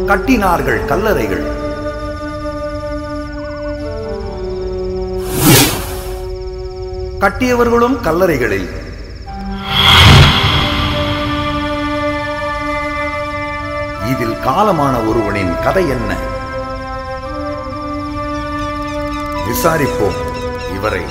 கட்டினார்கள் கல்லறைகள் கட்டியவர்களும் கல்லறைகளில் இதில் காலமான ஒருவனின் கதை என்ன விசாரிப்போம் இவரை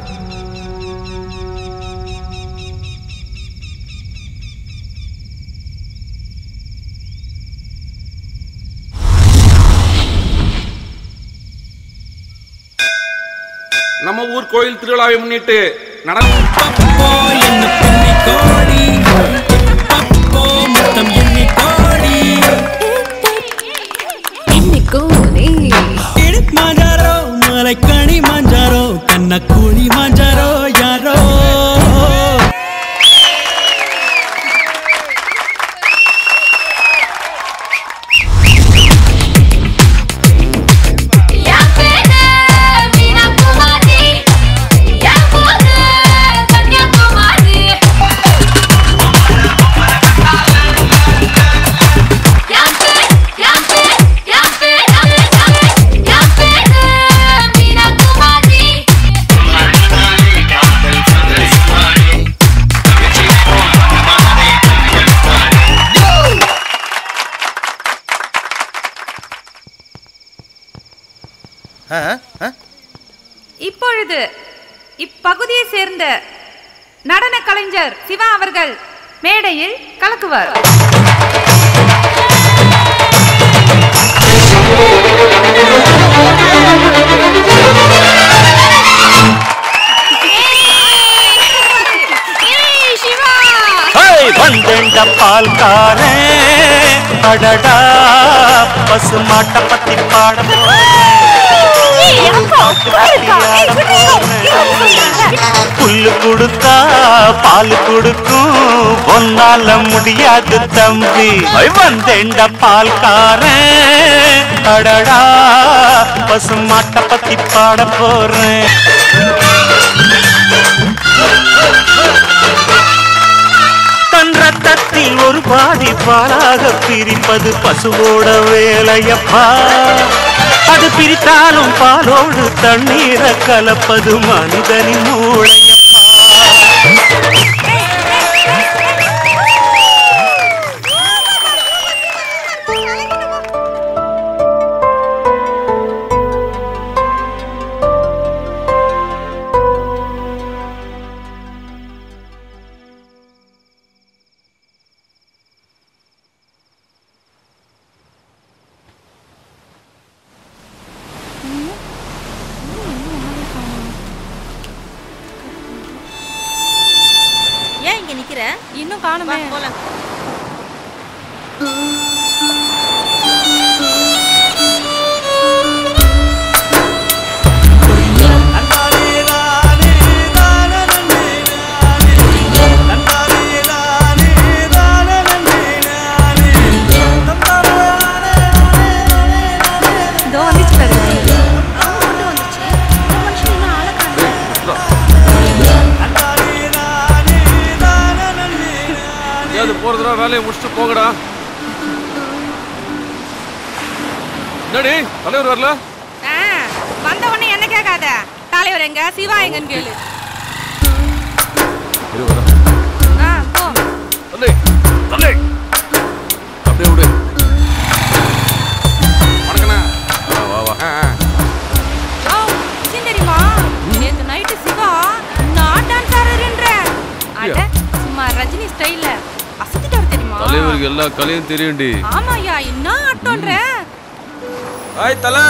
நம்ம ஊர் கோயில் திருவிழாவை முன்னிட்டு நட பப்போ என்ன பின்னி கோடி பப்போ மொத்தம் எண்ணி கோடி இன்னைக்கோனே இடி மாஞ்சாரோ மலைக்கணி மாஞ்சாரோ கண்ணக்கூழி மாஞ்சாரோ யாரோ என் பேரு மீனாகுமாரி என் ஊரு கன்னியாகுமரி என் பேர் என் பேர் என் பேர் என் பேரு மீனாகுமாரி இப்பொழுது இப்பகுதியை சேர்ந்த நடன கலைஞர் சிவா அவர்கள் மேடையில் கலக்குவார் ஏய், சிவா வந்தெண்ட பால்காரே அடடா பசு மாட்ட பத்தி பாட புல்லு கொடுத்தா பால் கொடுக்கும் ஒன்னால முடியாது தம்பி வந்தெண்ட பால்காரே அடடா பசு மாட்ட பத்தி பாட போறேன் தன் ரத்தத்தில் ஒரு பாதி பாலாக பிரிப்பது பசுவோட வேலையப்பா அது பிரித்தாலும் பாலோடு தண்ணீரை கலப்பது மனிதனின் மூளையப்பா ஏன் இங்க நிக்கிற இன்னும் காணுமே வா, போலாம் இதோ வந்துச்சு பாரு கொண்டு வந்துச்சு இந்த மனுஷன் இன்னும் ஆளை காணோம். எங்கேயாவது போறதுடா வேலையை முடிச்சுட்டு போகடா என்னடி தலைவர் வரல ஆ, வந்த உடனே என்ன கேட்காத தலைவர் எங்க சிவா எங்கன்னு கேளு இரு வரேன். ஆ போ தள்ளி தள்ளி அப்படியே விடு வணக்கண்ணா வா வா வா ஆ, ஆ. ஓ விஷயம் தெரியுமா நேத்து நைட்டு சிவா நான் டான்ஸ் ஆடுறேன்ற அட சும்மா ரஜினி ஸ்டைல்ல அசத்திட்டாரு தெரியுமா தலைவருக்கு எல்லா கலையும் தெரியும்டி ஆமாயா என்ன ஆட்டோன்ற ஹாய் தல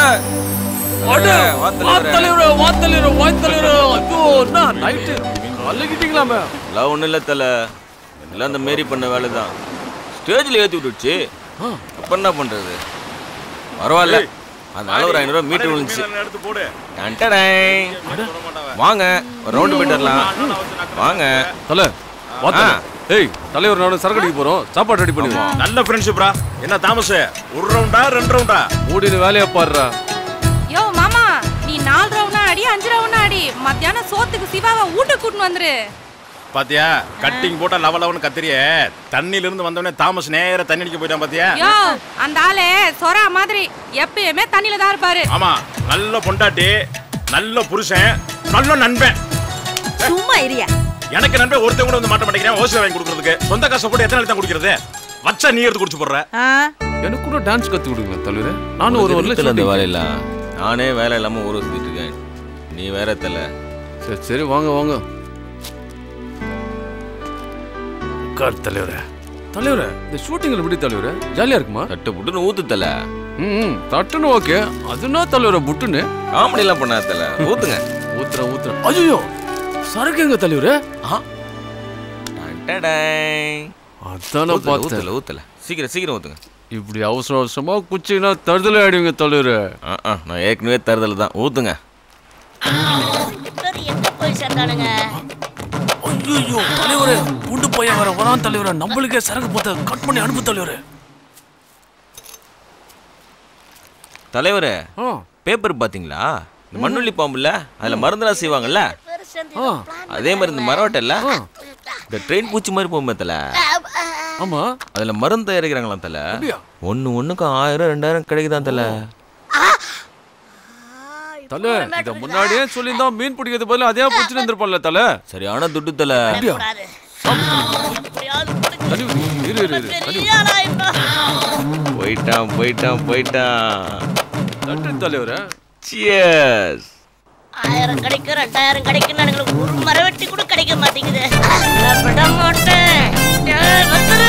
கலக்கிட்டீங்களாமே எல்லாம் ஒன்றும் இல்லை தல எல்லாம் அந்த மாரி பண்ண வேலை தான் ஸ்டேஜில் ஏற்றி விட்டுடுச்சு அப்போ என்ன பண்ணுறது பரவாயில்ல அதனால ஒரு ஐநூறுரூவா மீட்டர் விழுந்துச்சு டன்டடை. வாங்க ஒரு ரவுண்டு போயிட்டு வரலாம் வாங்க தல வா தல. ஆ. ஏய் தலைவர் நானும் சரக்கு அடிக்க போறோம் சாப்பாடு ரெடி பண்ணி வை. நல்ல ஃப்ரெண்ட்ஷிப்ரா என்ன தாமஸ் ஒரு ரவுண்டா ரெண்டு ரவுண்டா மூடின்னு வேலையை பாடுறா யோ மாமா நீ நாலு ரவுண்டா அடி அஞ்சு ரவுண்டா அடி மத்தியானம் சோத்துக்கு சிவாவை வீட்டுக்கு கூட்டின்னு வந்துரு பாத்தியா கட்டிங் போட்டா லவ லவன்னு கத்திரிய தண்ணில இருந்து வந்தவனே தாமஸ் நேரா தண்ணி அடிக்க போயிட்டான் பாத்தியா யோ அந்த ஆளு சொரா மாதிரி எப்பயுமே தண்ணியில தான் இருப்பாரு ஆமா நல்ல பொண்டாட்டி நல்ல புருஷன் நல்ல நண்பன் சும்மா இரியா எனக்கு நண்பன் ஒருத்தன் கூட வந்து மாட்ட மாட்டேங்கிறேன் ஓசில வாங்கி கொடுக்கறதுக்கு சொந்த காசை போட்டு எத்தனை நாள் தான் குடிக்கிறது வச்சா நீ எடுத்து குடிச்சு போடுற எனக்கு கூட டான்ஸ் கத்து கொடுங்க தலைவரே நானும் ஒரு ஒரு வரல அந்த வேலையெல்லாம் நானே வேலை இல்லாம ஊர் சுத்திட்டு இருக்கேன் நீ வேற தல சரி சரி வாங்க வாங்க உட்கார் தலைவரே தலைவரே இந்த ஷூட்டிங்ல எப்படி தலைவரே ஜாலியா இருக்குமா தட்டு புட்டுன்னு ஊத்து தல ம் தட்டுன்னு ஓகே அதுனா தலைவரே புட்டுன்னு காமெடி எல்லாம் பண்ணாத தல ஊத்துங்க ஊத்துறேன் ஊத்துறேன் ஐயோ சரக்கு எங்க தலைவரே டடடேய். அதானே ஊத்துல, பார்த்தேன் ஊத்துல ஊத்துல சீக்கிரம் சீக்கிரம் ஊத்துங்க இப்படி அவசர அவசரமா குச்சிங்கன்னா தருதலை ஆயிடுவீங்க தலைவரே ஆ, ஆ, நான் ஏற்கனவே தருதல் தான் ஊத்துங்க எங்க போய் சேர்ந்தானுங்க ஐயோ தலைவரே குண்டு பையன் வர வரான் தலைவரே நம்மளுக்கே சரக்கு போத்த கட் பண்ணி அனுப்பு தலைவரே தலைவரே ஆ பேப்பர் பாத்தீங்களா இந்த மண்ணுள்ளி பாம்புல அதுல மருந்துலாம் செய்வாங்கல்ல அதே மாதிரி இந்த மரவட்டல்ல இந்த ட்ரெயின் பூச்சி மாதிரி போகுமே தல ஆமா அதுல மருந்து தயாரிக்கிறாங்களாம் தல அப்படியா? ஒண்ணு ஒண்ணுக்கு ஆயிரம் ரெண்டாயிரம் கிடைக்குதான் தல தல இத முன்னாடியே சொல்லியிருந்தா மீன் பிடிக்கிறது பதிலா அதே பிடிச்சிட்டு இருந்திருப்பான்ல தல சரியான துட்டு தல அப்படியா தள்ளி விடு. இரு இரு இரு தள்ளி விடு. போயிட்டான் போயிட்டான் போயிட்டான் தட்டு தலைவரே சியர்ஸ் ஆயிரம் கிடைக்கும் ரெண்டாயிரம் கிடைக்கும் எனக்கு ஒரு மரவெட்டி கூட கிடைக்க மாட்டேங்குது நான் விட மாட்டேன் ஏய், வந்துரு.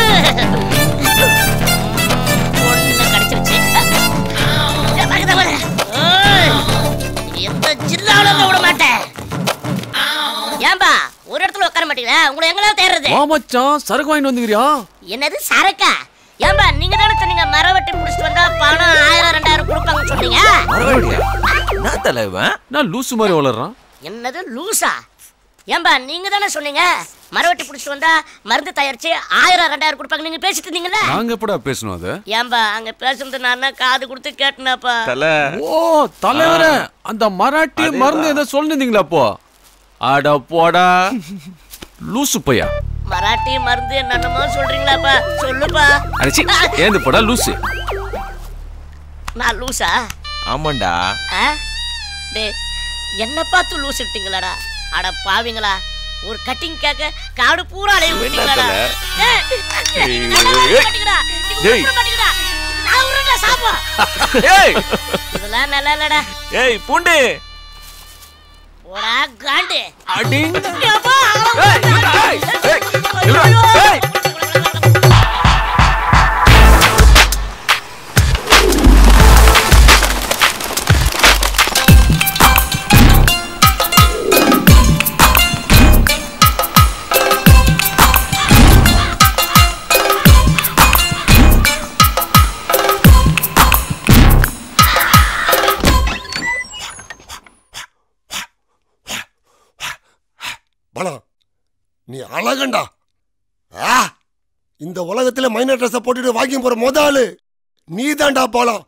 ஒண்ணு கிடைச்சிருச்சு ஏய், பக்கத்துல வர. ஏய், எந்த ஜில்லாவில இருந்து விட மாட்டேன் ஏன்பா ஒரு இடத்துல உட்கார மாட்டீங்களா உங்களை எங்கெல்லாம் தேடுறது வா மச்சான் சரக்கு வாங்கிட்டு வந்துக்கிறியா என்னது சரக்கா ஏன்பா நீங்க தானே சொன்னீங்க மரவெட்டி முடிச்சிட்டு வந்தா பணம் ஆயிரம் ரெண்டாயிரம் கொடுப்பாங்கன்னு சொன்னீங்க மறுபடியா என்ன தல இவன் நான் லூசு மாதிரி வளர்றான் என்னது லூசா ஏன்பா நீங்க தானே சொன்னீங்க மரவெட்டி பிடிச்சிட்டு வந்தா மருந்து தயாரிச்சு ஆயிரம் ரெண்டாயிரம் கொடுப்பாங்க நீங்க பேசிட்டு இருந்தீங்கல்ல நாங்க எப்படா பேசணும் அது ஏன்பா அங்க பேசுறது நான் தான் காது கொடுத்து கேட்டேனாப்பா தல ஓ தலைவரே அந்த மராட்டி மருந்து எதை சொல்லிருந்தீங்களா அப்போ அட போடா லூசு பையா மராட்டி மருந்து என்னென்னமோ சொல்றீங்களாப்பா சொல்லுப்பா அடிச்சி ஏந்து போடா லூசு நான் லூசா ஆமாண்டா ஆ? டேய் என்ன பார்த்து லூஸ் இட்டீங்களாடா அட பாவிங்களா ஒரு கட்டிங் கேக்க காடு பூரா அலைய விட்டீங்களாடா டேய், நீங்க நல்லா விட மாட்டீங்கடா. நீங்க டேய். விட மாட்டீங்கடா. நான் விடுறேன்டா, சாப்பா. ஏய் இதெல்லாம் நல்லா இல்லடா ஏய் பூண்டு போடா காண்டு அடிங் அப்பா, ஏய், ஏய், ஏய், ஐயோ, ஏய், ஐயோ. ஏய். பலம் நீ அழகண்டா ஆ இந்த உலகத்துல மைனர் ட்ரெஸ் போட்டுட்டு வாக்கிங் போற முத ஆளு நீ தான்டா பலம்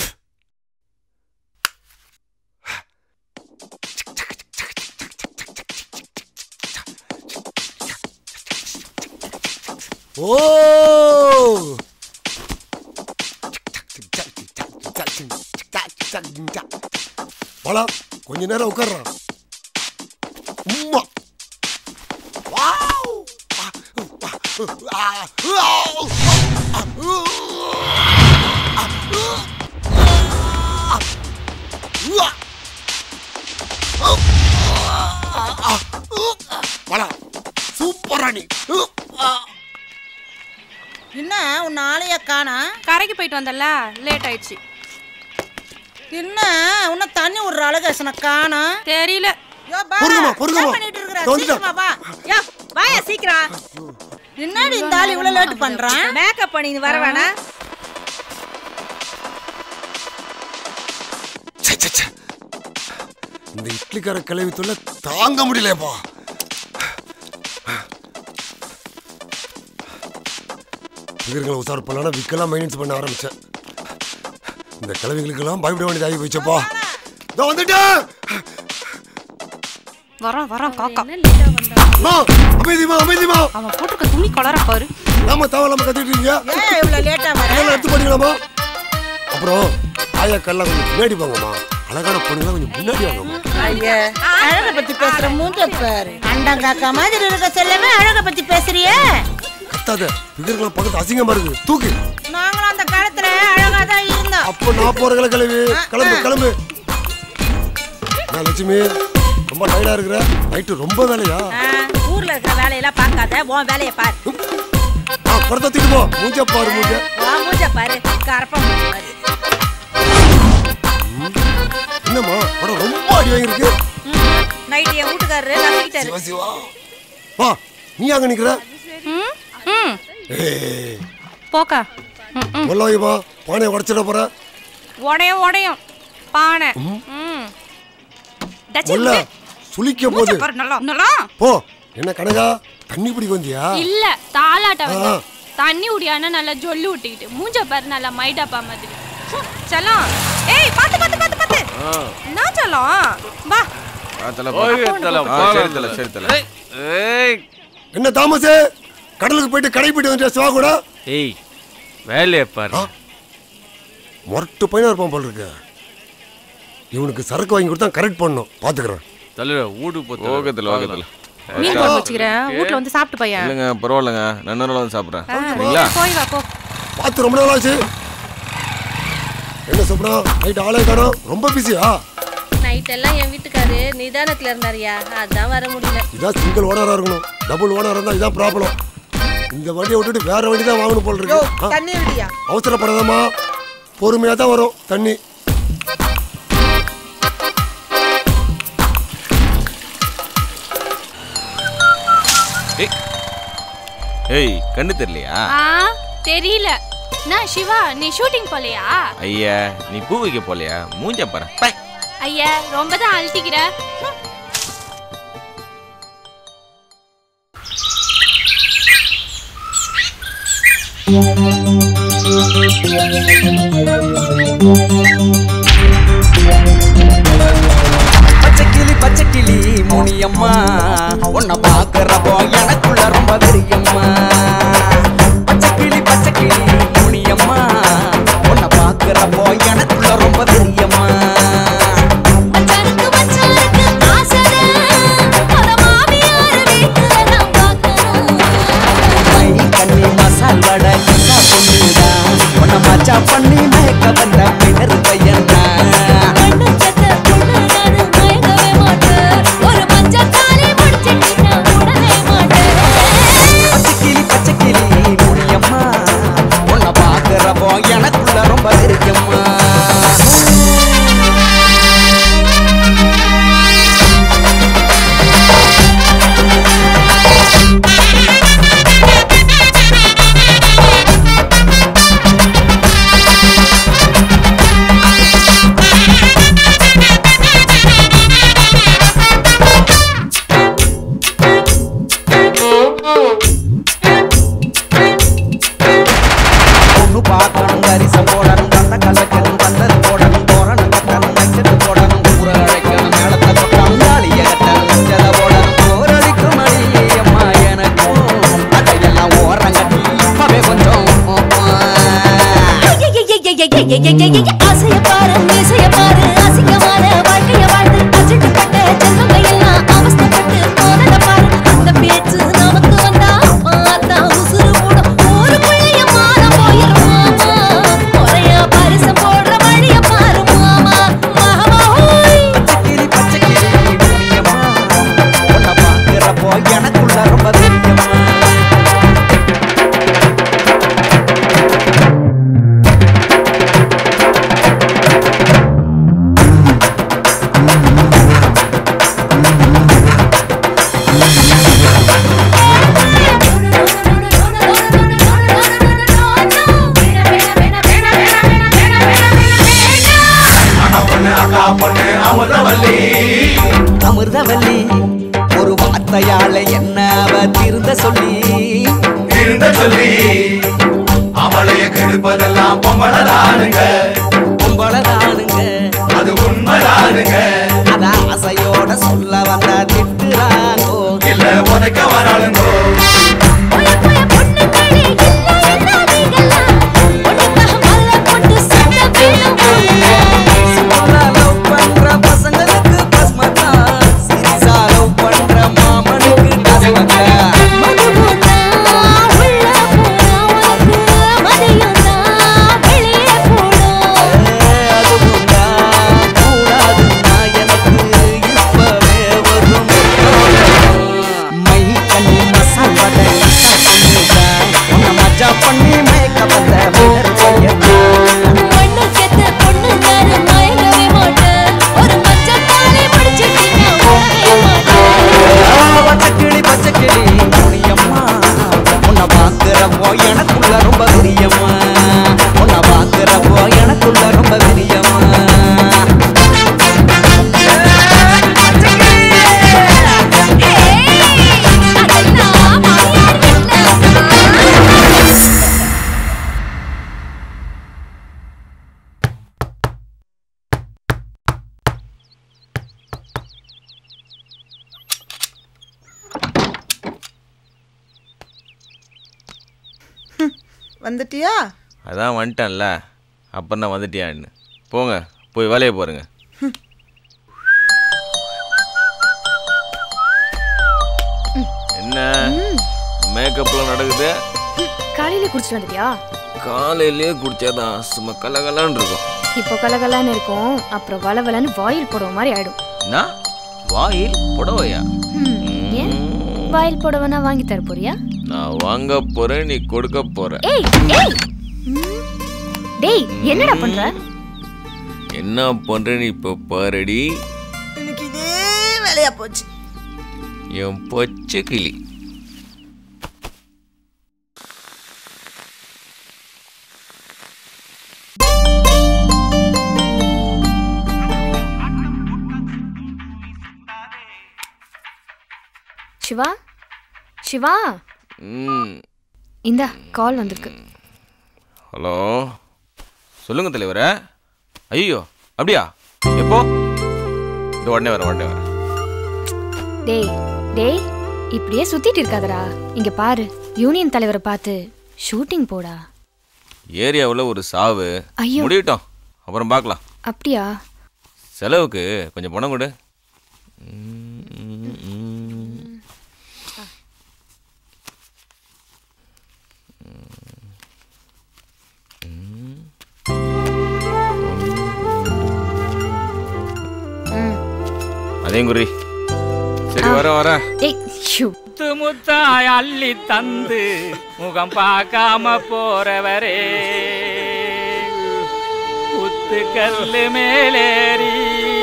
ஓ பலம் கொஞ்ச நேரம் உட்கார்றான் உம்மா வாவ் சூப்பரா நீ என்ன உன் ஆளைய காணா கரைக்கு போயிட்டு வந்தல லேட் ஆயிடுச்சு என்ன உன்ன தண்ணி விடுற அழகேசனை காணா தெரியல யோ பா பொறுங்கம்மா, பொறுங்கம்மா. என்ன பண்ணிட்டு இருக்கிற இதோ வந்துட்டேன். சீக்கிரமா வா யோ வாயா சீக்கிரம் என்னடி இந்த ஆள் இவ்வளவு லேட் பண்றான் மேக்கப் பண்ணி வர வேணா ச்சே, ச்சே, ச்சே. இந்த இட்லிக்கார கிளவி தொல்லை தாங்க முடியலப்பா பிகர்களை உசார் பண்ணலாம் விற்கலாம் மெயின்டெனன்ஸ் பண்ண ஆரம்பிச்சேன் இந்த கிளவிகளுக்கெல்லாம் பயப்பட வேண்டியதாகி போச்சப்பா இதோ வந்துட்டேன் வரோம் வரோம் காக்கா என்ன லேட்டா வந்தா மா அமைதிமா அமைதிமா அவன் போட்டிருக்க துணி கலர பாரு நாம தேவையில்லாம கத்திட்டு இருக்கீங்க ஏன் இவ்வளவு லேட்டா வர அதெல்லாம் எடுத்து பண்ணிக்கலாமா அப்புறம் ஆயா கல்லாம் கொஞ்சம் பின்னாடி போங்கம்மா அழகான பொண்ணுலாம் கொஞ்சம் முன்னாடி வாங்கம்மா ஐயா அழக பத்தி பேசுற மூஞ்ச பாரு அண்டங்காக்கா மாதிரி இருக்க செல்லவே அழக பத்தி பேசுறியே கத்தாத பிகர்கள்லாம் பக்கத்து அசிங்கமா இருக்கு தூக்கு நாங்களும் அந்த காலத்துல அழகா தான் இருந்தோம் அப்போ நான் போறதுல கிளம்பி கிளம்பு கிளம்பு நான் லட்சுமி ரொம்ப டயர்டா இருக்கிற நைட்டு ரொம்ப வேலையா ஆ, ஊர்ல இருக்கிற வேலையெல்லாம் பார்க்காத உன் வேலையை பாரு ஆ படத்தை தூக்கி போ மூஞ்ச பாரு மூஞ்ச உன் மூஞ்ச பாரு கரப்பா மூஞ்ச பாரு என்னம்மா படம் ரொம்ப அடி வாங்கியிருக்கு நைட்டு என் வீட்டுக்காரரு நம்பிக்கிட்டாரு சிவா சிவா வா நீ அங்க நிக்கிற ம் ம் ஏய் போக்கா ம், ம். உள்ள வைமா பானையை உடச்சிட போற உடையும் உடையும் பானை ம் டச்சு, உள்ள விடு. சுளிக்க மூஞ்ச போகுது பாரு நல்லா நல்லா போ என்ன கனகா தண்ணி பிடிக்க வந்தியா இல்ல தாலாட்ட வந்து ஆ. தண்ணி உடியானா நல்லா ஜொல்லு விட்டுக்கிட்டு மூஞ்ச பாரு நல்லா மைடாப்பா மாதிரி செல்லம் ஏய் பாத்து பாத்து பாத்து பாத்து என்ன செல்லம் வா தல ஓகே, தல, போலாம் சரி தல தல. சரி தல ஏய், ஏய் என்ன தாமசே கடலுக்கு போயிட்டு கடை போயிட்டு வந்துட்டியா சிவா கூட ஏய் வேலையை பாரு மொரட்டு பையனா இருப்பான் போல இருக்கு இவனுக்கு சரக்கு வாங்கி கொடுத்தா கரெக்ட் பண்ணும் பாத்துக்கிறேன் தலைவர் வீடு போத்து ஓகே தல ஓகே தல மீன் குழம்பு வச்சுக்கிறேன் வீட்ல வந்து சாப்பிட்டு பையன் இல்லைங்க பரவாயில்லைங்க நான் இன்னொரு நாள் வந்து சாப்பிட்றேன் ஆ, சரிங்களா போய் வா போ பார்த்து ரொம்ப நாள் ஆச்சு என்ன சொப்பனா நைட் ஆளே காணோம் ரொம்ப பிஸியா நைட் எல்லாம் என் வீட்டுக்காரு நிதானத்துல இருந்தாருயா அதான் வர முடியல இதான் சிங்கிள் ஓனரா இருக்கணும் டபுள் ஓனரா இருந்தா இதான் ப்ராப்ளம் இந்த வண்டியை விட்டுட்டு வேற வண்டி தான் வாங்கணும் போல இருக்கு ஆ, தண்ணி விடியா அவசரப்படாதம்மா பொறுமையா தான் வரும் தண்ணி ஏய் ஏய் கண்ணு தெரியலையா ஆ தெரியல நான் சிவா நீ ஷூட்டிங் போலையா ஐயா நீ பூ வைக்க போலையா மூஞ்ச பாரு பை. ஐயா ரொம்ப தான் அழட்டிக்கிற பச்சைக்கிளி பச்சைக்கிளி முனியம்மா உன்னை பாக்குறப்போ எனக்குள்ள ரொம்ப வெறியம்மா பச்சைக்கிளி பச்சைக்கிளி முனியம்மா உன்னை பாக்குறப்போ எனக்குள்ள ரொம்ப வெறியம்மா மச்சானுக்கு மச்சானுக்கு ஆசைதான் அத மாமியார் வீட்டுல நான் பார்க்கணும் மை கண்ணி மசால் வடை கசா பொண்ணுதான் உன்னை மச்சா பண்ணி மயக்க வந்த பிணறு பையன்தான் கண்ணு சத்த பொண்ணு நானு மயங்கவே மாட்டேன் ஒரு மஞ்சள் தாலி முடிச்சிட்டு நான் உடனே மாட்டேன் பச்சைக்கிளி பச்சைக்கிளி முனியம்மா உன்னை பாக்குறப்போ எனக்குள்ள ரொம்ப வெறியம்மா பொண்ணு பார்க்கணும் தரிசம் போடணும் கந்த கலக்கணும் பந்தல் போடணும் தோரணம் கட்டணும் நட்சத்து போடணும் ஊர அழைக்கணும் மேளத்தை கொட்டணும் தாலிய கட்டணும் நெஞ்சத போடணும் போரடிக்கும் மணி அம்மா எனக்கும் அதையெல்லாம் ஓரம் கட்டி இப்பவே கொஞ்சம் ஆசைய பாரு மீசைய பாரு அசிங்கமான வாழ்க்கைய வாழ்ந்து அச்சிட்டுப்பட்ட ஜென்மங்கள் எல்லாம் அவஸ்தைப்பட்டு போனத பாரு அந்த பேச்சு நமக்கு வந்தா பார்த்தா உசுறு மூடும் ஊருக்குள்ளேய மானம் போயிரும் மாமா முறையா பரிசு போடுற வழிய பாரு மாமா மாமா ஹோய் பச்சைக்கிளி பச்சைக்கிளி முனியம்மா உன்னை பார்க்கிறப்போ எனக்குள்ள ரொம்ப வெறியம்மா அமிர்தவல்லி ஒரு வார்த்தையால என்ன அவ திருந்த சொல்லி திருந்த சொல்லி அவளைய கெடுப்பதெல்லாம் பொம்பளதானுங்க பொம்பளதானுங்க அது உண்மைதானுங்க அத ஆசையோட சொல்ல வந்த திட்டுறாங்கோ இல்ல உனக்கு வந்துட்டியா அதான் வந்துட்டேன்ல அப்புறம் தான் வந்துட்டியான்னு போங்க போய் வேலையை பாருங்க என்ன மேக்கப்லாம் நடக்குது காலையில குடிச்சிட்டு வந்துட்டியா காலையிலேயே குடிச்சாதான் சும்மா கலகலான்னு இருக்கும் இப்போ கலகலான்னு இருக்கும் அப்புறம் வளவலன்னு வாயில் போடுற மாதிரி ஆயிடும் என்ன வாயில் புடவையா ம், ஏன் வாயில் போடவனா வாங்கி தர போறியா நான் வாங்க போறேன் நீ கொடுக்க போற ஏய் ஏய் ம். டேய் என்னடா பண்ற என்ன பண்றேன்னு இப்ப பாருடி இன்னைக்கு இதே வேலையா போச்சு என் பச்சை கிளி சிவா சிவா ம் இந்தா கால் வந்திருக்கு ஹலோ சொல்லுங்க தலைவரே ஐயோ அப்படியா எப்போ இந்த உடனே வரேன் உடனே வரேன் டேய் டேய் இப்படியே சுத்திட்டு இருக்காதடா இங்க பாரு யூனியன் தலைவரை பார்த்து ஷூட்டிங் போடா ஏரியாவில் ஒரு சாவு ஐயோ. முடியட்டும் அப்புறம் பார்க்கலாம் அப்படியா செலவுக்கு கொஞ்சம் பணம் கொடு ம், ம், ம். அதையும் குறி சரி வரேன் வரேன் டேய் ஷூ முத்து முத்தாய் அள்ளி தந்து முகம் பார்க்காம போறவரே குத்து கல்லு மேலேறி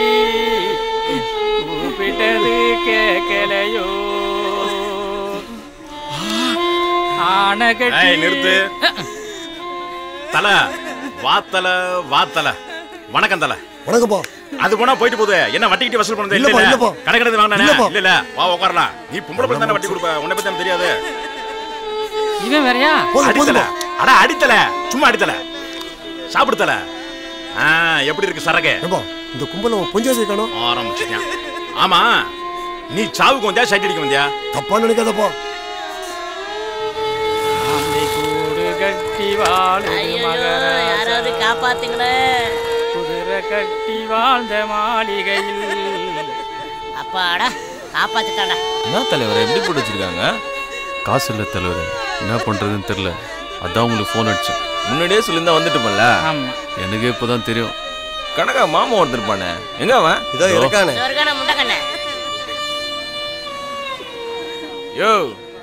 கூப்பிட்டது கேட்கலையோ ஆனகட்டி ஏய் நிறுத்து தல வாத்தல வாத்தல வணக்கம் தல வணக்கம்ப்பா அது போனா போயிட்டு போகுது என்ன வட்டிக்கிட்டு வசூல் பண்ணது இல்ல இல்லப்பா, இல்லப்பா. கணக்கு வாங்கினே இல்லப்பா. இல்ல இல்ல வா உட்காரலாம் நீ பொம்பளை பிள்ளை தானே வட்டி கொடுப்ப உன்னை பத்தி எனக்கு தெரியாது இவன் வேறயா அடித்தல அட அடித்தல சும்மா அடித்தல சாப்பிடுத்தல ஆ எப்படி இருக்கு சரக்கு இந்த கும்பல பொஞ்சாசி காணும் ஆரம்பிச்சிட்டியா ஆமா நீ சாவுக்கு வந்தியா சைட் அடிக்க வந்தியா தப்பா நினைக்காதப்பா கூடு கட்டி வாழுது மகராஜா யாராவது காப்பாத்துங்களேன் குதிரை கட்டி வாழ்ந்த மாளிகையில் அப்பாடா காப்பாத்துட்டாடா என்ன தலைவர் எப்படி போட்டு வச்சிருக்காங்க காசு இல்லை தலைவர் என்ன பண்ணுறதுன்னு தெரில அதான் உங்களுக்கு ஃபோன் அடித்தேன் முன்னாடியே சொல்லியிருந்தா வந்துட்டுமல்ல ஆமா எனக்கே இப்போ தான் தெரியும் கணக்கா மாமா ஒருத்தர் இருப்பானே எங்க அவன் இதோ இருக்கானே சொர்க்கான முண்டக்கண்ண யோ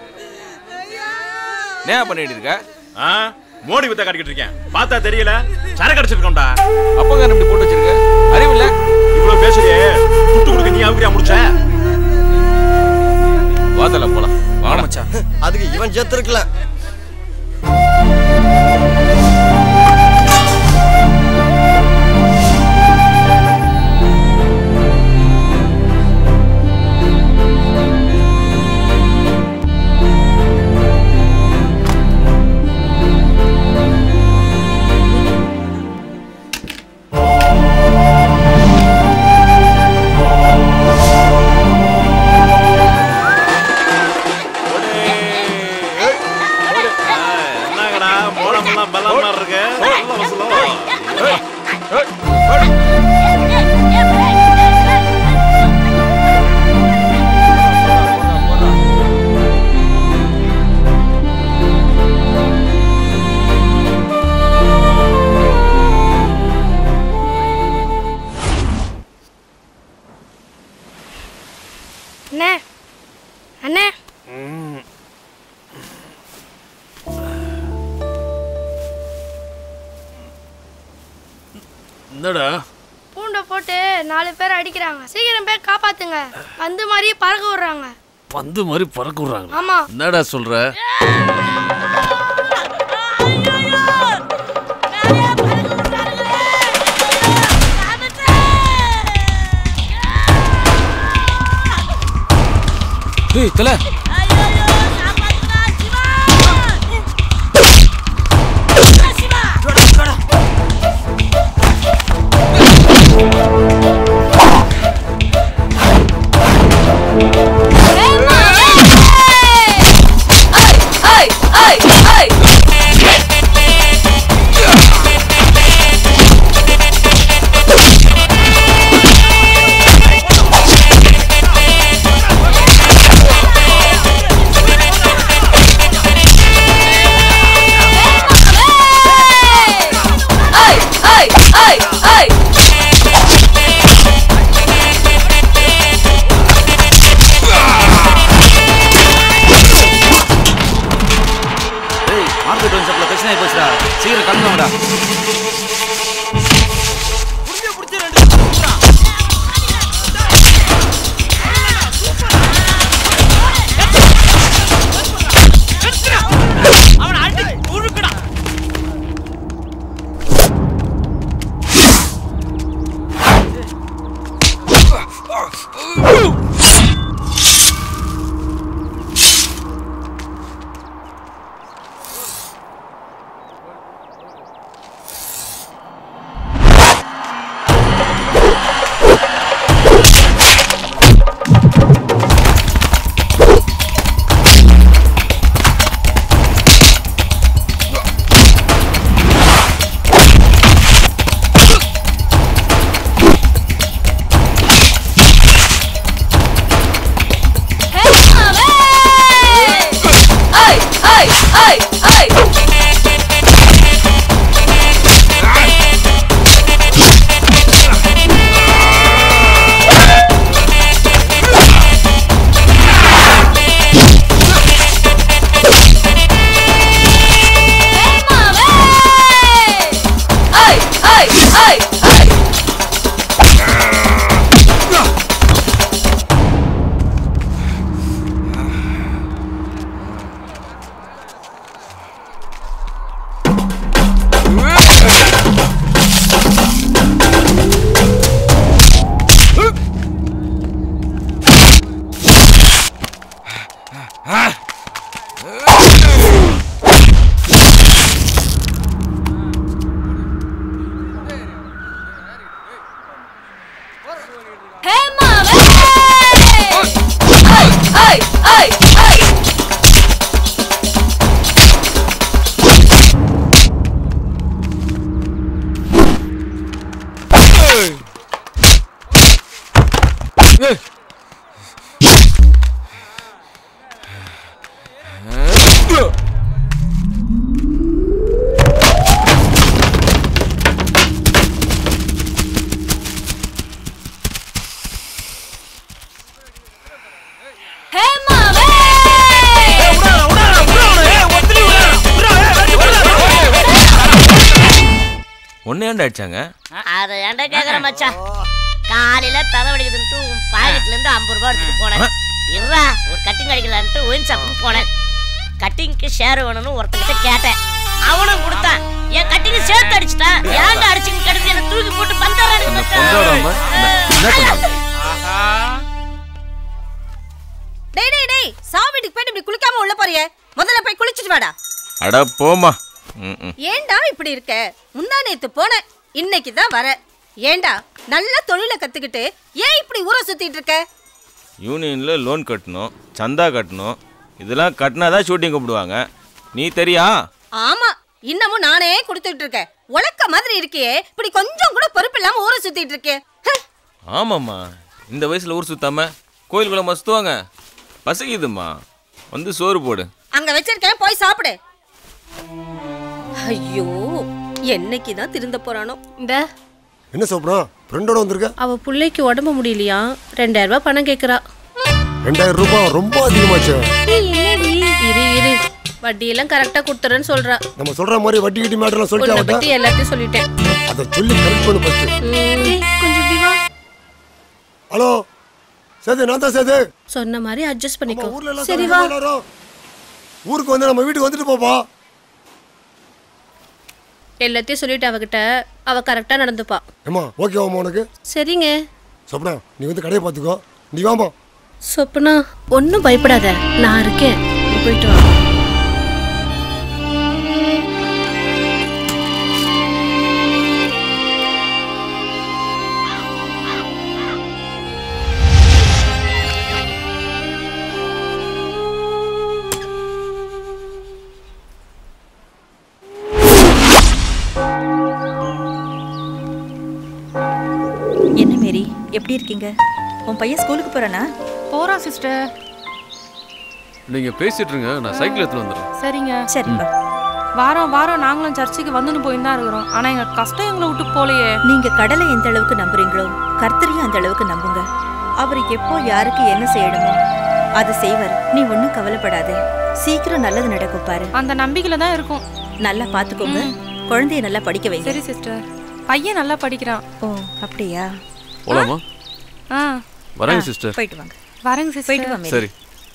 என்ன பண்ணிட்டு இருக்க ஆ மோடி வித்த காட்டிக்கிட்டு இருக்கேன் பார்த்தா தெரியல சரக்கு அடிச்சிருக்கோம்டா அப்பங்க இப்படி போட்டு வச்சிருக்க அறிவில்ல இவ்வளவு பேசுறியே துட்டு கொடுக்க நீ அவுக்கிறியா முடிச்ச வாதல போலாம் வாங்க மச்சான் அதுக்கு இவன் செத்து இருக்கல என்னங்கடா மோளமெல்லாம் பலம் மாதிரி இருக்கு நல்ல வசூலம். அண்ணே அண்ணே என்னடா பூண்டை போட்டு நாலு பேர் அடிக்கிறாங்க சீக்கிரம் போய் காப்பாத்துங்க வந்து மாதிரியே பறக்க விடுறாங்க பந்து மாதிரி பறக்க விடுறாங்க ஆமா என்னடா சொல்ற ஏய் தல ஏய் வாங்கடா ஒன்னு ஏன்டா அடிச்சாங்க அதை ஏன்டா கேக்குற மச்சான் காலையில தலைவலிக்குதுன்ட்டு உன் பாக்கெட்ல இருந்து ஐம்பது ரூபாய் எடுத்துட்டு போனேன் இருடா ஒரு கட்டிங் அடிக்கலான்ட்டு ஒயின் ஷாப்புக்கு போனேன் கட்டிங்க்கு ஷேர் வேணும்னு ஒருத்தங்கிட்ட கேட்டேன் அவனும் கொடுத்தான் என் கட்டிங்க சேர்த்து அடிச்சுட்டான் ஏன்டா அடிச்சுன்னு கிடந்து என்ன தூக்கி போட்டு பந்தாராடு கொண்டாடாம என்ன பண்ணாங்க டேய் டேய் டேய் சாவு வீட்டுக்கு போயிட்டு இப்படி குளிக்காம உள்ள போறியே முதல்ல போய் குளிச்சிட்டு வாடா அட போமா ம், ம். ஏன்டா இப்படி இருக்க முந்தா நேத்து போனேன் இன்னைக்கு தான் வர ஏன்டா நல்ல தொழிலை கத்துக்கிட்டு ஏன் இப்படி ஊரை சுத்திட்டு இருக்க யூனியன்ல லோன் கட்டணும் சந்தா கட்டணும் இதெல்லாம் கட்டினா தான் ஷூட்டிங் கூப்பிடுவாங்க நீ தெரியா ஆமா இன்னமும் நானே கொடுத்துட்டு இருக்கேன் உலக்க மாதிரி இருக்கியே இப்படி கொஞ்சம் கூட பொறுப்பு இல்லாம ஊரை சுத்திட்டு இருக்கே ஹ், ஆமாம்மா இந்த வயசுல ஊர் சுத்தாம கோயிலுக்குள்ள மசுத்துவாங்க பசிக்குதும்மா வந்து சோறு போடு அங்க வச்சிருக்கேன் போய் சாப்பிடு ஐயோ என்னைக்கு தான் திருந்த போறானோ இந்த என்ன சாப்பிடும் ஃப்ரெண்டோட வந்திருக்க அவ பிள்ளைக்கு உடம்பு முடியலையா ரெண்டாயிரம் ரூபாய் பணம் கேக்குறா ரெண்டாயிரம் ரூபாய் ரொம்ப அதிகமாச்சு இரு இரு வட்டியெல்லாம் கரெக்டா கொடுத்துறேன்னு சொல்றா நம்ம சொல்ற மாதிரி வட்டி கிட்டி மேட்டர்லாம் சொல்லிட்டு உன்னை அவட்ட பத்தி எல்லாத்தையும் சொல்லிட்டேன் அதை சொல்லி கரெக்ட் பண்ணு ஃபர்ஸ்ட் ம், கொஞ்சம் இப்படி வா ஹலோ சேது நான் தான் சேது சொன்ன மாதிரி அட்ஜஸ்ட் பண்ணிக்கோ ஊர்ல எல்லாம் சரி சரி வா எல்லாரும் ஊருக்கு வந்து நம்ம வீட்டுக்கு வந்துட்டு போப்பா எல்லாத்தையும் சொல்லிட்டு அவகிட்ட அவ கரெக்டா நடந்துப்பா ஏமா ஓகேவாம்மா உனக்கு சரிங்க சொப்னா நீ வந்து கடையை பார்த்துக்கோ நீ வாமா சொப்பனா ஒன்றும் பயப்படாத நான் இருக்கேன் நீ போயிட்டு வா என்ன மேரி எப்படி இருக்கீங்க உன் பையன் ஸ்கூலுக்கு போறானா போறான் சிஸ்டர் நீங்க பேசிட்டு இருங்க நான் சைக்கிள் எடுத்துட்டு வந்துடுறேன் சரிங்க சரிப்பா வாரம் வாரம் நாங்களும் சர்ச்சுக்கு வந்துன்னு போய் தான் இருக்கிறோம் ஆனா எங்க கஷ்டம் எங்களை விட்டு போலையே நீங்க கடலை எந்த அளவுக்கு நம்புறீங்களோ கர்த்தரையும் அந்த அளவுக்கு நம்புங்க அவர் எப்போ யாருக்கு என்ன செய்யணுமோ அதை செய்வார் நீ ஒன்றும் கவலைப்படாத சீக்கிரம் நல்லது நடக்கும் பாரு அந்த நம்பிக்கையில தான் இருக்கும் நல்லா பாத்துக்கோங்க குழந்தைய நல்லா படிக்க வைங்க சரி சிஸ்டர் பையன் நல்லா படிக்கிறான் ஓ அப்படியா போலாமா ஆ வரேங்க ஆ, சிஸ்டர் போயிட்டு வாங்க வரேங்க சிஸ்டர் போயிட்டு வா மேரி. சரி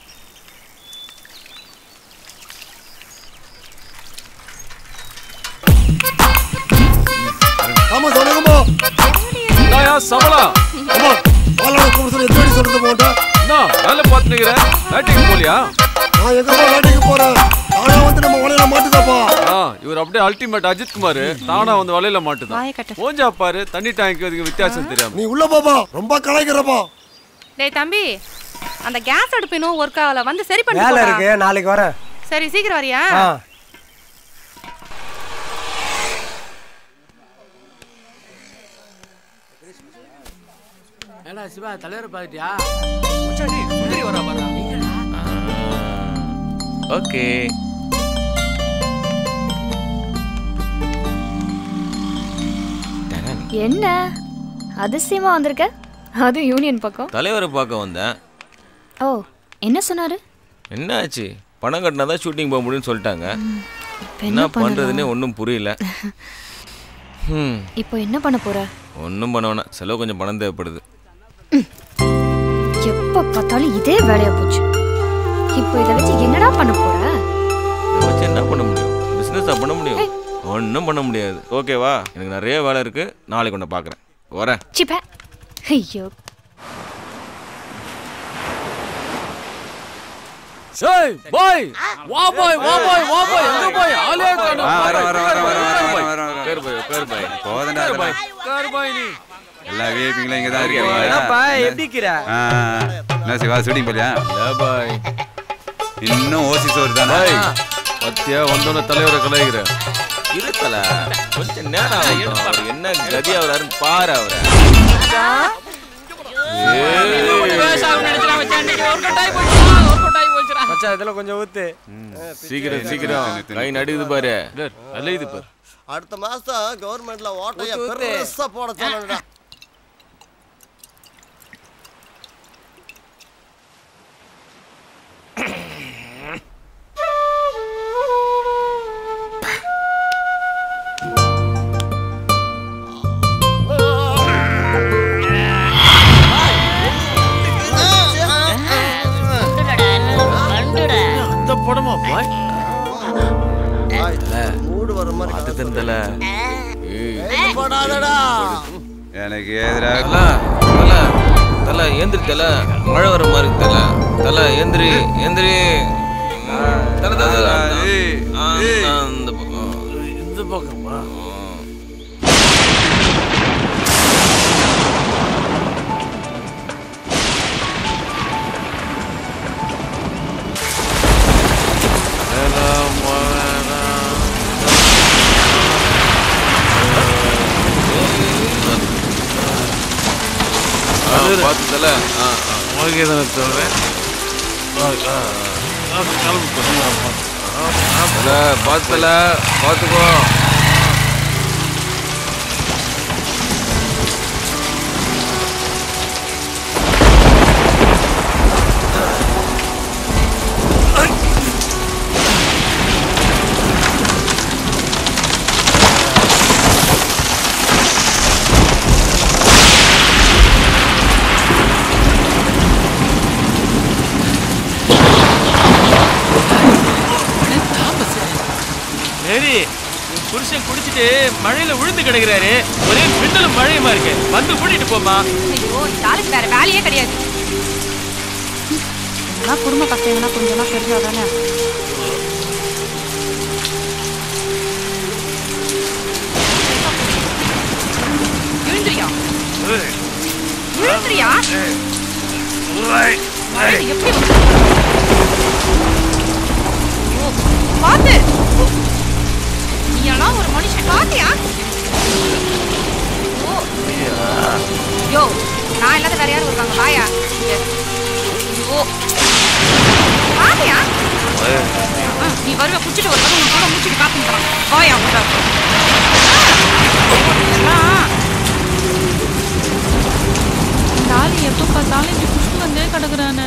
ஆமா சொல்லுங்கம்மா நாயா சபலா அம்மா பாலாட கூப்பிட்டு எத்தனை சொல்றது போட்டா நான் வேலை பார்த்துக்கிறேன் பேட்டிங் போலியா நான் எங்கம்மா வேட்டைக்கு போறேன் நானா வந்து நம்ம வலையில மாட்டுதாப்பா ஆ இவர் அப்படியே அல்டிமேட் அஜித் குமார் தானா வந்து வலையில மாட்டுதான் வாயை கட்டு. மூஞ்சா பாரு தண்ணி டேங்க் இதுக்கு வித்தியாசம் தெரியாம நீ உள்ள போப்பா ரொம்ப கலாய்க்கிறப்பா டேய் தம்பி அந்த கேஸ் அடுப்பு இன்னும் ஒர்க் ஆகல வந்து சரி பண்ணி வேலை போடா. இருக்கு நாளைக்கு வரேன் சரி சீக்கிரம் வரியா ஆ ஏடா சிவா தலைவரை பார்த்துட்டியா சுந்தரி வரா வரா ஓகே என்ன அதிசயமா வந்திருக்க அது யூனியன் பக்கம் தலைவரை பார்க்க வந்தேன் ஓ என்ன சொன்னாரு என்ன ஆச்சு பணம் கட்டினா தான் ஷூட்டிங் போக முடியும்னு சொல்லிட்டாங்க இப்ப என்ன என்ன பண்ணுறதுன்னே பண்ணலாம் ஒன்றும் புரியல ம் இப்போ என்ன பண்ண போற ஒன்றும் பண்ண வேணாம் செலவு கொஞ்சம் பணம் தேவைப்படுது எப்ப பார்த்தாலும் இதே வேலையா போச்சு இப்போ இதை வச்சு என்னடா பண்ண போற இதை வச்சு என்ன பண்ண முடியும் பிஸ்னஸாக பண்ண முடியும் ஒன்றும் பண்ண முடியாது ஓகேவா எனக்கு நிறைய வேலை இருக்குது நாளைக்கு ஒன்று பார்க்குறேன் வரேன் சிப்ப ஐயோ ஏய் பாய் வா பாய் வா பாய் வா பாய் எங்க பாய் ஆளே காணோம் ஆ, வரேன், வரேன், வரேன், வரேன், வரேன், வரேன், வரேன். உட்காரு பாய் உட்காரு பாய் போதண்டா உட்காரு பாய் அதெல்லாம். உட்காரு பாய் நீ எல்லா விஐபிங்களும் இங்கே தான் இருக்கீங்க என்னப்பா எப்படி இருக்கிற ஆ, என்ன சிவா ஷூட்டிங் போலியா இல்லை பாய் இன்னும் ஓசி சோறு தானே பாய் பத்தியா வந்தோன தலைவரை கலாய்க்கிற இருக்கல கொஞ்சம் நேரம் ஆகட்டும். அவர் என்ன கதி ஆகுறாருன்னு பாரு அவரை மச்சான் இதெல்லாம் கொஞ்சம் ஊத்து சீக்கிரம் சீக்கிரம் கை நடுக்குது பாரு அலையுது பாரு அடுத்த மாசம் கவர்மெண்ட்ல ஓட்டைய ஊத்து, ஊத்து. பெருசா போட சொல்லணும்டா அந்த படமா பாய் மூடு வர மாதிரி பார்த்து தெரிந்தல கைது போடாதடா எனக்கு எதிராக தல தல தல ஏந்திரி தல மழை வர மாதிரி இருக்கு தல தல ஏந்திரி ஏந்திரி தல தல தல ஆ, அந்த பக்கம் இந்த பக்கமா பார்த்து தல ஆ ஆ. ஓகே தானே சொல்றேன் தல பார்த்து தல பார்த்துக்கோ சரி உன் புருஷன் குடிச்சிட்டு மழையில விழுந்து கிடக்குறாரு ஒரே மின்னலும் மழையுமா இருக்கு வந்து கூட்டிட்டு போமா ஐயோ இந்த ஆளுக்கு வேற வேலையே கிடையாது இதெல்லாம் குடும்ப கஷ்டம்னா கொஞ்சம்லாம் தெரிஞ்சாதானே எழுந்திரியா எழுந்திரியா மழை எப்படி வந்து- ஐயோ, பாத்து நீ எல்லாம் ஒரு மனுஷன் பாத்தியா ஓ யோ நான் இல்லாத வேற யாரும் இருக்காங்க வாயா இங்க. ஐயோ வாயா ஆ, நீ வருவ குடிச்சிட்டு ஒரு தடவை உன் கூட முடிச்சிட்டு காத்துக்கிறான் வாயா உள்ள எல்லாம் இந்த ஆளு எப்போ பார்த்தாலும் இப்படி குஷ்டு வந்தே கிடக்குறானே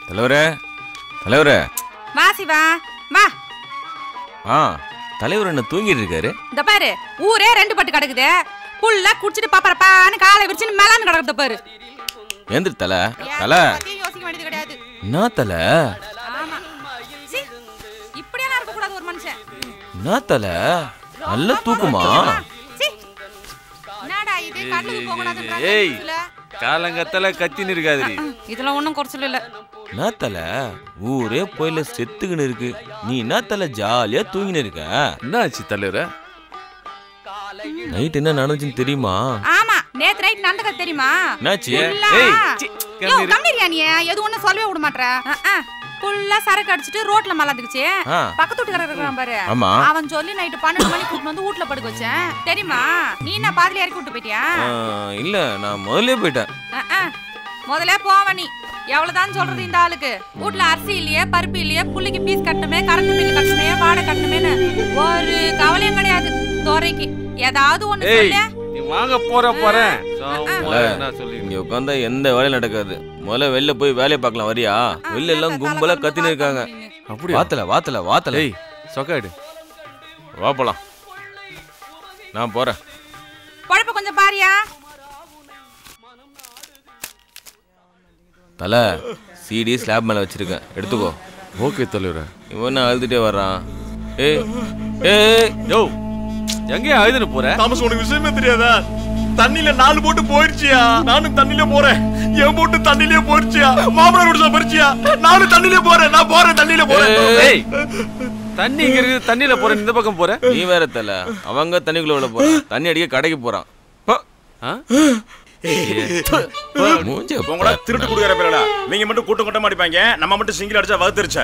தலைவரே தலைவரே வா சிவா வா ஆ தலைவர் என்ன தூங்கிட்டு இருக்காரு இந்த பாரு ஊரே ரெண்டு பட்டு கிடக்குது புல்ல குடிச்சிட்டு பாப்பறப்பான்னு காலை விரிச்சுன்னு மேலான்னு கிடக்குது பாரு ஏந்திரு தலை தலை பத்தியும் யோசிக்க வேண்டியது கிடையாது என்ன தலை ஆமா சீ, இப்படியெல்லாம் இருக்க கூடாது ஒரு மனுஷன் என்ன தலை நல்ல தூக்குமா சீ, என்னடா இது கண்ணுக்கு போக கூடாதுன்றாங்க ஏய் இதுல. காலங்கத்தால கத்தின்னு இருக்காதுடி இதெல்லாம் ஒண்ணும் குறைச்சல் இல்ல என்ன தலை ஊரே போயில செத்துக்கின்னு இருக்கு நீ என்ன தலை ஜாலியா தூங்கின்னு இருக்க என்னாச்சு தலைவர நைட் என்ன நடந்துச்சுன்னு தெரியுமா ஆமா நேத்து நைட் நடந்தது தெரியுமா என்னாச்சு? புல்லா. ஏய், யோ, கம்மிரியா நீ எது ஒண்ணும் சொல்லவே விட மாட்ற அஹ், அஹ். புல்லா சரக்கு அடிச்சிட்டு ரோட்ல மலாந்துக்குச்சு ஆ. பக்கத்து வீட்டுக்காரர் இருக்கான் பாரு ஆமா. அவன் சொல்லி நைட்டு பன்னெண்டு மணிக்கு கூட்டு வந்து வீட்ல படுக்க வச்சேன் தெரியுமா நீ என்ன பாதியில இறக்கி விட்டு போயிட்டியா ஆ, இல்ல நான் முதல்ல போயிட்டேன் அஹ், அஹ். முதல்ல போவ நீ எவ்வளவுதான் சொல்றது இந்த ஆளுக்கு வீட்ல அரிசி இல்லையே பருப்பு இல்லையே புள்ளிக்கு பீஸ் கட்டணுமே கரண்ட் பில் கட்டணுமே வாடகை கட்டணுமேன்னு ஒரு கவலையும் கிடையாது துறைக்கு ஏதாவது ஒண்ணு ஏய் சொல்லு நீ வாங்க போற போறேன் தல, இங்க உட்காந்தா எந்த வேலையும் நடக்காது முதல்ல வெளில போய் வேலையை பார்க்கலாம் வரியா வெளில எல்லாம் கும்பலா கத்தின்னு இருக்காங்க அப்படியா? வாத்தல வாத்தல வாத்தல ஏய் சொக்காடு வா போலாம் நான் போறேன் பொழப்ப கொஞ்சம் பாரியா தல சிடி ஸ்லாப் மேல வச்சிருக்கேன் எடுத்துக்கோ ஓகே தலைவர இவன் என்ன அழுதுட்டே வர்றான் ஏய் ஏய் யோ எங்கேயா அழுதுன்னு போற தாமஸ் உனக்கு விஷயமே தெரியாதா தண்ணில நாலு போட்டு போயிருச்சியா நானும் தண்ணில போறேன் என் போட்டு தண்ணிலே போயிருச்சியா மாமனார் விடுதா போயிருச்சியா நானும் தண்ணிலே போறேன் நான் போறேன் தண்ணில போறேன் ஏய் தண்ணி இங்க இருக்குது தண்ணியில போற இந்த பக்கம் போற நீ வேற தல அவங்க தண்ணிக்குள்ள விட போறான் தண்ணி அடிக்க கடைக்கு போறான் போ. மூஞ்ச உங்களா திருட்டு குடுக்கற பேரடா நீங்க மட்டும் கூட்டம் கூட்டமா அடிப்பாங்க நம்ம மட்டும் சிங்கிள் அடிச்சா வகுத்துருச்ச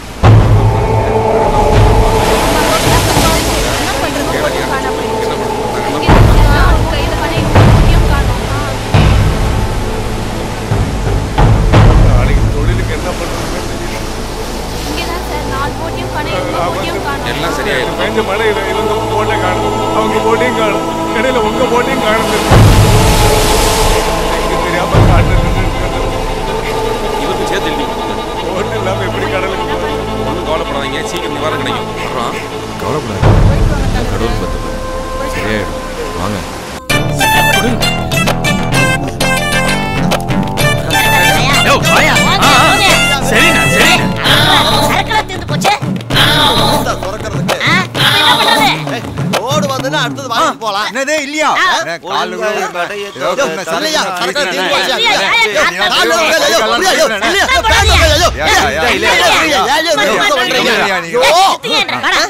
நாளைக்கு தொழிலுக்கு என்ன பண்றது இங்கதான் சார் நாலு போட்டியும் காணும் எந்த போட்டியும் காணும் எல்லாம் சரியாயிடும் பெஞ்ச மழையில இருந்து போட்டே காணும் அவங்க போட்டையும் காணும் இடையில உங்க போட்டையும் காணும் எங்க தெரியாம காட்டு இவருக்கு சேர்த்து போட்டு இல்லாம எப்படி கடலுக்கு போறது? ஒன்றும் கவலைப்படாதீங்க சீக்கிரம் நிவாரணம் கிடைக்கும் வர்றோம் கவலைப்படாத கடவுள் பார்த்து சரியாயிடும் வாங்க யோ வாயா ஆ, ஆ. சரிண்ணா சரிண்ணா சரக்கெல்லாம் தீர்ந்து போச்சு ரோடு வந்துன்னா அடுத்தது வாங்கி போலாம் என்னதே இல்லையா கால் சொல்லையா சரக்கு தீர்ந்து போச்சு இல்லையா, இல்லையா, ஐயோ, கால்ல உட்காரு, ஐயோ, இல்லையா, ஐயோ, இல்லையா, ஐயோ, ஐயோ, ஐயோ, ஐயோ, ஐயோ, ஐயோ, ஐயோ, ஐயோ, சொல்றீங்க. ஐயோ.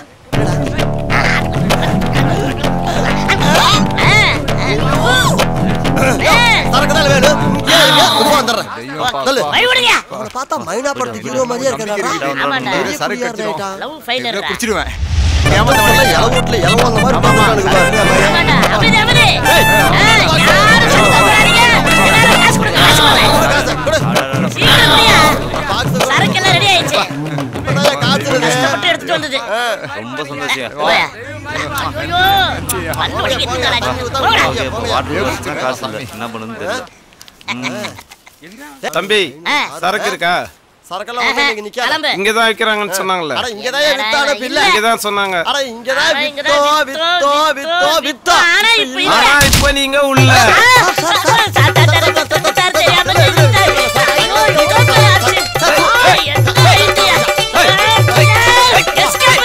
சரக்கு தான் வேணும் ஏன் இங்க? உள்ள வந்துடுறேன். சொல்லு. வழி விடுங்க. அவனை பார்த்தா மைனா படத்து ஹீரோ மாதிரியே இருக்காடா. ஆமாண்டா. பெரிய குடியாரனாயிட்டா. லவ் ஃபெயிலியர் குடிச்சிடுவேன் ஏமாந்தவன்ல இலை வீட்டுல இலை வாங்க மாதிரி பார்த்துட்டானுங்க பாரு. ஆமாண்டா அமைதி அமைதி ஆ, யாரும் சொல்லி தப்புறாதீங்க. எல்லாரும் காசு கொடுங்க காசு கொடுங்க சீக்கிரம் குடியா சரக்கெல்லாம் ரெடி ஆயிடுச்சு கஷ்டப்பட்டு எடுத்துட்டு வந்தது ரொம்ப சந்தோஷம் போயா. ஐயோ பல்லு வலிக்கு எத்தனை போடா. காசு இல்லை என்ன பண்ணுன்னு தெரியல தம்பி ஆ. சரக்கு இருக்கா சரக்கெல்லாம் ஒண்ணும் இங்க நிக்காத. கிளம்பு. இங்கதான் விக்கிறாங்கன்னு சொன்னாங்கல்ல அட, இங்கதான் ஏன் வித்தான பிள்ளை? இங்கதான் சொன்னாங்க அட, இங்கதான் அட, வித்தோ, இங்கதான் வித்தோ, வித்தோ, வித்தோ. ஆனா இப்ப இல்ல. ஆனா இப்ப நீங்க உள்ள சார், தெரியாம செஞ்சுட்டாரு. ஐயோ, எவ்வளவு பெரிய ஆச்சு. ஆ, எத்தனை ஐடியா. Escape.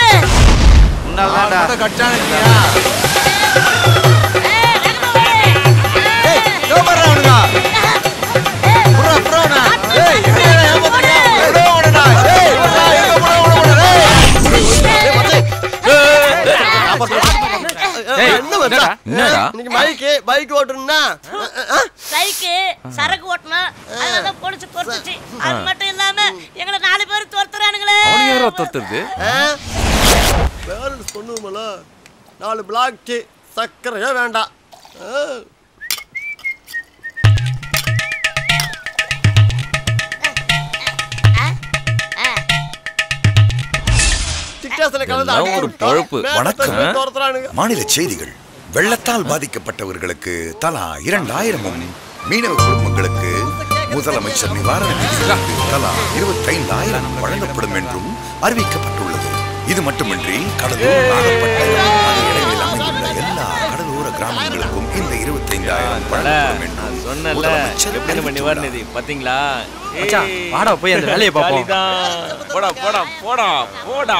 இதோ பாருடா அவனுங்க. புறா, புறாவனா. ஏய், என்னடா ஏமாத்துறீங்க? விடு அவனடா. ஏய், விடுடா, எங்க புறா, விடு, விடு. ஏய். ஏய், மச்சி. காப்பாத்து. ஏய், என்ன மச்சான்? என்னடா? என்னடா? இன்னைக்கு பைக்கு பைக் ஓட்டணும்னா சைக்கு சரக்கு ஓட்டணும் அதெல்லாம் பொடிச்சு பொறுத்துச்சு அது மட்டும் இல்லாம எங்களை நாலு பேர் துரத்துறானுங்களே அவனுக்கு யாரோ தொத்துறது பேரண்ட்ஸ் பண்ணுவோம்ல நாலு பிளாக்கு சர்க்கரையே வேண்டாம் ஆ. டிக்டாஸ்ல கலந்து எல்லாம் ஒரு அடிச்சு பொழப்பு. மேல வணக்கம். பேசி துரத்துறானுங்க. மாநில செய்திகள் வெள்ளத்தால் பாதிக்கப்பட்டவர்களுக்கு தலா இரண்டாயிரமும் மீனவ குடும்பங்களுக்கு முதலமைச்சர் நிவாரண நிதியிலிருந்து தலா இருபத்தைந்தாயிரம் வழங்கப்படும் என்றும் அறிவிக்கப்பட்டுள்ளது இது மட்டுமின்றி கடலூர் நாகப்பட்டினம் ஆகிய இடங்களில் அமைந்துள்ள எல்லா கடலோர கிராமங்களுக்கும் இந்த இருபத்தைந்தாயிரம் வழங்கப்படும் என்றும் சொன்னல முதலமைச்சர் எப்படி பண்ணி நிதி பாத்தீங்களா மச்சான், வாடா, போய் அந்த வேலையை பார்ப்போம். ஜாலிதான். போடா போடா போடா போடா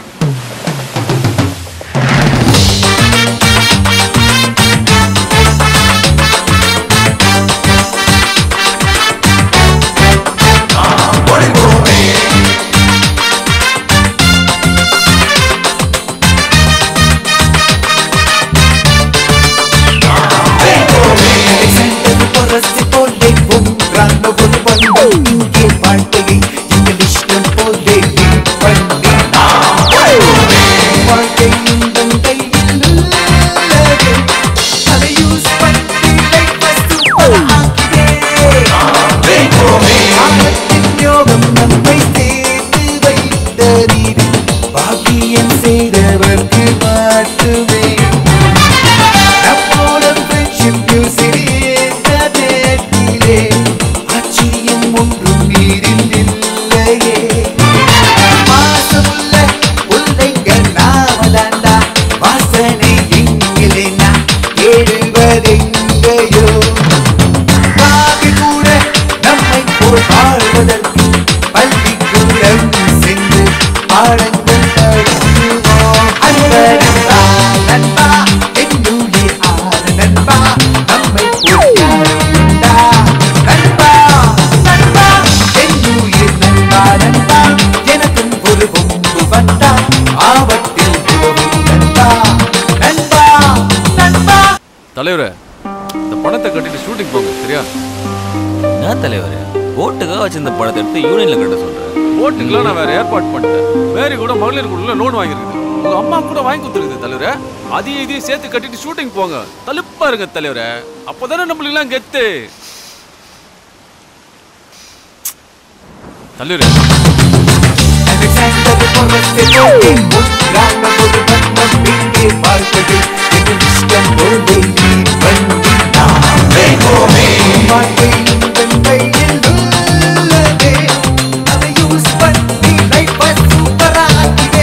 பொரசி போலே ஒன்றான ஒரு பண்பு இங்கே வாழ்க்கையை எங்கள் இஷ்டம் போலே பண்ணி வாழ்க்கை உந்தன் கையில் உள்ளது அதை யூஸ் பண்ணி லைஃப் சூப்பர் ஆகத்தின் யோகம் நம்மை சேர்த்து வைத்தறிவு பாக்கியம் செய்தவர்க்கு மட்டுமே நம்மோட ஃப்ரெண்ட்ஷிப் மியூசிக் நேரத்திலே ஆச்சரியம் ஒன்றும் நீரில் இல்லையே மாசமுள்ள உள்ளைங்க நாமதாண்டா வாசனை எங்கிலே நான் தேடுவதெங்கையோ பாவி கூட நம்மை போல் வாழ்வதற்கு பள்ளிக்கூடம் சென்று பாடங்கள் படிக்குவோம் அன்பா நண்பா என்னுடைய ஆன நண்பா நம்மை போல் யாரும் உண்டா நண்பா நண்பா என்னுயிர் நண்பா நண்பா எனக்கும் ஒரு கொம்பு வந்தா ஆபத்தில் உதவும் நண்பா நண்பா நண்பா தலைவரே இந்த பணத்தை கட்டிட்டு ஷூட்டிங் போங்க சரியா என்ன தலைவர் போட்டுக்காக வச்சிருந்த படத்தை எடுத்து யூனியன்ல கட்ட சொல்றேன் போட்டுக்கெல்லாம் நான் வேற ஏற்பாடு பண்ணிட்டேன் மேரி கூட மகளிர் குழுல லோன் வாங்கியிருக்குது உங்க அம்மா கூட வாங்கி கொடுத்துருக்குது தலைவரே அதையும் இதையும் சேர்த்து கட்டிட்டு ஷூட்டிங் போங்க தலுப்பா இருங்க தலைவரே அப்பதானே நம்மளுக்கு எல்லாம் கெத்து தலைவரே அலெக்சாண்டர் பொறத்தை போலே ஒன்றான ஒரு பண்பம் இங்கே பார்ப்பது எங்கள் இஷ்டம் போலே நீ பண்ணி நாமே போமே வாழ்க்கை உந்தன் கையில் உள்ளதே அதை யூஸ் பண்ணி லைஃப் சூப்பராக்கிவே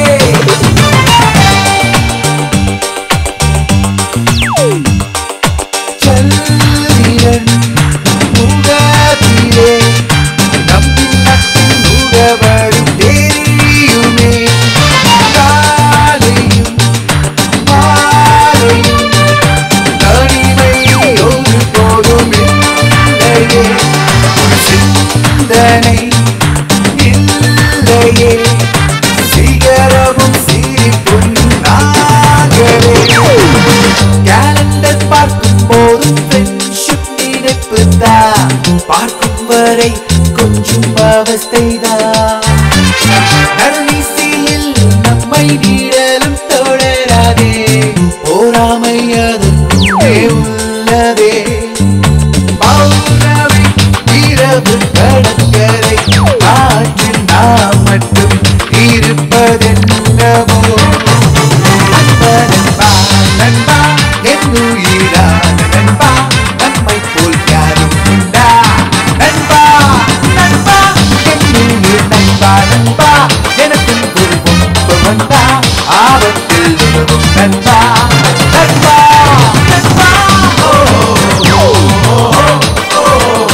சந்திரன் முகத்திலே நம்பின் நட்டின் முகவரி தெரியுமே காலையும் மாலையும் தனிமை ஒரு போதும் இல்லையே ஒரு சிந்தனை இல்லையே சிகரமும் சிரிப்பும் நாங்களே கேலண்டர் பார்க்கும் போது ஃப்ரெண்ட்ஷிப் நினைப்பு தான் பார்க்கும் வரை கொஞ்சம் அவஸ்தைதான் நடுநிசையில் நம்மை நீடலும் தொடராதே போராமை அதற்குள்ளே உள்ளதே பௌர்ணமி இரவு கடற்கரை காற்றில் நாம் மட்டும் இருப்பதென்னவோ அன்பா நண்பா நண்பா என்னுயிரான நண்பா நம்மை போல் யாரும் உண்டா நண்பா நண்பா என்னுயிர் நண்பா நண்பா எனக்கு ஒரு பொம்பு வந்தா ஆபத்தில் உதவும் நண்பா நண்பா நண்பா ஓ, ஓ, ஓ,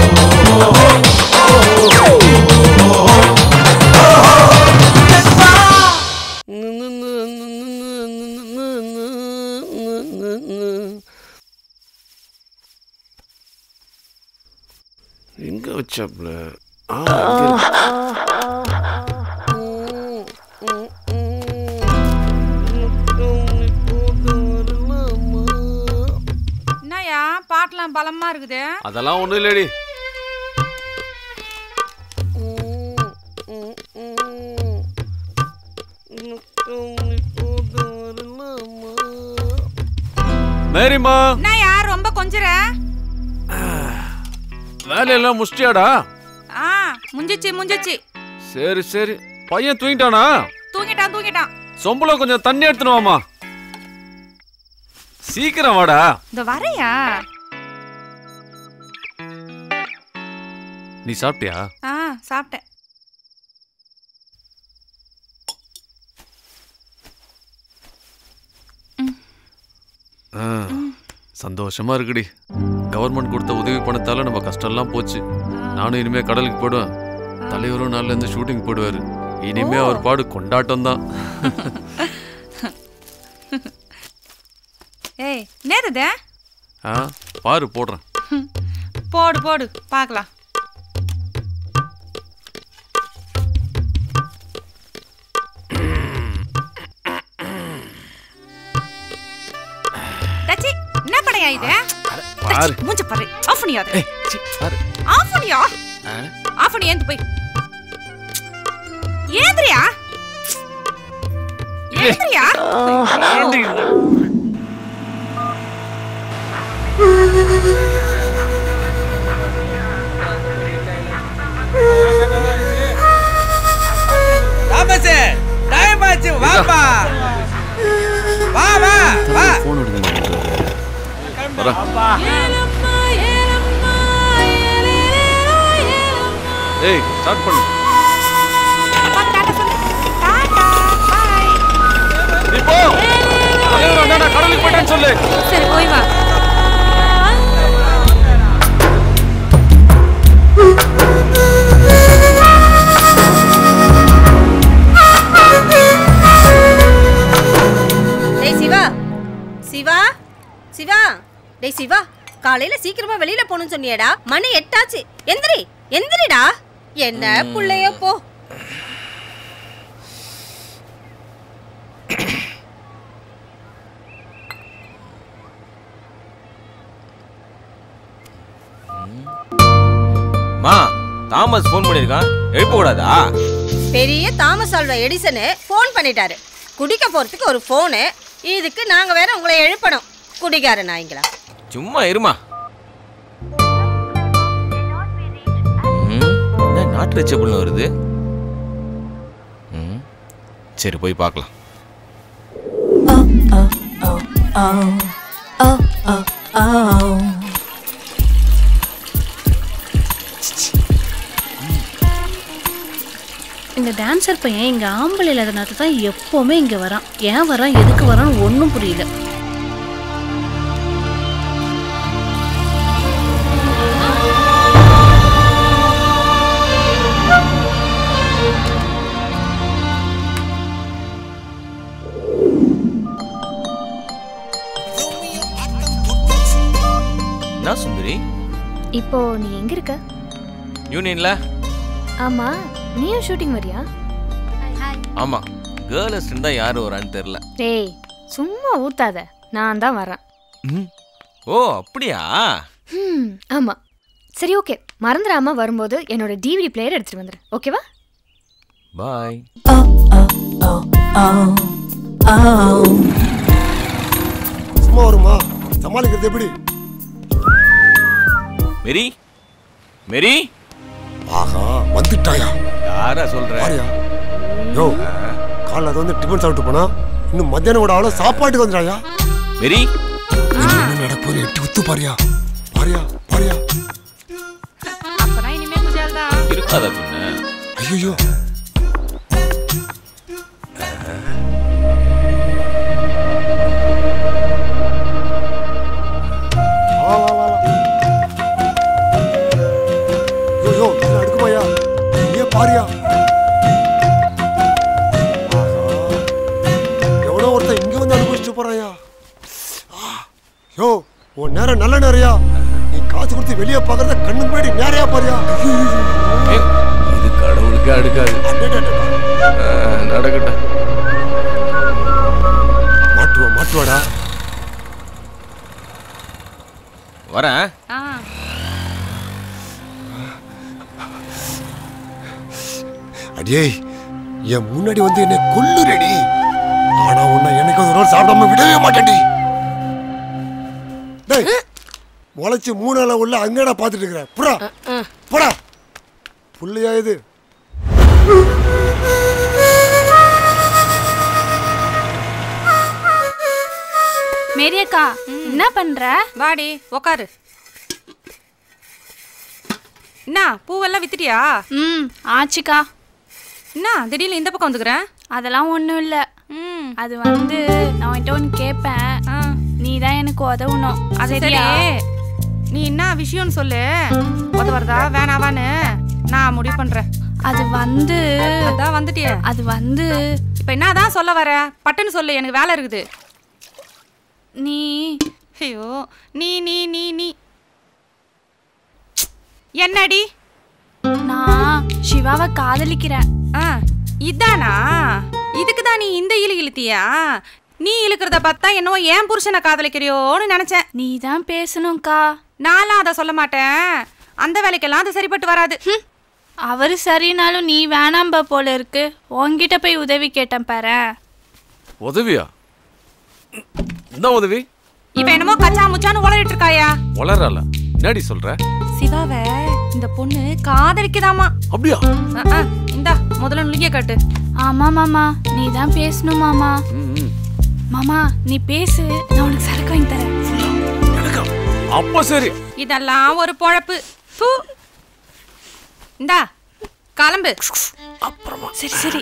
எங்க வச்சாப்ல ஆ இங்க இருக்கு. என்னய்யா பாட்டெல்லாம் பலமா இருக்குது அதெல்லாம் ஒண்ணும் இல்லடி மேரிமா என்னய்யா ரொம்ப கொஞ்சற வேலையெல்லாம் முடிச்சிட்டியாடா ஆ முஞ்சிச்சு முஞ்சிச்சு சரி சரி பையன் தூங்கிட்டானா தூங்கிட்டான் தூங்கிட்டான் சொம்பளம் கொஞ்சம் தண்ணி எடுத்துன்னு வாமா சீக்கிரம் வாடா இந்த வரையா நீ சாப்பிட்டியா ஆ சாப்பிட்டேன் ஆ, சந்தோஷமா இருக்குடி கவர்மெண்ட் கொடுத்த உதவி பணத்தால நம்ம கஷ்டம்லாம் போச்சு நானும் இனிமே கடலுக்கு போடுவேன் தலைவரும் நாள்ல இருந்து ஷூட்டிங் போடுவாரு இனிமே அவர் பாடு கொண்டாட்டம் தான் ஏய் நேருதே ஆ பாரு போடுறேன் போடு போடு பார்க்கலாம் டச்சி என்ன படையா இது பாரு மூஞ்ச பாரு ஆஃப் பண்ணியாத ஏய், சீ, பாரு ஆஃப் பண்ணியா ஆ, ஆஃப் பண்ணி ஏந்து போய் ஏந்திரியா ஏந்திரியா தாமஸ் டைம் ஆச்சு வாப்பா வா வா வா ஃபோன் எடுக்க மாட்டேங்கிறாரு வரேன் ஏய் ஸ்டார்ட் பண்ணு நீ போ தலைவர் வந்தா கடலுக்கு போயிட்டேன்னு சொல்லு சரி போய் வா டேய் சிவா சிவா சிவா டேய் சிவா காலையில சீக்கிரமா வெளியில போகணும்னு சொன்னியேடா மணி எட்டாச்சு எந்திரி எந்திரிடா என்ன புள்ளையோ போ மா தாமஸ் ஃபோன் பண்ணியிருக்கான் எழுப்ப கூடாதா பெரிய தாமஸ் ஆல்வா எடிசனு ஃபோன் பண்ணிட்டாரு குடிக்க போறதுக்கு ஒரு ஃபோனு இதுக்கு நாங்க வேற உங்களை எழுப்பணும் குடிகார நாய்ங்களா சும்மா இருமா ம், என்ன நாட்டு ரச்சபுல்னு வருது ம், சரி போய் பார்க்கலாம் இந்த டான்சர் பையன் இங்க ஆம்பளை இல்லாத நேரத்துல தான் எப்பவுமே இங்க வரான் ஏன் வரான் எதுக்கு வரான்னு ஒன்றும் புரியல என்ன சுந்தரி இப்போ நீ எங்க இருக்க யூனியன்ல ஆமா நீயும் ஷூட்டிங் வரியா ஆமா கேர்ள் அசிஸ்டன்ட் தான் யார் வரான்னு தெரில டேய் சும்மா ஊத்தாத நான் தான் வரேன் ஓ அப்படியா ம் ஆமா சரி ஓகே மறந்துடாம வரும்போது என்னோட டிவிடி பிளேயர் எடுத்துட்டு வந்துரு ஓகேவா பாய் சும்மா வருமா சமாளிக்கிறது எப்படி மெரி மெரி ஆஹா வந்துட்டாயா யாரா சொல்ற பாரியா யோ காலைல அது வந்து டிஃபன் சாப்பிட்டு போனா இன்னும் மத்தியானம் கூட அவ்வளோ சாப்பாட்டுக்கு வந்துடாயா மெரி என்ன நடப்போது எட்டு உத்து பாரியா பாரியா பாரியா அப்பனா இனிமே குஜால் தான் இருக்காதா பின்ன ஐயோ ஐயோ இதுல அடுக்குமாயா நீயே பாரியா ஆஹா. எவனோ ஒருத்தன் இங்க வந்து அனுபவிச்சுட்டு போறாயா யோ உன் நேரம் நல்ல நேரையா நீ காசு கொடுத்து வெளியே பாக்குறத கண்ணு முன்னாடி நேரையா பாரியா இது கடவுளுக்கு அடுக்காது ஆ, நடக்கட்டும் மாட்டுவா மாட்டுவாடா வரேன் ஆ அடியே என் முன்னாடி வந்து என்னை கொல்லுறடி ஆனா உன்னை எனக்கு ஒரு நாள் சாப்பிடாம விடவே மாட்டேன்டி டேய் முளைச்சு மூணு நாள உள்ள அங்கடா பாத்துட்டு இருக்கிற புறா போடா புள்ளையா இது மேரியக்கா என்ன பண்ற வாடி உக்காரு என்ன பூவெல்லாம் வித்துட்டியா ம் ஆச்சுக்கா என்ன திடீர்னு இந்த பக்கம் வந்துக்கிறேன் அதெல்லாம் ஒன்றும் இல்லை அது வந்து நான் உன்கிட்ட ஒன்று கேட்பேன் நீ தான் எனக்கு உதவணும் அது சரி சரியா நீ என்ன விஷயம்னு சொல்லு உதவுறதா வேணாவான்னு நான் முடிவு பண்றேன் அது வந்து அதான் வந்துட்டியே அது வந்து இப்போ என்னதான் சொல்ல வர பட்டுன்னு சொல்லு எனக்கு வேலை இருக்குது நீ ஐயோ நீ நீ நீ நீ என்னடி நான் சிவாவை காதலிக்கிறேன் ஆ இதானா இதுக்கு தான் நீ இந்த இழு இழுத்தியா நீ இழுக்கிறத பார்த்தா என்னவோ ஏன் புருஷனை காதலிக்கிறியோன்னு நினைச்சேன் நீ தான் பேசணும்க்கா நான்லாம் அதை சொல்ல மாட்டேன் அந்த வேலைக்கெல்லாம் அது சரிப்பட்டு வராது அவரு சரினாலும் நீ வேணாம்பா போல இருக்கு உன்கிட்ட போய் உதவி கேட்டேன் பாரு உதவியா என்ன உதவி இப்ப என்னமோ கச்சா முச்சான்னு உளறிட்டு இருக்காயா வளரல என்னடி சொல்ற சிவாவை இந்த பொண்ணு காதலிக்குதாமா அப்படியா அஹ், அஹ், இந்தா முதல்ல நுழிய காட்டு ஆமா மாமா நீ தான் பேசணும் மாமா மாமா நீ பேசு நான் உனக்கு சரக்கு வாங்கி தரேன் அப்ப சரி இதெல்லாம் ஒரு பொழப்பு ஃபு. இந்தா கிளம்பு சரி சரி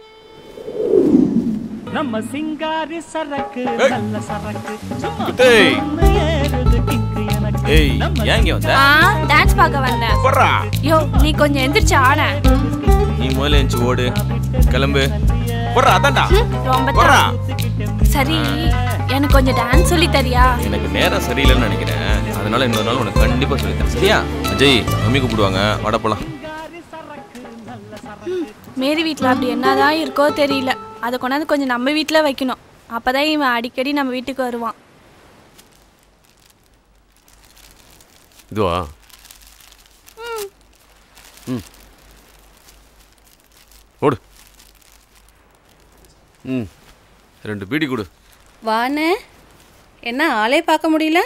நம்ம சிங்காரி சரக்கு ஏய். நல்ல சரக்கு சும்மா டேய். ஏறுது கிக்கு எனக்கு ஏய் ஏன் இங்க வந்த ஆ டான்ஸ் பார்க்க வந்தேன் போடுறா. யோ நீ கொஞ்சம் எந்திரிச்சு ஆட நீ முதல்ல எந்திச்சு ஓடு கிளம்பு போடுறா அதான்டா ரொம்ப போடுறா சரி எனக்கு கொஞ்சம் டான்ஸ் சொல்லி தரியா எனக்கு நேரம் சரியில்லைன்னு நினைக்கிறேன் அதனால இன்னொரு நாள் உனக்கு கண்டிப்பா சொல்லித் தரேன் சரியா அஜய் மம்மி கூப்பிடுவாங்க வாட போலாம் மேரி வீட்டில் அப்படி என்னதான் இருக்கோ தெரியல அதை கொண்டாந்து கொஞ்சம் நம்ம வீட்டில் வைக்கணும் அப்பதான் இவன் அடிக்கடி நம்ம வீட்டுக்கு வருவான் இதுவா ம் ஓடு ம் ரெண்டு பீடி கொடு வானே என்ன ஆளே பார்க்க முடியல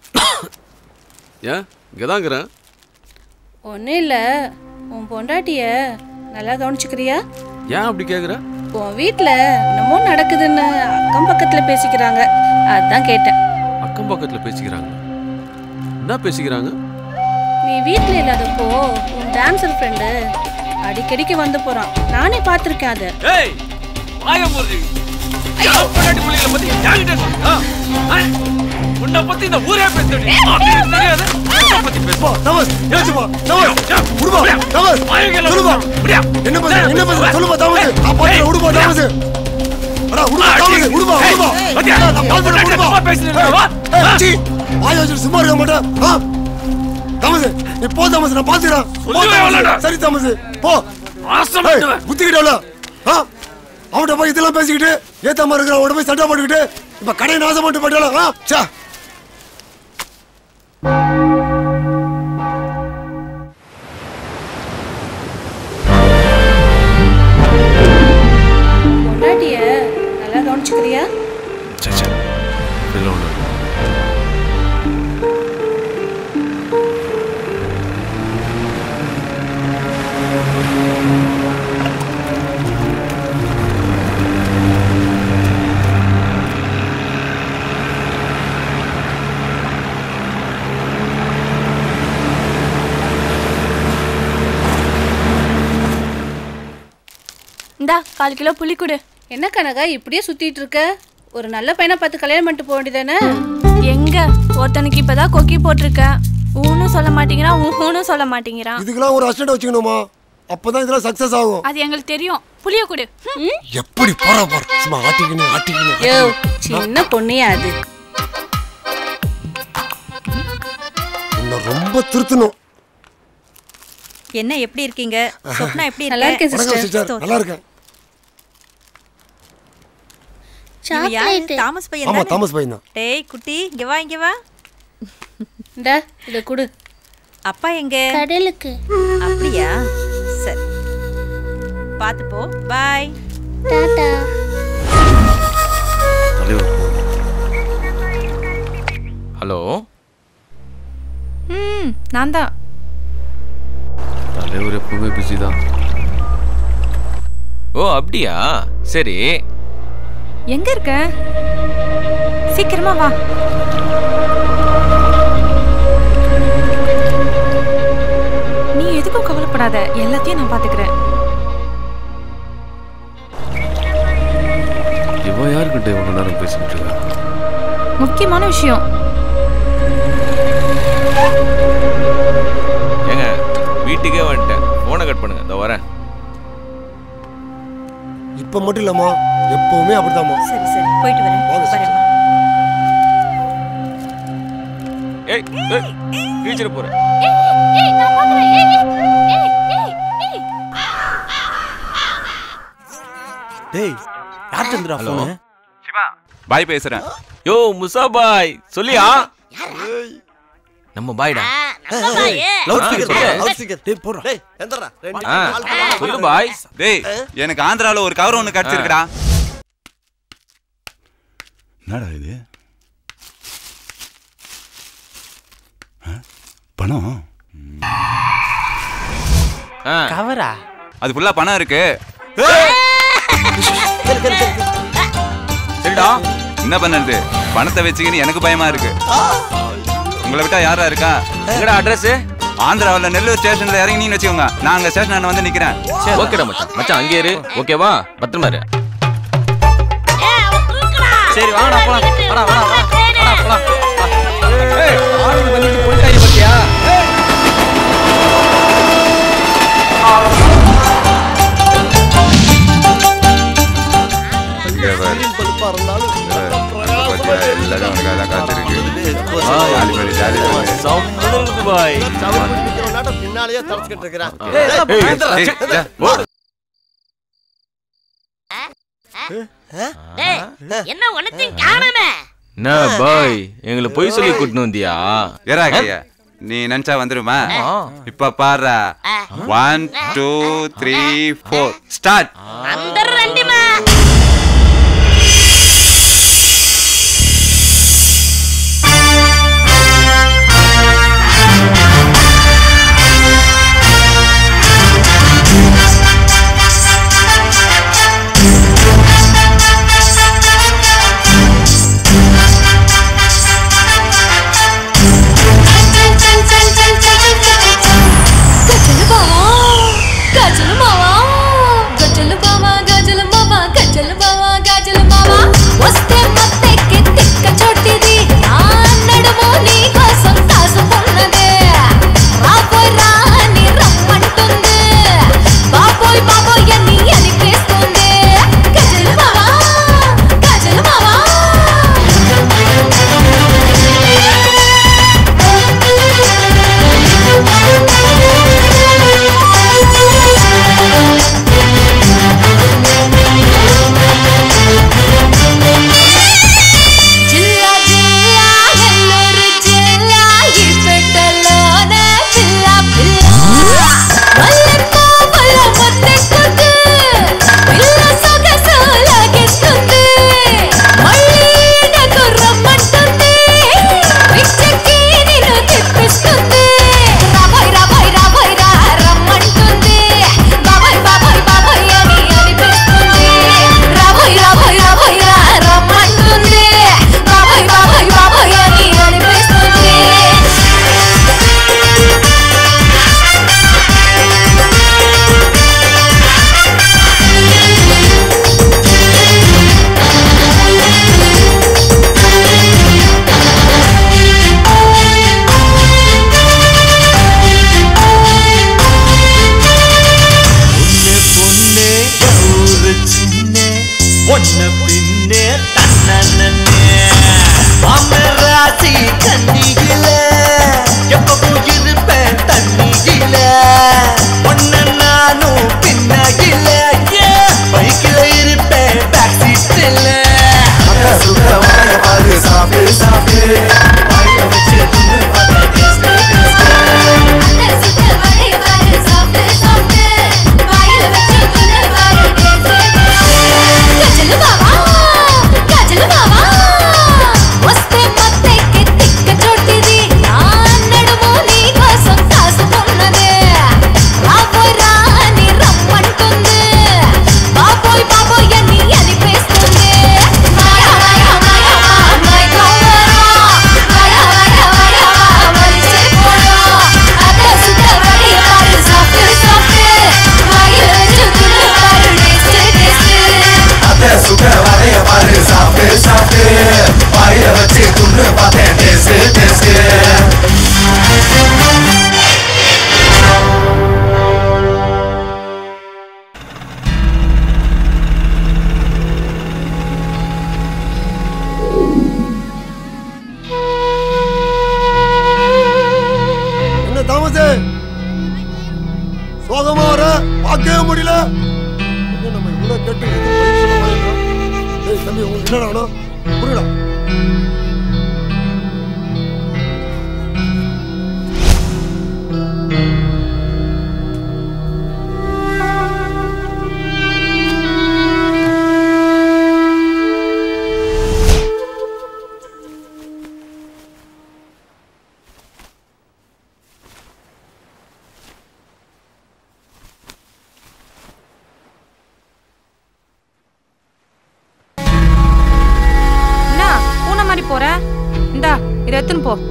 ஏன் இங்கே தாங்கிறேன் ஒன்றும் இல்லை உன் பொண்டாட்டிய நல்லா கவனிச்சுக்கிறியா ஏன் அப்படி கேட்குற உன் வீட்டில் என்னமோ நடக்குதுன்னு அக்கம் பக்கத்தில் பேசிக்கிறாங்க அதான் கேட்டேன் அக்கம் பக்கத்தில் பேசிக்கிறாங்க என்ன பேசிக்கிறாங்க நீ வீட்டில் இல்லாதப்போ உன் டான்ஸர் ஃப்ரெண்டு அடிக்கடிக்கு வந்து போகிறான் நானே பார்த்துருக்கேன் அதை ஏய் வாய மூடு பொண்டாட்டி பிள்ளைகளை பத்தி யார்கிட்ட சொல்றா உன்னை பத்தி இந்த ஊரே பேசுறீ தெரியாது உன்னை பத்தி பேசுவா தமஸ் ஏச்சுப்பா தமஸ் உடுப்பா தமஸ் சொல்லுப்பா என்ன பேச என்ன பேச சொல்லுப்பா தமஸ் நான் பாத்து உடுப்பா தமஸ் அடா உடுப்பா தமஸ் உடுப்பா உடுப்பா பாத்தியா? நான் பாத்து உடுப்பா சும்மா பேசுறீங்க, வா. ஏய், சீ, வாய் வச்சு சும்மா இருக்க மாட்டேன் ஆ தமஸ் நீ போ தமஸ் நான் பாத்துக்கிறேன் போ, சொல்லுவே தமஸ். வேணாடா. சரி தமஸ் போ நாசம் ஏய், பண்ணுவேன். குத்திக்கிட்டவள ஆ அவன்கிட்ட போய் இதெல்லாம் பேசிக்கிட்டு ஏத்தாம இருக்கிற அவன்கிட்ட போய் சண்டை போட்டுக்கிட்டு இப்ப கடையை நாசம் பண்ணிட்டு போயிட்டால ஆ சே பொண்டாட்டிய நல்லா கவனிச்சுக்கிறியா சச்சா இல்லை ஒன்று இந்தா கால் கிலோ புளி கொடு என்ன கனகா இப்படியே சுத்திட்டு இருக்க ஒரு நல்ல பையனை பார்த்து கல்யாணம் பண்ணிட்டு போக வேண்டியதானே எங்க ஒருத்தனுக்கு இப்பதான் கொக்கி போட்டிருக்கேன் ஊனும் சொல்ல மாட்டேங்கிறான் ஊனும் சொல்ல மாட்டேங்கிறான் இதுக்கெல்லாம் ஒரு அசிஸ்டன்ட் வச்சுக்கணுமா அப்பதான் இதெல்லாம் சக்சஸ் ஆகும் அது எங்களுக்கு தெரியும் புளிய கொடு ம். எப்படி போறா பாரு சும்மா ஆட்டிக்கின்னு ஆட்டிக்கின்னு யோ சின்ன பொண்ணையா அது உன்னை ரொம்ப திருத்தணும் என்ன எப்படி இருக்கீங்க சொப்னா எப்படி நல்லா இருக்கேன் வணக்கம் சிஸ்டர் நல்லா இருக்கேன் இவன் யாரு? தாமஸ் பையன் ஆமா தானே? தாமஸ் பையன் தான் டேய் குட்டி இங்க வா இங்க வா இந்தா இத குடு அப்பா எங்க கடலுக்கு அப்படியா சரி பாத்து போ பாய் டாடா தலைவர் ஹலோ ம் நான் தான் தலைவர் எப்பவுமே பிஸி தான் ஓ அப்படியா சரி எங்க இருக்க சீக்கிரமா வா நீ கவலைப்படாத எல்லாத்தையும் நான் பாத்துக்கிறேன் இவன் யாருக்கிட்ட இவ்வளோ நேரம் பேசிக்கிட்டு இருக்கா முக்கியமான விஷயம் ஏங்க வீட்டுக்கே வந்துட்டேன் ஃபோனை கட் பண்ணுங்க இதோ வரேன் இப்ப மட்டும் இல்லம்மா எப்பவுமே அப்படிதாம்மா சரி சரி போயிட்டு வரேன் வரேன் ஏய் ஏய் கீழ்ச்சிட போறேன் டேய் யார் சந்திரா ஹலோ ஃபோனு பாய் பேசுறேன் யோ முசா பாய் சொல்லியா நம்ம பாய்டா லவுட் ஆ, ஸ்பீக்கர் சொல்லு. லவுட் ஸ்பீக்கர் டேய் போடுறா டேய் எந்தடா ரெண்டு ஆ, கால் பண்ணா சொல்லு பாய் டேய் எனக்கு ஆந்திரால ஒரு கவர் ஒன்று கிடைச்சிருக்குடா என்னடா இது ஆ? பணம் கவரா அது ஃபுல்லா பணம் இருக்கு சரிடா என்ன பண்ணுறது பணத்தை வச்சுக்கின்னு எனக்கு பயமா இருக்கு உங்களை விட்டா யாரா இருக்கா எங்கடா அட்ரஸ் ஆந்திராவில் நெல்லூர் ஸ்டேஷன்ல இறங்கினீங்கன்னு வச்சுக்கோங்க நான் அங்க ஸ்டேஷன் வந்து நிக்கிறேன் ஓகேடா மச்சான் மச்சான் அங்கே இரு ஓகேவா பத்திரமா இரு சரி வாடா போலாம் வாடா வாடா வாடா வாடா போலாம் ஏய் ஆளுங்க வந்துட்டு போயிட்டாங்க பாத்தியா பல்பா இருந்தாலும் எல்லாரும் அவனுக்காக தான் காத்திருக்கு சம்மதம் பாய் நாட்டம் பின்னாலேயே தளச்சுக்கிட்டு இருக்கிறான் ஏய், ஏய், ஏய், ஓ. டேய், என்ன ஒன்னத்தையும் காணாமே என்ன பாய் எங்களை பொய் சொல்லி கூட்டின்னு வந்தியா ஏறா கையா நீ நினைச்சா வந்துருமா இப்ப பாரு one two three four start அந்த ரெண்டுமா గజలు బావా గజలు మావా గజలు బావా గజలు మావా గజలు బావా గజలు మావా వస్తే మత్తెక్కి తిక్క చొట్టిది ఆ నడుము నీ కోసం కాసుకున్నదే రాబోయ్ రా అని రమ్మంటుంది బాబోయ్ బాబోయ్ అని అనిపిస్తుంది గజలు మావా గజలు మావా జిల్లా జిల్లా నెల్లూరు జిల్లా ఈ పెట్టలోన పిల్ల పిల్ల మల్లెపూ వల్ల ముద్దెక్కుతూ పిల్ల సొగసు లాగేస్తుంది మళ్ళీ నాకు రమ్మంటుంది పిచ్చెక్కి నిన్ను తిప్పిస్తుంది రాబోయ్ రాబోయ్ రాబోయ్ రా రమ్మంటుంది బాబాయ్ బాబాయ్ బాబాయ్ అని అనిపిస్తుంది రాబోయ్ రాబోయ్ రాబోయ్ రా రమ్మంటుంది బాబాయ్ బాబాయ్ బాబాయ్ అని అనిపిస్తుంది பொண்ணு பொண்ணு ஊரு சின்ன ஒன்ன பின்னே தன்னே ராசி கண்ணியில எப்பவும் இருப்பேன் தண்ணியில ஒன்ன நானும் பின்னாகில பைக்கில இருப்பேன் பேக் சீட்டில் சுத்த வாய பாரு சாப்பிடு சாப்பிடு வாயில வச்சு தின்னு பார்த்தா taste, taste. గజలు బావా గజలు బావా వస్తే మత్తెక్కి తిక్క చొట్టిది నా నడుము నీ కోసం కాసుకున్నదే రాబోయ్ రా అని రమ్మంటుంది బాబోయ్ బాబోయ్ అని అనిపిస్తుంది మాయా మాయా మాయా మాయా என்ன என்ன நம்ம இவ்வளோ கேட்டு எதுவும் பதில் சொல்ல மாட்டேங்கிறோம் டேய் தம்பி உங்களுக்கு என்னடா வேணும் புரியல என்ன பூனை மாதிரி போற இந்தா இதை எடுத்துன்னு போ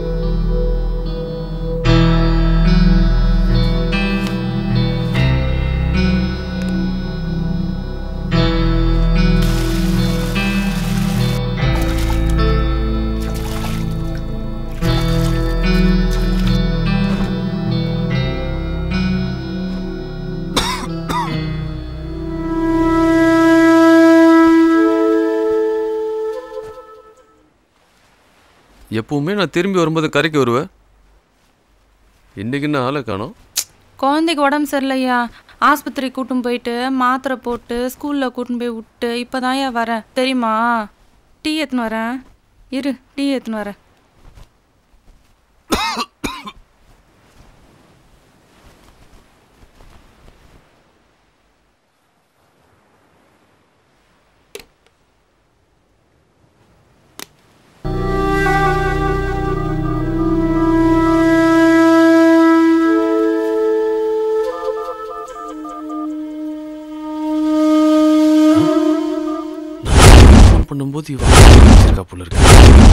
எப்பவுமே நான் திரும்பி வரும்போது கரைக்கு வருவேன் இன்னைக்கு என்ன ஆளை காணோம் குழந்தைக்கு உடம்பு சரியில்லையா ஆஸ்பத்திரி கூட்டின்னு போயிட்டு மாத்திரை போட்டு ஸ்கூலில் கூட்டின்னு போய் விட்டு இப்போதான் ஏன் வரேன் தெரியுமா டீ எடுத்துன்னு வரேன் இரு டீ எடுத்துன்னு வரேன் ஃபோன் பண்ணும்போது இவன் இருக்கா போல இருக்கு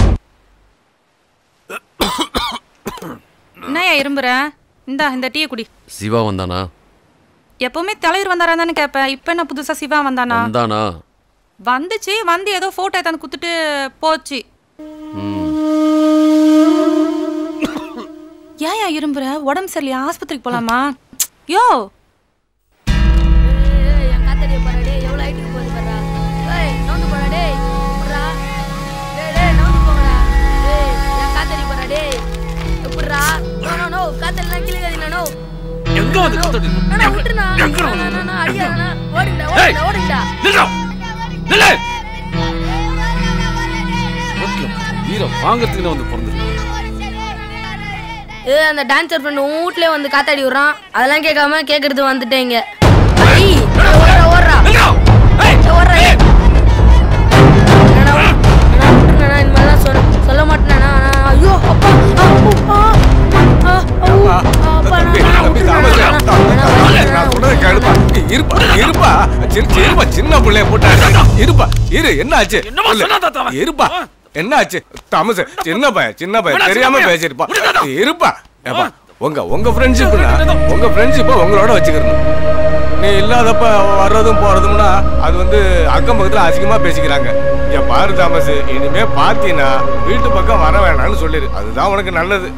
என்னய்யா இரும்புற இந்தா இந்த டீயை குடி சிவா வந்தானா எப்பவுமே தலைவர் வந்தாரா தானே கேட்பேன் இப்போ என்ன புதுசா சிவா வந்தானா வந்தானா வந்துச்சு வந்து ஏதோ போட்டோ எடுத்தாந்து குத்துட்டு போச்சு ம் ஏன் இரும்புற உடம்பு சரியில்லையா ஆஸ்பத்திரிக்கு போலாமா யோ என் காத்தடிய பாரு டேய் எவ்வளவு ஹைட்டுக்கு போகுது பாருடா ஏய் நவுந்து போடா டேய் போடா டேய் டேய் நவுந்து போங்கடா டேய் என் காத்தடி பாரு டேய் எப்படிடா நோ நோ நோ காத்தடிலாம் கிளிக்காதீங்க நோ எங்க வந்து காத்தடி அண்ணா விட்டுருண்ணா எங்க வந்து? அண்ணா, அண்ணா, அடிக்காதண்ணா ஓடுங்கடா ஏய்! ஓடுங்கடா ஓடுங்கடா நில்றா நில்லு ரோட்ல வீரம் வாங்கறதுக்குன்னு வந்து பிறந்திருக்கு ஏ அந்த டான்சர் ஃப்ரெண்ட் உன் வீட்லயே வந்து காத்தாடி விடுறான் அதெல்லாம் கேட்காம கேட்கறது வந்துட்டேங்க ஐ ஓடுறா ஓடுறா ஏய், ஓடுறா ஏய். அண்ணா, அண்ணா, விட்டுருங்கண்ணா, இனிமேல்லாம் சொல்ல சொல்ல மாட்டேண்ணா ஐயோ அப்பா ஆ, ஆ, ஆ, ஆ, ஊ, அப்பா, அண்ணா, அண்ணா, விட்டுருங்கண்ணா, அண்ணா, நான் சொல்றதை கேளுப்பா இருப்பா இருப்பா சின்ன இருப்பா சின்ன பிள்ளைய போட்டா இருப்பா இரு என்ன ஆச்சு என்னம்மா சொன்னா தாத்தா அவன்? இருப்பா என்ன ஆச்சு தாமஸ் சின்ன பையன் சின்ன பையன் வேணா, தெரியாம சின்ன பையன். பேசிருப்பா விடு இருப்பா ஏப்பா உங்க உங்க ஃப்ரெண்ட்ஷிப்னா உங்க ஃப்ரெண்ட்ஷிப்பை உங்களோட வச்சுக்கிறணும் நீ இல்லாதப்ப வர்றதும் போறதும்னா அது வந்து அக்கம் பக்கத்துல அசிங்கமா பேசிக்கிறாங்க இங்க பாரு தாமஸ் இனிமே பாத்தீங்கன்னா வீட்டு பக்கம் வர வேணாம்னு சொல்லிடு அதுதான் உனக்கு நல்லது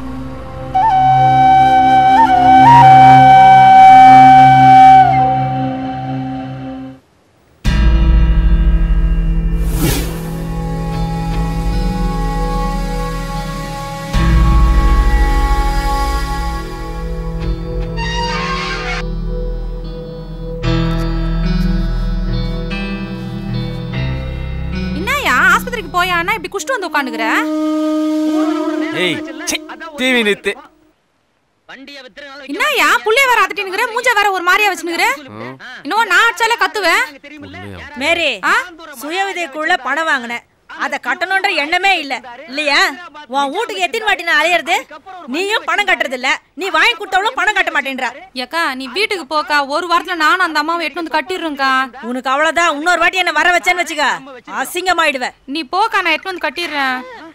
என்னய்யா ஆஸ்பத்திரிக்கு போயான்னா இப்படி குஷ்டு வந்து உட்காந்துக்கிற ஏய் டிவி நிறுத்து என்னய்யா புள்ளைய வேற அதட்டினுங்கிற மூஞ்ச வேற ஒரு மாதிரியா வச்சுனுங்கிற இன்னும் நான் அடிச்சாலே கத்துவேன் மேரி சுய உதவிக்குள்ள பணம் வாங்கினேன் அத கட்டணும்ன்ற எண்ணமே இல்ல இல்லையா உன் வீட்டுக்கு எத்தனை வாட்டி நான் அலையிறது நீயும் பணம் கட்டுறது இல்ல நீ வாங்கி கொடுத்தவளும் பணம் கட்ட மாட்டேன்றா ஏக்கா நீ வீட்டுக்கு போக்கா ஒரு வாரத்துல நானும் அந்த அம்மாவை எட்டு வந்து கட்டிடுறேங்க்கா உனக்கு அவ்வளவுதான் இன்னொரு வாட்டி என்ன வர வச்சேன்னு வச்சுக்க அசிங்கமாயிடுவேன் நீ போக்கா நான் எட்டு வந்து கட்டிடுறேன்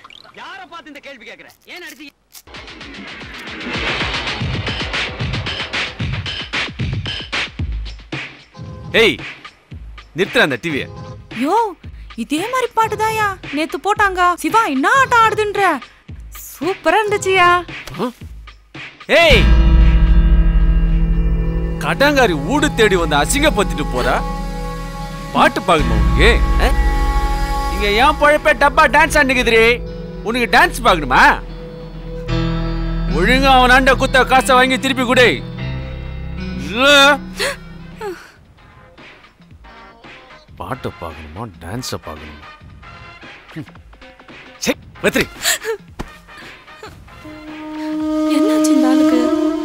ஏய் நிறுத்துற அந்த டிவியை யோ இதே மாதிரி பாட்டுதாயா நேத்து போட்டாங்க சிவா என்ன ஆட்டம் ஆடுதுன்ற சூப்பரா இருந்துச்சுயா ஏய் கடங்காரி ஊடு தேடி வந்து அசிங்கப்படுத்திட்டு போறா பாட்டு பார்க்கணுமா உனக்கு ஆ? இங்க ஏன் பழப்ப டப்பா டான்ஸ் ஆண்டுக்குதுரி உனக்கு டான்ஸ் பார்க்கணுமா ஒழுங்கா அவனாண்ட குத்த காசை வாங்கி திருப்பி கொடு இல்ல பாட்டை பார்க்கணுமா டான்ஸை பார்க்கணுமா ம். சே வெத்ரி என்னாச்சு இந்த ஆளுக்கு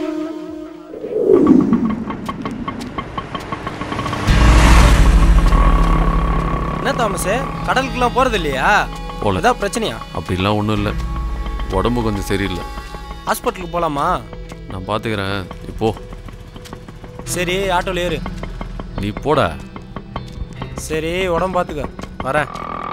என்ன தாமஸ் கடலுக்குலாம் போறது இல்லையா போல ஏதாவது பிரச்சனையா அப்படிலாம் ஒன்றும் இல்லை உடம்பு கொஞ்சம் சரியில்லை ஹாஸ்பிட்டலுக்கு போலாமா நான் பார்த்துக்கிறேன் இப்போ சரி ஆட்டோல ஏறு நீ போடா சரி உடம்பு பார்த்துக்க வரேன்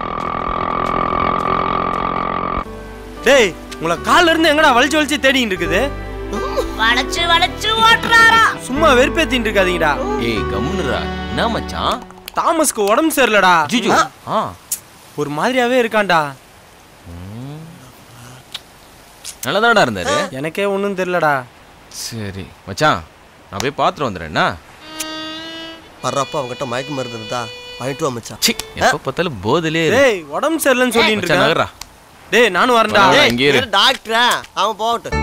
டேய் உங்களை கால்ல இருந்து எங்கடா வலிச்சு வலிச்சு தேடிட்டு இருக்குது வளைச்சு வளைச்சு ஓட்டுறாரா சும்மா வெறுப்பேத்திட்டு இருக்காதீங்கடா ஏய் கம்னுடா என்ன மச்சான் தாமஸ்க்கு உடம்பு சரியில்லடா ஜிஜு ஆ ஒரு மாதிரியாவே இருக்கான்டா நல்லதாடா இருந்தாரு எனக்கே ஒன்றும் தெரியலடா சரி மச்சான் நான் போய் பார்த்துட்டு வந்துடுறேன் என்ன வர்றப்ப அவங்ககிட்ட மயக்க மருந்து இருந்தா வாங்கிட்டு வா மச்சான் சி எப்போ பார்த்தாலும் போதிலே இரு. டேய் உடம்பு சரியில்லைன்னு சொல்லிட்டு மச்சான், இருக்கேன் நகர்றா. டேய் நானும் வரேன்டா வரேன், டேய், இங்கே இரு. இரு, டாக்டரா அவன் போகட்டும்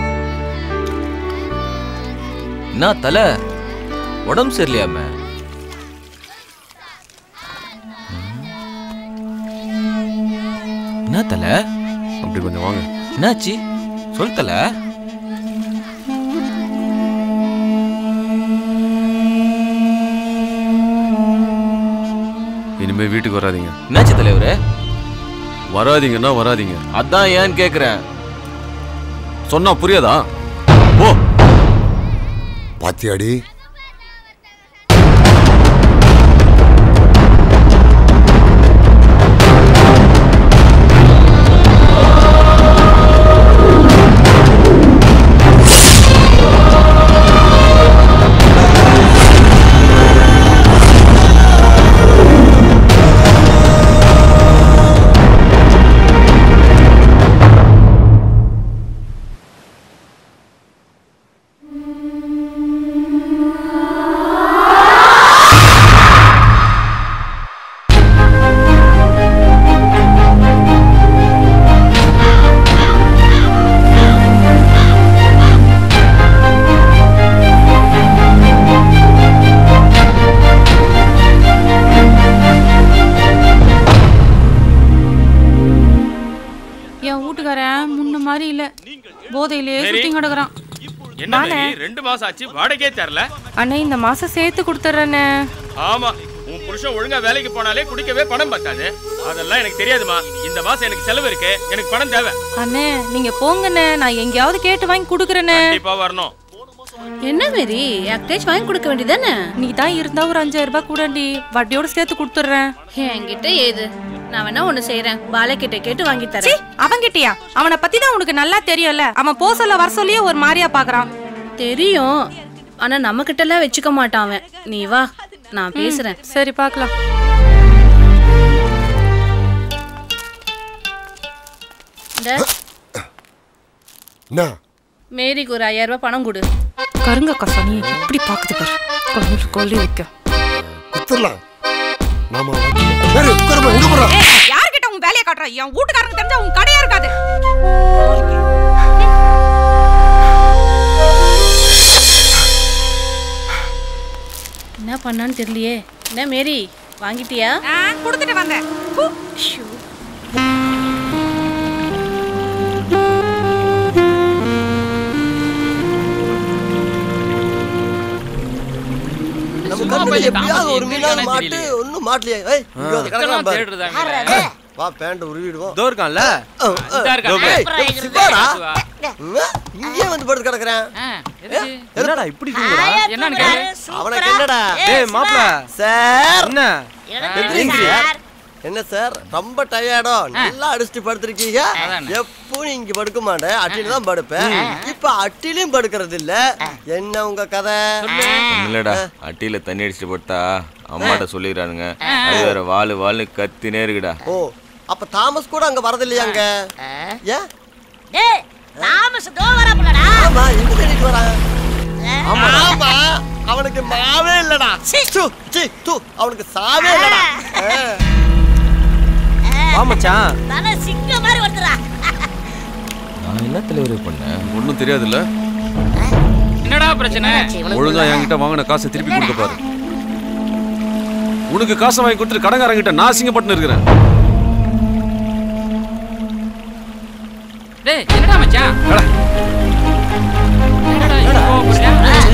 என்ன தலை உடம்பு சரியில்லையாம என்ன தலை அப்படி கொஞ்சம் வாங்க என்னாச்சு சொல் தலை இனிமே வீட்டுக்கு வராதீங்க என்னாச்சு தலைவரே வராதீங்கன்னா வராதீங்க அதான் ஏன்னு கேக்குறேன் சொன்னா புரியாதா ஓ பாத்தியாடி என் வீட்டுக்காரன் முன்ன மாதிரி இல்ல போதையிலே மேரி. சுத்தி கிடக்குறான் என்ன வாண்ணே. மேரி, ரெண்டு மாசம் ஆச்சு வாடகையே தரல அண்ணே இந்த மாசம் சேர்த்து கொடுத்துட்றேண்ணே ஆமா உன் புருஷன் ஒழுங்கா வேலைக்கு போனாலே குடிக்கவே பணம் பத்தாது அதெல்லாம் எனக்கு தெரியாதுமா இந்த மாசம் எனக்கு செலவு இருக்கு எனக்கு பணம் தேவை அண்ணே நீங்க போங்கண்ணே நான் எங்கேயாவது கேட்டு வாங்கி கொடுக்குறேண்ணே கண்டிப்பா வரணும் என்ன மேரி யார்கிட்டயாச்சும் வாங்கி கொடுக்க வேண்டியதானே நீ தான் இருந்தா ஒரு அஞ்சாயிரம் ரூபாய் கூடண்டி வட்டியோட சேர்த்து கொடுத்துட்றேன் என்கிட்ட ஏது நான் வேணா ஒண்ணு செய்யறேன் பாலகிட்ட கேட்டு வாங்கி தரேன் அவன்கிட்டயா அவனை பத்தி தான் உனக்கு நல்லா தெரியும்ல அவன் போ சொல்ல வர சொல்லியே ஒரு மாதிரியா பாக்குறான் தெரியும் ஆனா நம்ம கிட்ட எல்லாம் வச்சுக்க மாட்டான் அவன் நீ வா நான் பேசுறேன் சரி பார்க்கலாம் இந்த என்ன மேரிக்கு ஒரு ஐயாயிரம் ரூபாய் பணம் கொடு கருங்க கசானி எப்படி பாக்குது பாரு கொல்லு கொல்லி வைக்க குத்துடலாம் நாம வக்கீல். மேரி, உட்காருமா, எங்க போறா? யார்கிட்ட உன் வேலையை காட்டுற என் வீட்டுக்காரங்க தெரிஞ்சா உன் கடையே இருக்காது என்ன பண்ணான்னு தெரியலையே என்ன மேரி வாங்கிட்டியா கொடுத்துட்டு வந்தேன் நம்ம கண்ணுல எப்படியாவது ஒரு மீனாவது மாட்டு ஒண்ணும் மாட்டலையே ஏய் இங்க வந்து கிடக்குறான் பாரு. தேடுறாங்க. வா பேண்ட் உருவிடுவோம் இதோ இருக்கான்ல இதா இருக்கான். ஏய், ஏய், சிவாடா. ம், இங்கே வந்து படுத்து கிடக்குறேன் என்னடா இப்படி தூங்குறா என்னன்னு கேளு. அவனுக்கு என்னடா டேய் மாப்ள சார் என்ன எப்படிங்க சார் என்ன சார் ரொம்ப டயர்டோ நல்லா அடிச்சுட்டு படுத்திருக்கீங்க எப்பவும் இங்க படுக்க மாட்டேன் அட்டில தான் படுப்பேன் இப்ப அட்டிலையும் படுக்கிறது இல்ல என்ன உங்க கதை இல்லடா அட்டியில தண்ணி அடிச்சுட்டு போட்டா அம்மாட்ட சொல்லிடுறானுங்க அது வேற வாழு வாழு கத்தினே இருக்குடா ஓ அப்ப தாமஸ் கூட அங்க வரது இல்லையாங்க ஏன் டேய் தாமஸ் தோ வரப்பலடா ஆமா எங்க தேடிட்டு வரான் ஆமா ஆமா அவனுக்கு மாவே இல்லடா சு, சீ, தூ, அவனுக்கு சாவே இல்லடா வா மச்சான் தல சிங்க மாதிரி வருதுடா நான் என்ன தலைவர் பண்ணேன் ஒன்றும் தெரியாதுல்ல என்னடா பிரச்சனை ஒழுங்கா என்கிட்ட வாங்கின காசை திருப்பி கொடுக்க பாரு உனக்கு காசை வாங்கி கொடுத்துட்டு கடங்காரங்கிட்ட நான் அசிங்கப்பட்டு இருக்கிறேன் டேய் என்னடா மச்சான் என்னடா இங்க கோவப்படுறியா?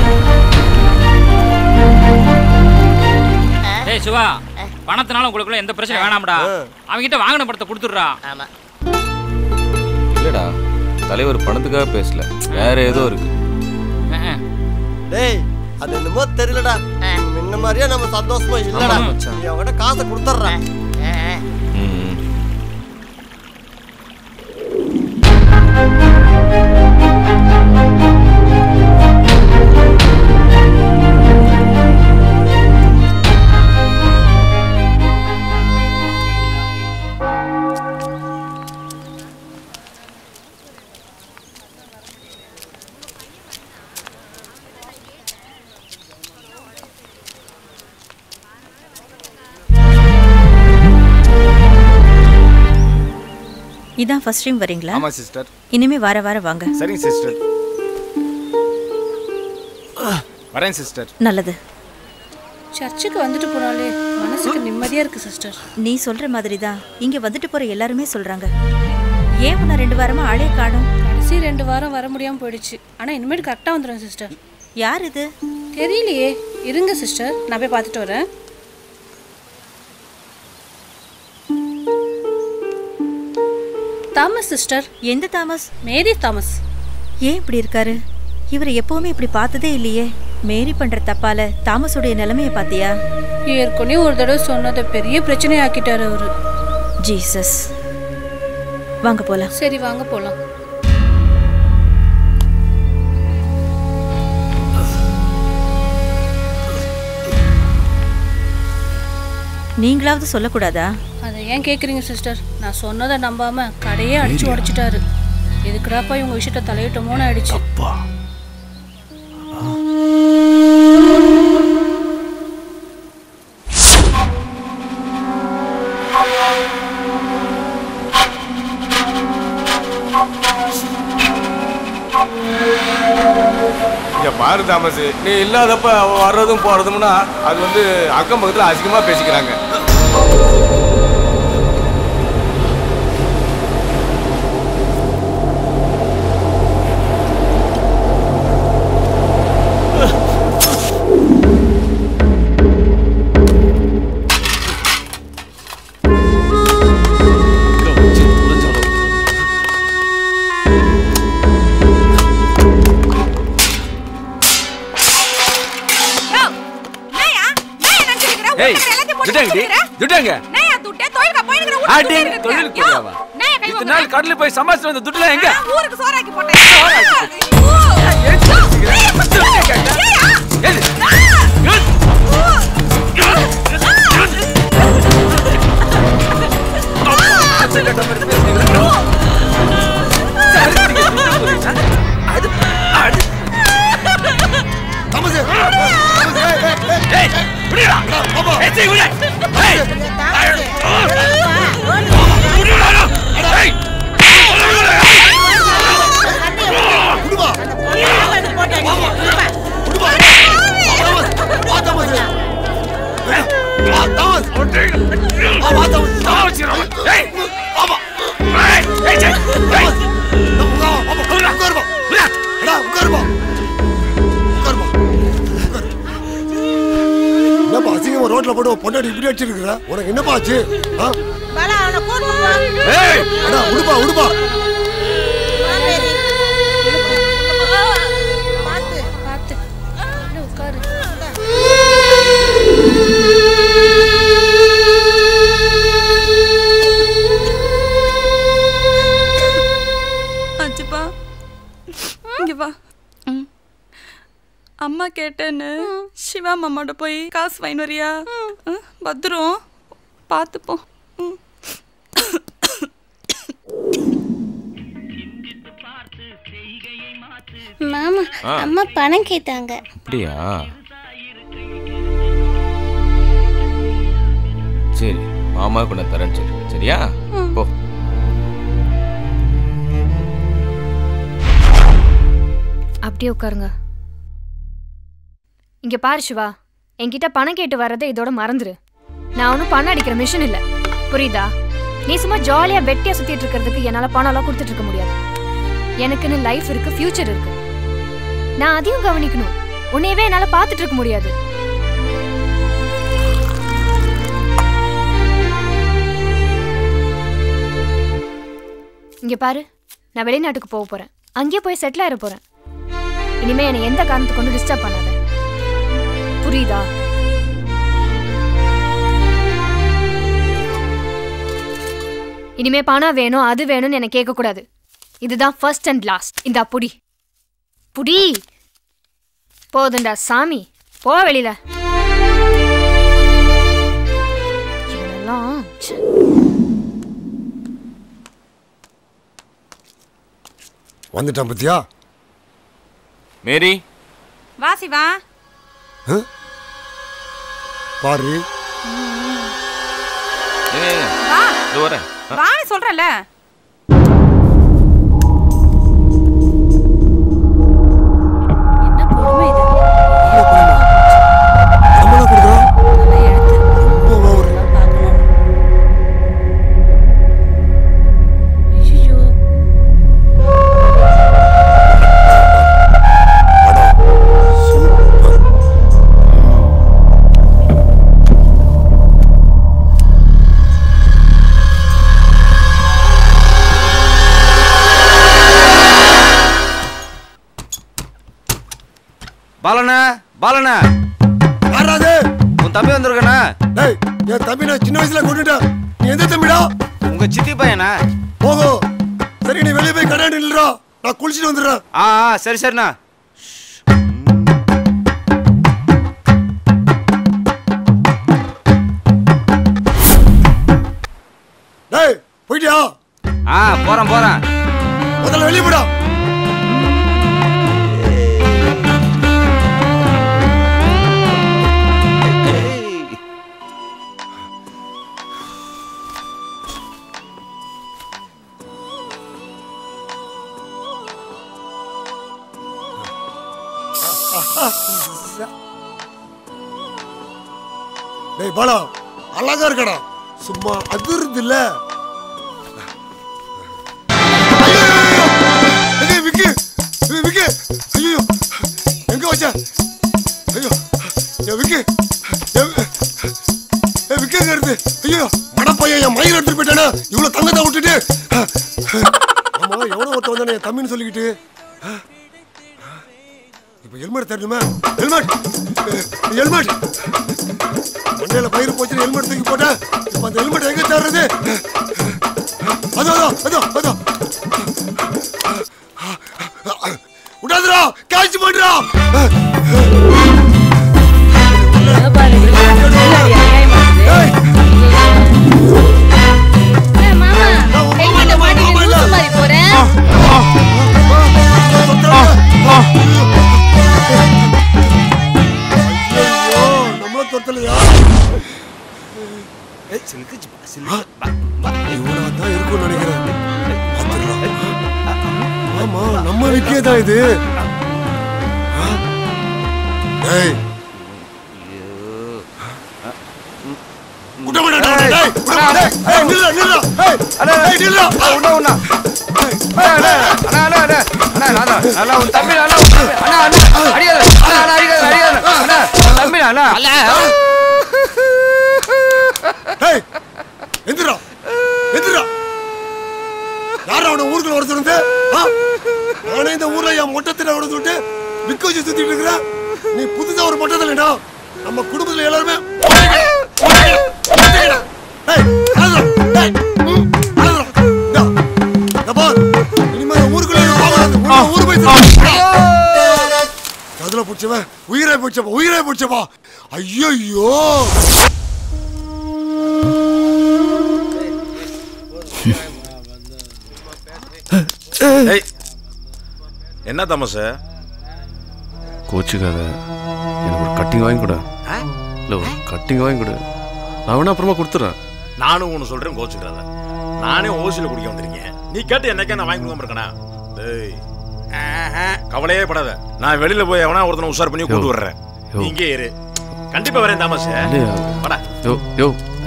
டேய் சிவா பணத்தினால உங்களுக்குள்ள எந்த பிரச்சனை வேணாம்டா அவன்கிட்ட வாங்கின படத்தை கொடுத்துடுறா ஆமா இல்லடா தலைவர் பணத்துக்காக பேசல வேற ஏதோ இருக்கு டேய் அது என்னமோ தெரியலடா முன்ன மாதிரியே நம்ம சந்தோஷமா இல்லடா ஆமா மச்சான். நீ அவன்கிட்ட காசை கொடுத்துட்றா ம். இதான் ஃபர்ஸ்ட் டைம் வரீங்களா ஆமா சிஸ்டர் இனிமே வார வாரம் வாங்க சரிங்க சிஸ்டர் வரேன் சிஸ்டர் நல்லது சர்ச்சுக்கு வந்துட்டு போனாலே மனசுக்கு நிம்மதியா இருக்கு சிஸ்டர் நீ சொல்ற மாதிரி தான் இங்க வந்துட்டு போற எல்லாருமே சொல்றாங்க ஏன் உன்னை ரெண்டு வாரமா ஆளே காணும் கடைசி ரெண்டு வாரம் வர முடியாம போயிடுச்சு ஆனா இனிமேல் கரெக்டா வந்துடும் சிஸ்டர் யார் இது தெரியலையே இருங்க சிஸ்டர் நான் போய் பார்த்துட்டு வரேன் தாமஸ் சிஸ்டர் எந்த தாமஸ் மேரி தாமஸ் ஏன் இப்படி இருக்காரு இவரை எப்பவுமே இப்படி பார்த்ததே இல்லையே மேரி பண்ற தப்பால தாமஸுடைய நிலைமைய பாத்தியா ஏற்கனவே ஒரு தடவை சொன்னதை பெரிய பிரச்சனை ஆக்கிட்டாரு அவரு ஜீசஸ் வாங்க போலாம் சரி வாங்க போலாம் நீங்களாவது சொல்லக்கூடாதா அதை ஏன் கேக்குறீங்க சிஸ்டர் நான் சொன்னதை நம்பாம கடையே அடிச்சு உடைச்சிட்டாரு எதுக்குடாப்பா இவங்க விஷயத்த தலையிட்டோமோன்னு ஆயிடுச்சு இங்க பாரு தாமஸ் நீ இல்லாதப்ப அவ வர்றதும் போறதும்னா அது வந்து அக்கம் பக்கத்துல அசிங்கமா பேசிக்கிறாங்க ஏய் துட்டாங்கடி துட்டாங்க ஆடி தொழில் கூடாவா இத்தனை நாள் கடல்ல போய் சம்பாதிச்சு வந்த துட்டுலாம் எங்க ஊருக்கு சோறாக்கி போட்டேன் என்னப்பா அசிங்கமா ரோட்ல போட்டு உன் பொண்டாட்டி இப்படி அடிச்சிருக்கிற உனக்கு என்னப்பா ஆச்சு ஆ? ஏய் அடா உடுப்பா உடுப்பா பார்த்து உட்காரு அச்சுப்பா இங்க வா அம்மா கேட்டேன்னு சிவா மாமாட்ட போய் காசு வாங்கிட்டு வரியா ம், பத்திரம் பார்த்துப்போம் ம். மாமா ஆ. அம்மா பணம் கேட்டாங்க அப்படியா சரி மாமா கொண்டு தரேன் சரி சரியா போ அப்படியே உட்காருங்க இங்க பாரு சிவா என்கிட்ட பணம் கேட்டு வர்றதை இதோட மறந்துரு நான் ஒன்றும் பணம் அடிக்கிற மிஷின் இல்ல புரியுதா நீ சும்மா ஜாலியா வெட்டியா சுத்திட்டு இருக்கிறதுக்கு என்னால பணம் எல்லாம் கொடுத்துட்டு இருக்க முடியாது எனக்குன்னு லைஃப் இருக்கு ஃபியூச்சர் இருக்கு நான் அதையும் கவனிக்கணும் உன்னையவே என்னால பார்த்துட்டு இருக்க முடியாது இங்க பாரு நான் வெளிநாட்டுக்கு போக போறேன் அங்கேயே போய் செட்டில் ஆயிட போறேன் இனிமே என்னை எந்த காரணத்தை கொண்டு டிஸ்டர்ப் பண்ணாத புரியுதா இனிமே பணம் வேணும் அது வேணும்னு என்ன கேட்க கூடாது இதுதான் ஃபர்ஸ்ட் அண்ட் லாஸ்ட் இந்த புடி புடி போதுண்டா சாமி போ வெளியில இவனெல்லாம் ச்சே. வந்துட்டான் பத்தியா மேரி வா சிவா பாரு ஏய், வா இதோ வரேன் ஆ. வான்னு சொல்றல பாலண்ணா பாலண்ணா யாராது உன் தம்பி வந்திருக்கண்ணா டேய் என் தம்பி நான் சின்ன வயசுல கொண்டுட்டேன் நீ எந்த தம்பிடா உங்க சித்தி பையனா ஓஹோ சரி நீ வெளியே போய் கடாண்டு நில்றா நான் குளிச்சுட்டு வந்துடுறேன் ஆ ஆ, சரி சரிண்ணா டேய் போயிட்டியா ஆ போறேன் போறேன் முதல்ல வெளியே போடா டேய் பாலா அழகா இருக்கடா சும்மா அதிருது இல்ல விக்கி ஏய், விக்கி ஐயோ எங்க வச்ச ஐயோ ஏ விக்கி ஏ, ஏ விக்கி எங்க இருந்து ஐயோ மடப்பையன் என் மயிர் எடுத்துட்டு போயிட்டானே இவ்வளவு தங்கத்தை விட்டுட்டு ஆமா எவனோ ஒருத்த வந்தானே என் தம்பின்னு சொல்லிக்கிட்டு இப்ப ஹெல்மெட் தரணுமா ஹெல்மெட் ஹெல்மெட் மண்டையில பயிர் போச்சு ஹெல்மெட் தூக்கி போட்டேன் இப்ப அந்த ஹெல்மெட் எங்க தர்றது அதோ அதோ அதோ அதோ விடாதுடா காய்ச்சி போடுறா நம்மள தொத்தலையா இவனா தான் இருக்கும்னு நினைக்கிறேன் பார்த்துடலாம். ஆமா நம்ம விக்கே தான் இது ஆ? டேய் விட மாட்டேன்டா, டேய், விட மாட்டேன். டேய், நில்லுடா, நில்லுடா. டேய், டேய், நில்லுடா. உண்ணா உண்ணா அண்ணா அண்ணா அண்ணா அண்ணா அண்ணா அண்ணா அண்ணா அண்ணா உன் தம்பி அண்ணா உன் தம்பி. அண்ணா அண்ணா அடிக்காத அண்ணா அண்ணா அடிக்காத அடிக்காத அண்ணா உன் தம்பி அண்ணா டேய், எந்திரா எந்திரா யார் அவனை ஊருக்குள்ள வர சொன்னது ஆ? நானே இந்த ஊர்ல என் மொட்டத்தில் அவனை சொல்லிட்டு விக்க வச்சு சுத்திட்டு இருக்கிறேன் நீ புதுசா ஒரு மொட்டத்தில் இல்லடா நம்ம குடும்பத்துல எல்லாருமே டேய், அழுதுடா. டேய், ம், அழுதுடா. இந்தா, இந்தா பார், இனிமே இந்த ஊருக்குள்ள நீ போகக்கூடாது. உன்னை ஊரு போய் சுத்து. கதுல பிடிச்சவன் உயிரை பிடிச்சப்பா உயிரை பிடிச்சப்பா ஐயோ ஏய் என்ன தமசு கோச்சுக்காத எனக்கு ஒரு கட்டிங் வாங்கி கொடு இல்லை ஒரு கட்டிங் வாங்கி கொடு நான் வேணா அப்புறமா கொடுத்துட்றேன் நானும் ஒன்று சொல்றேன் கோச்சுக்கிறாத நானே ஓசியில் குடிக்க வந்திருக்கேன் நீ கேட்டு என்னக்கே நான் வாங்கி கொடுக்காம இருக்கேனா டேய் ஆஹா, கவலையே படாத நான் வெளியில போய் எவனா ஒருத்தனை உஷார் பண்ணி கூட்டு வர்றேன் யோ. நீ இங்கே இரு கண்டிப்பா வரேன் தாமஸ் இல்லையா? வாடா யோ யோ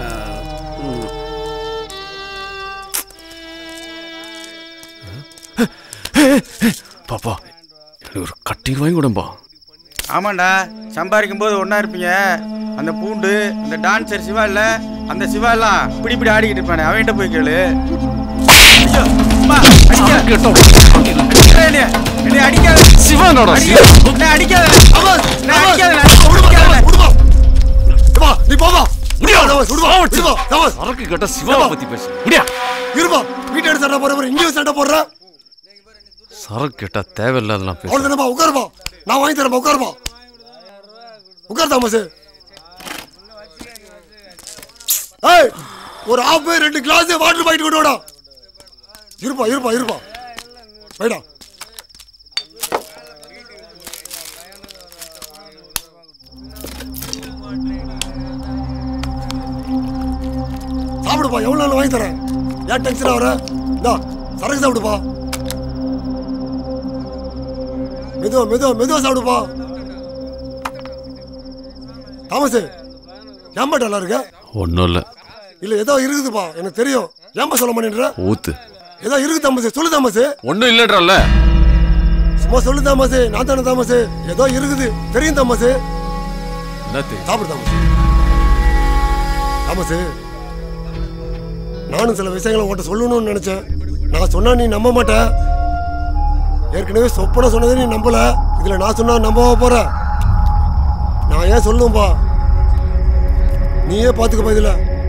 பாப்பா எனக்கு ஒரு கட்டிங் வாங்கி விடும்பா ஆமாண்டா சம்பாதிக்கும் போது ஒன்றா இருப்பீங்க அந்த பூண்டு அந்த டான்சர் சிவா இல்ல அந்த சிவா எல்லாம் இப்படி இப்படி ஆடிக்கிட்டு இருப்பானே அவன்கிட்ட போய் கேளு ஐயோ, அம்மா, அடிக்காத. என்னைய, என்னைய அடிக்காத. சிவானோட அடிக்காத. என்னைய அடிக்காத. என்னைய அடிக்காத. அடிக்காத. வா நீ போவா முடியா தமஸ் விடுவா விடுவா தமஸ் சரக்கு கேட்ட சிவாவை பத்தி பேசு முடியா இருவா வீட்டோட சண்டை போற இங்கேயும் சண்டை போடுற சரக்கு கேட்டா தேவையில்லாதெல்லாம் பேசு அவ்வளவுதானப்பா உட்காருப்பா நான் வாங்கி தரேன் உட்காருப்பா உட்கார் தாமஸ் ஏய் ஒரு ஆஃப் ரெண்டு கிளாஸ் வாட்டர் பாக்கெட் கொண்டு வாடா இருப்பா இருப்பா இருப்பா வைடா சாப்பிடுப்பா எவ்வளவு நாள் வாங்கி தரேன் ஏன் டென்ஷன் ஆகுற இந்தா சரக்கு சாப்பிடுப்பா மெதுவா மெதுவா மெதுவா சாப்பிடுப்பா தாமஸ் ஏன்பா நல்லா இருக்க ஒன்றும் இல்லை இல்ல ஏதோ இருக்குதுப்பா எனக்கு தெரியும் ஏன்பா சொல்ல மாட்டேன்ற ஊத்து ஏதோ இருக்கு தாமஸ் சொல்லு தாமஸ் ஒன்றும் இல்லைன்றல்ல சும்மா சொல்லு தாமஸ் நான் தானே தாமஸ் ஏதோ இருக்குது தெரியும் தாமஸ் என்னத்து சாப்பிடு தாமஸ் தாமஸ் நானும் சில விஷயங்களை உன்கிட்ட சொல்லணும்னு நினைச்சேன் நான் சொன்னா நீ நம்ப மாட்ட ஏற்கனவே சொப்பன சொன்னதை நீ நம்பல இதுல நான் சொன்னா நம்பவா போற நான் ஏன் சொல்லும்பா நீயே பாத்துக்கப்பா இதுல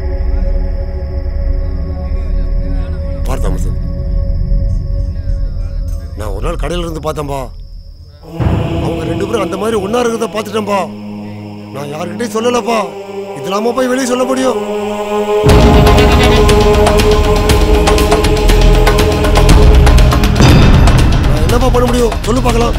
பார் தாமஸ் நான் ஒரு நாள் கடையில இருந்து பார்த்தேன்பா அவங்க ரெண்டு பேரும் அந்த மாதிரி ஒண்ணா இருக்கிறத பார்த்துட்டேன்பா நான் யாருக்கிட்டையும் சொல்லலப்பா இது இல்லாம போய் வெளியே சொல்ல முடியும் நான் என்னப்பா பண்ண முடியும் சொல்லு பார்க்கலாம்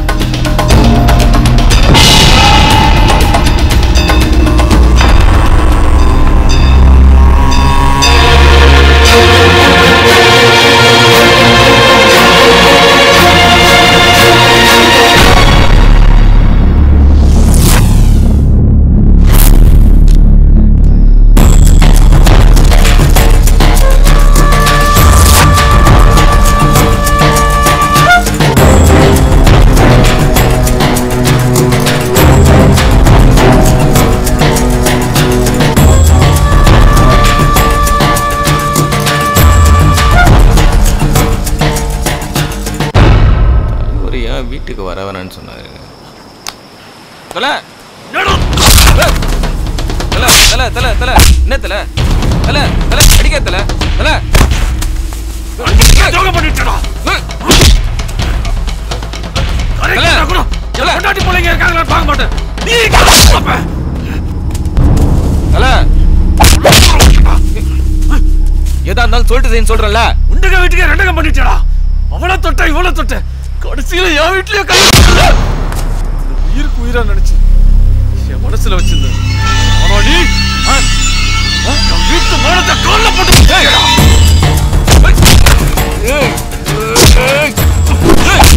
ஒரு ஏன் வீட்டுக்கு வர வேணான்னு சொன்னாரு தல தல தல தல தல என்ன தல தல தல அடிக்க தல தல ஜோகம் பண்ணிட்டடா கூட பொண்டாட்டி பிள்ளைங்க இருக்காங்களான்னு பார்க்க மாட்டேன் நீ அப்ப தல எதா இருந்தாலும் சொல்லிட்டு செய்யு சொல்றேன்ல உண்டக வீட்டுக்கு ரெண்டகம் பண்ணிட்டடா அவள தொட்ட இவள தொட்ட கடைசியில என் வீட்லயே கை உயிருக்கு உயிரா நினைச்சு என் மனசுல வச்சிருந்தேன் ஆனா நீ ஆ? ஆ? என் வீட்டு மானத்தை கால்ல போட்டு ஏய்டா. ஏய். ஏய். ஏய்.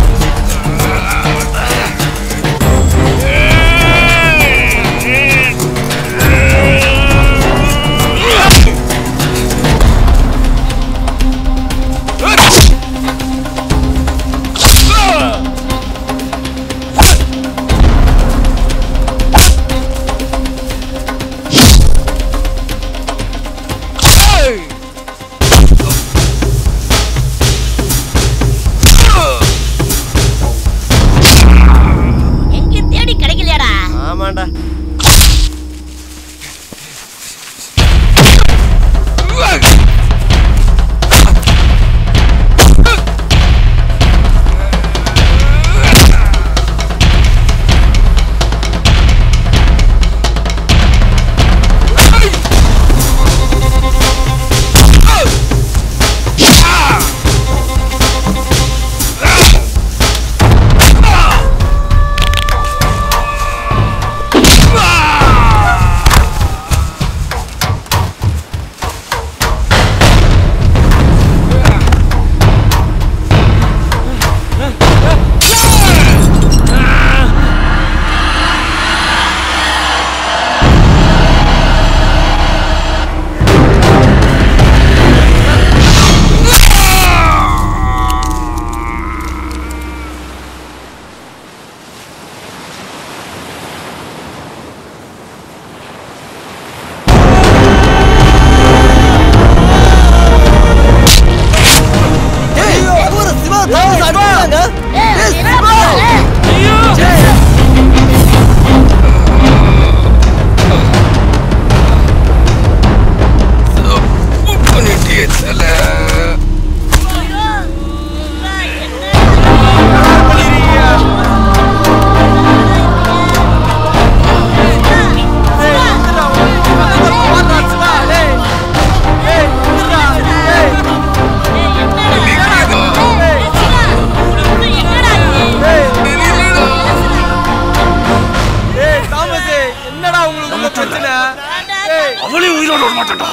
உயிரோட விட மாட்டேன்டா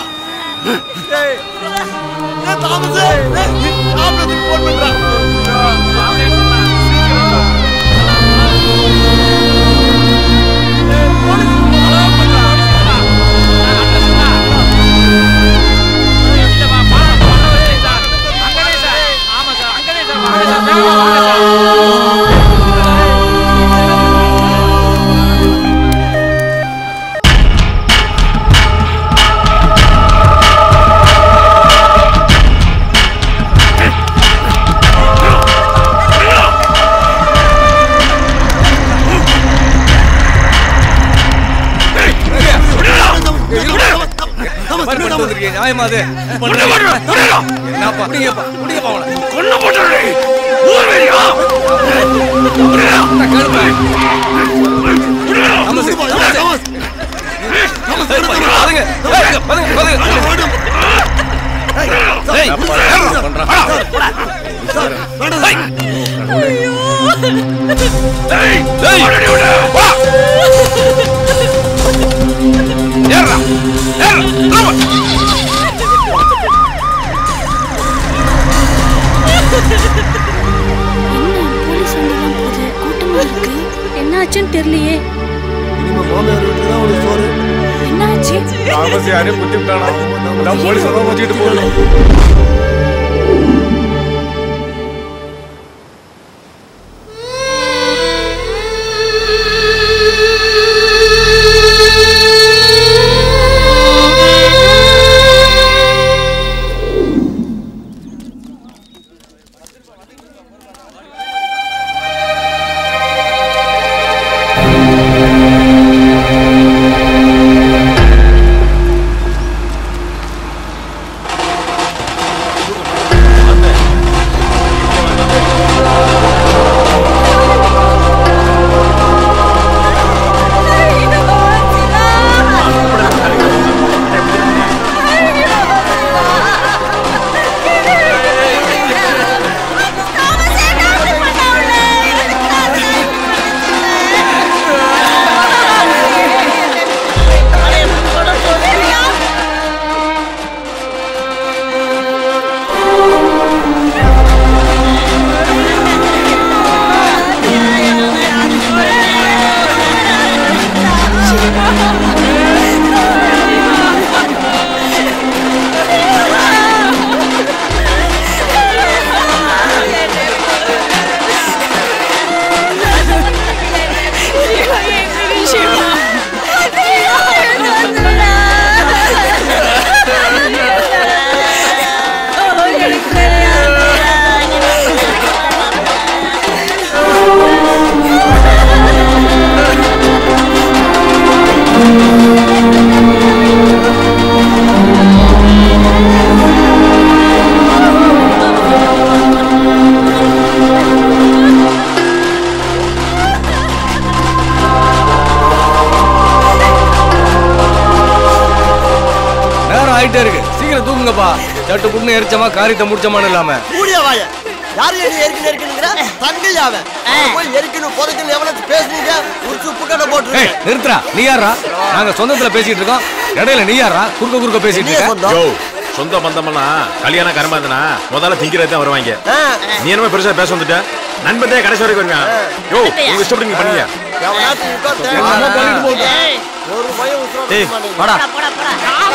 தாமஸ் ஆம்புலன்ஸ் போன் பண்றான் நியாயமா அது என்னப்பா புடிங்கப்பா புடிங்கப்பா அவனை கொல்ல போட்டுறே ஊர்வரியா தாமஸ் தாமஸ் பாருங்க பாருங்க பாருங்க ஏய் டேய் டேய் வா ஏறா ஏறா போலீஸ் வண்டிலாம் போகுது கூட்டமா இருக்கு என்ன ஆச்சுன்னு தெரியலையே மாமியார் வீட்டுல தான் ஒரு சோறு என்னாச்சு தாமஸ் யாரையும் குத்தி விட்டானா நான் போலீஸ் தான் வச்சுக்கிட்டு போகணும் நேரம் ஆயிட்டே இருக்கு சீக்கிரம் தூங்குங்கப்பா சட்டு புண்ணு எரிச்சமா காரியத்தை முடிச்சமான்னு இல்லாம கூடிய வாய யாரு என்ன எரிக்கணும் எரிக்கணுங்கிற தங்கையா அவன் அவன் போய் எரிக்கணும் புதைக்கணும் எவ்வளவு பேசுனீங்க ஒரு சுப்பு கடை போட்டு ஏய் நிறுத்துறா நீ யாரா நாங்க சொந்தத்துல பேசிட்டு இருக்கோம் இடையில நீ யாரா குறுக்க குறுக்க பேசிட்டு இருக்க யோ சொந்த பந்தமெல்லாம் கல்யாணம் கருமாந்தனா முதல்ல திங்கிறது தான் வருவாங்க நீ என்னமோ பெருசா பேச வந்துட்ட நண்பத்தே கடைசி வரைக்கும் வருங்க யோ உங்க இஷ்டப்படி நீங்க பண்ணுங்க எவனாச்சும் இருக்கோ என்னமோ பண்ணிட்டு போகுது. ஏய், ஒரு பயம் உசுரோட ஏய், இருக்க மாட்டேங்குது. வாடா.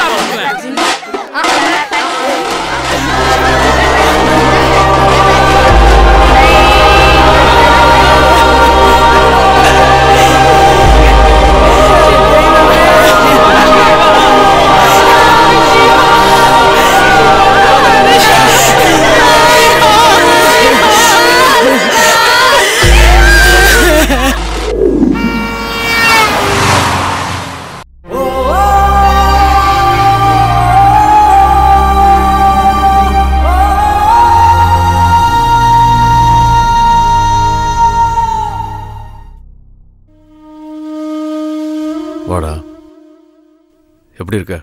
வாடா எப்படி இருக்க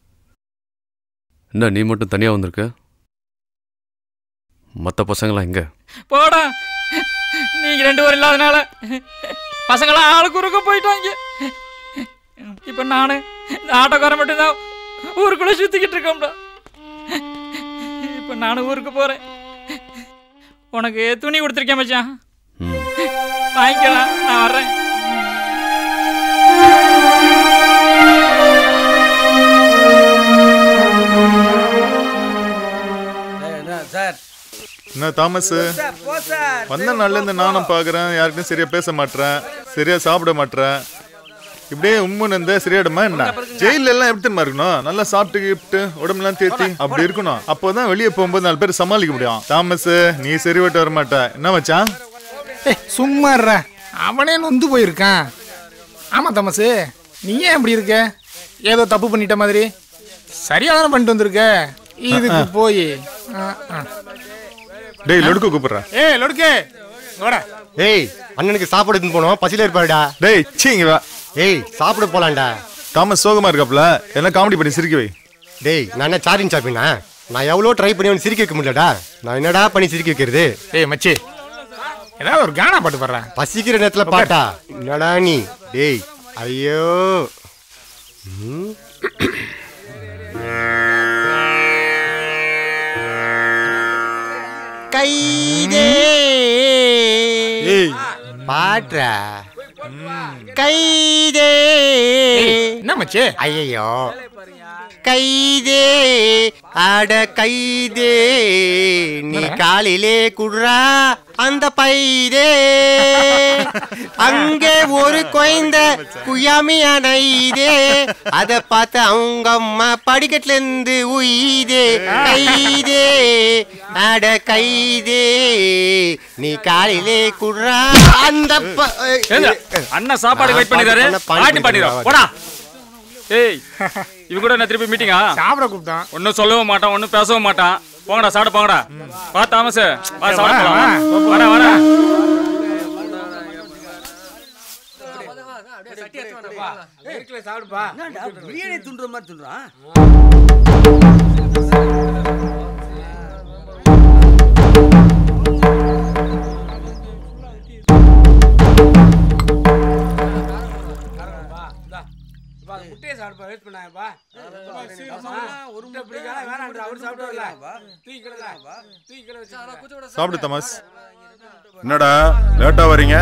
என்ன நீ மட்டும் தனியா வந்திருக்க மற்ற பசங்களாம் எங்க போடா நீங்க ரெண்டு பேரும் இல்லாதனால பசங்களாம் ஆளுக்கு குறுக்க போயிட்டாங்க இப்ப நானு இந்த ஆட்டோக்காரன் மட்டும்தான் ஊருக்குள்ள சுத்திக்கிட்டு இருக்கோம்டா இப்போ நானும் ஊருக்கு போறேன் உனக்கு துணி கொடுத்துருக்கேன் மச்சான் வாங்கிக்கலாம் நான் வர்றேன் சார் என்ன தாமஸ் சார், போ சார். வந்த நாள்ல இருந்து நானும் பாக்குறேன் யாருக்கும் சரியா பேச மாட்டேன் சரியா சாப்பிட மாட்டேன் இப்படியே உம்முன்னு இருந்தா சரியாடுமா என்ன ஜெயில எல்லாம் எப்படி தெரியுமா இருக்கணும் நல்லா சாப்பிட்டு கிப்ட்டு உடம்புலாம் தேத்தி அப்படி இருக்கணும் அப்போதான் வெளியே போகும்போது நாலு பேர் சமாளிக்க முடியும் தாமஸ் நீ சரி விட்டு வர மாட்ட என்ன மச்சான் ஏய் சும்மா இருடா. அவனே நொந்து போயிருக்கான் ஆமா தமசு நீ ஏன் இப்படி இருக்க ஏதோ தப்பு பண்ணிட்ட மாதிரி சரியா தானே பண்ணிட்டு வந்திருக்க இதுக்கு போய் டேய் லொடுக்கு கூப்பிடுறேன் ஏய் லொடுக்கே வாடா ஏய் அண்ணனுக்கு சாப்பாடு எடுத்துன்னு போனோம் பசியில இருப்பாருடா டேய் சீங்க வா ஏய் சாப்பிட போலாம்டா தாமஸ் சோகமா இருக்காப்ல எல்லாம் காமெடி பண்ணி சிரிக்க வை டேய் நான் என்ன சார்ஜிங் சாப்பினா நான் எவ்வளோ ட்ரை பண்ணி அவனை சிரிக்க வைக்க முடியலடா நான் என்னடா பண்ணி சிரிக்க வைக்கிறது ஏய் மச்சி ஏதாவது ஒரு கானா பாட்டு பாடுறேன் பசிக்கிற நேரத்துல பாட்டா என்னடா நீ டேய் ஐயோ ம். கைதே ஏய் பாட்றா கைதே என்ன மச்சி ஐயோ கைதே அட கைதே நீ காலிலே குடுறா அந்த பைதே அங்கே ஒரு குழந்த குயாமி அணைதே அத பார்த்து அவங்க அம்மா படிக்கட்டுல இருந்து உயிதே கைதே அட கைதே நீ காலிலே குடுறா அந்த ப- ஏங்க, அண்ணன் சாப்பாடு வெயிட் பண்ணிடுறாரு பாட்டி பண்ணிடுறோம் போடா ஏய் இவங்க கூட நான் திருப்பி மீட்டிங்கா சாப்பிட கூப்பிட்டான் ஒன்றும் சொல்லவும் மாட்டான் ஒன்றும் பேசவும் மாட்டான் போங்கடா சாப்பிட போங்கடா வா தாமஸ் வா சாப்பிட போலாம் வரேன் வரேன் சாப்பிடுப்பா பிரியாணி துண்டுற மாதிரி துண்டுறான் முட்டையை சாப்பிடுப்பா வேஸ்ட் பண்ணாங்கப்பா ஒரு முட்டை பிடிக்காத வேணாம் அவர் சாப்பிடுவார்ல தூக்கி கிடலாம் தூக்கி கிட வச்சு சாப்பிடு தமாஸ் என்னடா லேட்டா வரீங்க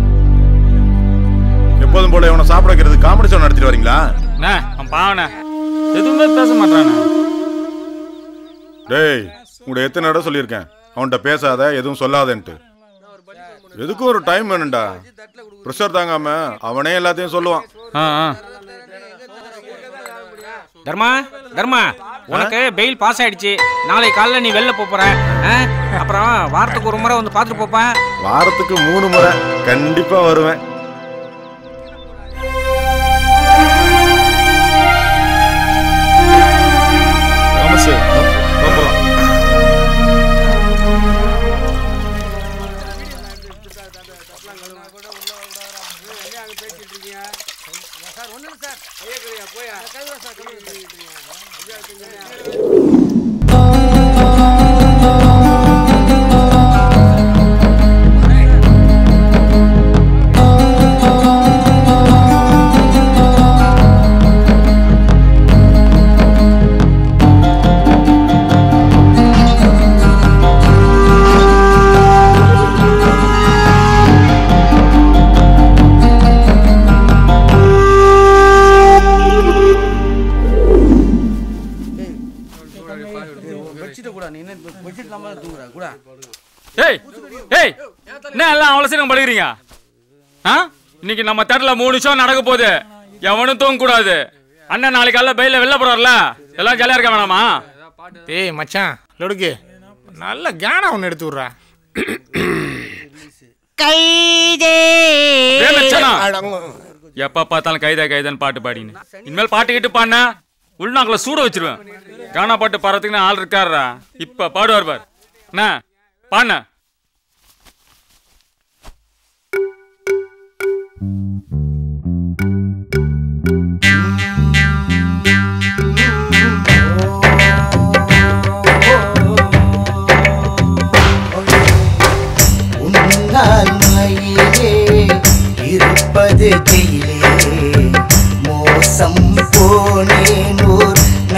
எப்போதும் போல இவனை சாப்பிட வைக்கிறது காமெடி ஷோ நடத்திட்டு வரீங்களா அண்ணா அவன் பாவண்ணே எதுவுமே பேச மாட்டானே டேய் உங்கள்ட்ட எத்தனை இடம் சொல்லியிருக்கேன் அவன்கிட்ட பேசாத எதுவும் சொல்லாதன்ட்டு எதுக்கும் ஒரு டைம் வேணும்டா ப்ரெஷர் தாங்காம அவனே எல்லாத்தையும் சொல்லுவான் ஆ ஆ தர்மா தர்மா உனக்கு பெயில் பாஸ் ஆயிடுச்சு நாளை காலைல நீ வெளில போப் போற ஆ? அப்புறம் வாரத்துக்கு ஒரு முறை வந்து பார்த்துட்டு போப்பேன் வாரத்துக்கு மூணு முறை கண்டிப்பா வருவேன் தாமஸ், வா, வா போலாம். சார் ஒண்ணு சார் ஐயா கரியா போயா கழுவா சார் பெட்ஷீட்டை கூட நீ என்ன பெட்ஷீட் இல்லாம தூங்குற கூட ஏய் ஏய் என்ன எல்லாம் அவ்வளோ சீக்கிரம் படுக்கிறீங்க ஆ இன்னைக்கு நம்ம தேட்டரில் மூணு ஷோ நடக்க போகுது எவனும் தூங்க கூடாது அண்ணன் நாளைக்கு காலைல பையில வெளில போறாருல எல்லாம் ஜாலியா இருக்க வேணாமா டேய் மச்சான் லொடுக்கு நல்ல கானா ஒன்று எடுத்து விட்றா கைதே ஏய் மச்சானா. எப்ப பார்த்தாலும் கைதா கைதான்னு பாட்டு பாடின்னு இனிமேல் பாட்டு கிட்டு பாடினா உள்நாக்கில் சூட வச்சிருவேன் கானா பாட்டு பாடுறதுக்குன்னு ஆள் இருக்காருடா இப்ப பாடுவார் பார் என்ன பாண்ண உன்னால் மயிலே இருப்பது ஜெயிலே மோசம் போனேன் ஓர்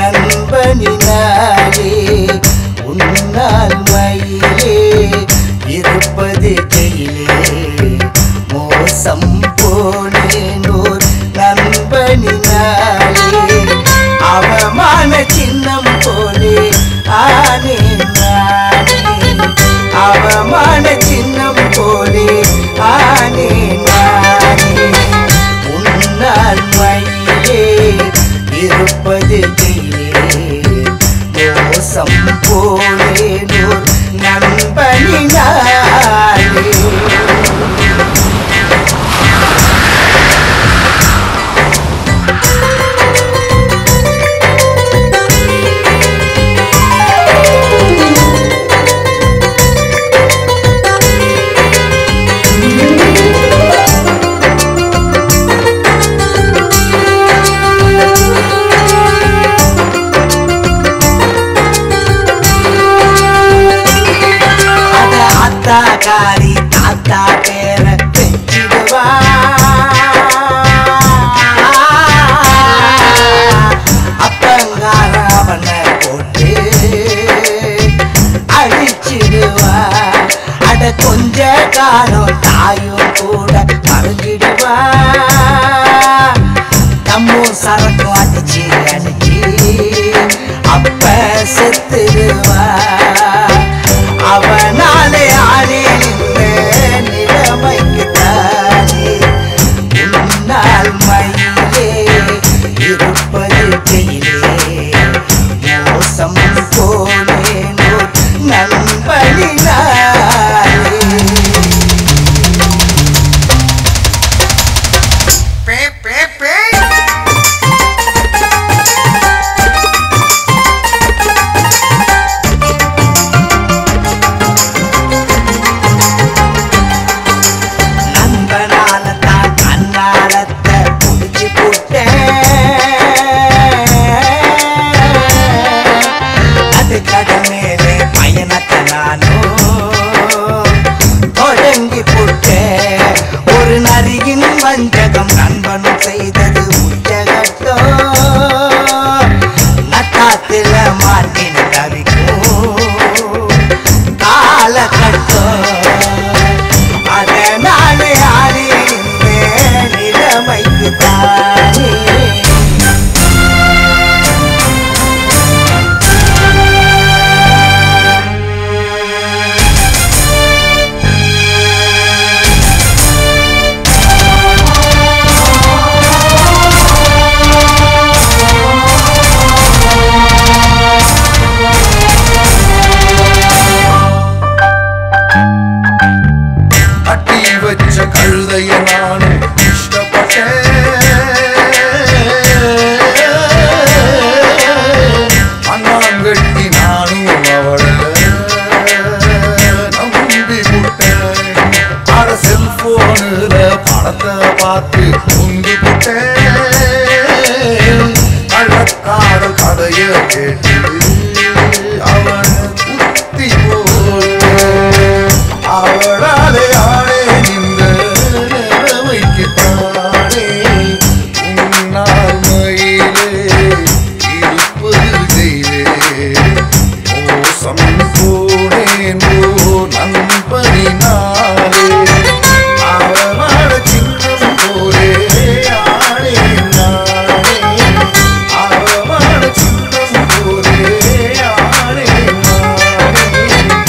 நண்பனினாலே உன்னால் மயிலே இருப்பது ஜெயிலே மோசம் போனேனோர் நண்பனினாலே அவமான சின்னம் போலே ஆனே நானே அவமான சின்னம் போலே ஆனே நானே உன்னால் மயிலே இருப்பது ஜெயிலே மோசம் போலேனோர் நண்பனினாலே அத அத்தா காரி தாத்தா பேர பெற்றிடுவா அப்பங்கார அவனை போட்டு அடிச்சிடுவா அட கொஞ்ச காலம் தாயும் கூட மறந்துடுவா தம்மும் சரக்கும் அடிச்சு அடிச்சு அப்ப செத்துடுவா அவனாலே ஆனே நிலைமைக்கு தானே உன்னால் மயிலே இருப்பது ஜெயிலே மோசம் போனேனோ நண்பனினாலே பே பே பே நண்பனால தான் கண்ணாலத்தை புடிச்சு அது கடமேலே பயணத்தை நானும் தொடங்கி புட்டேன் ஒரு நரியின் வஞ்சகம் நண்பனும் செய்தது உச்சகட்டம் நட்டாத்துல மாட்டின தவிக்கும் காலகட்டம் அதனாலே ஆடி நிலைமைக்கு தானே கட்டி வச்ச கழுதைய நானும் இஷ்டப்பட்டேன் அண்ணாங்கட்டி நானும் அவளை நம்பி விட்டேன் அட செல்போனுல படத்தை பார்த்து உந்து விட்டேன் கள்ளக்காரல் கதைய கேட்டு அவனை குத்தி போட்டேன் அவளாலே ஆளே நின்ற நிலைமைக்கு தானே உன்னால் மயிலே இருப்பது ஜெயிலே மோசம் போனேன் ஓ நண்பனினாலே அவளோட சின்னம் போலே ஆளே நானே அவளோட சின்னம் போலே ஆளே நானே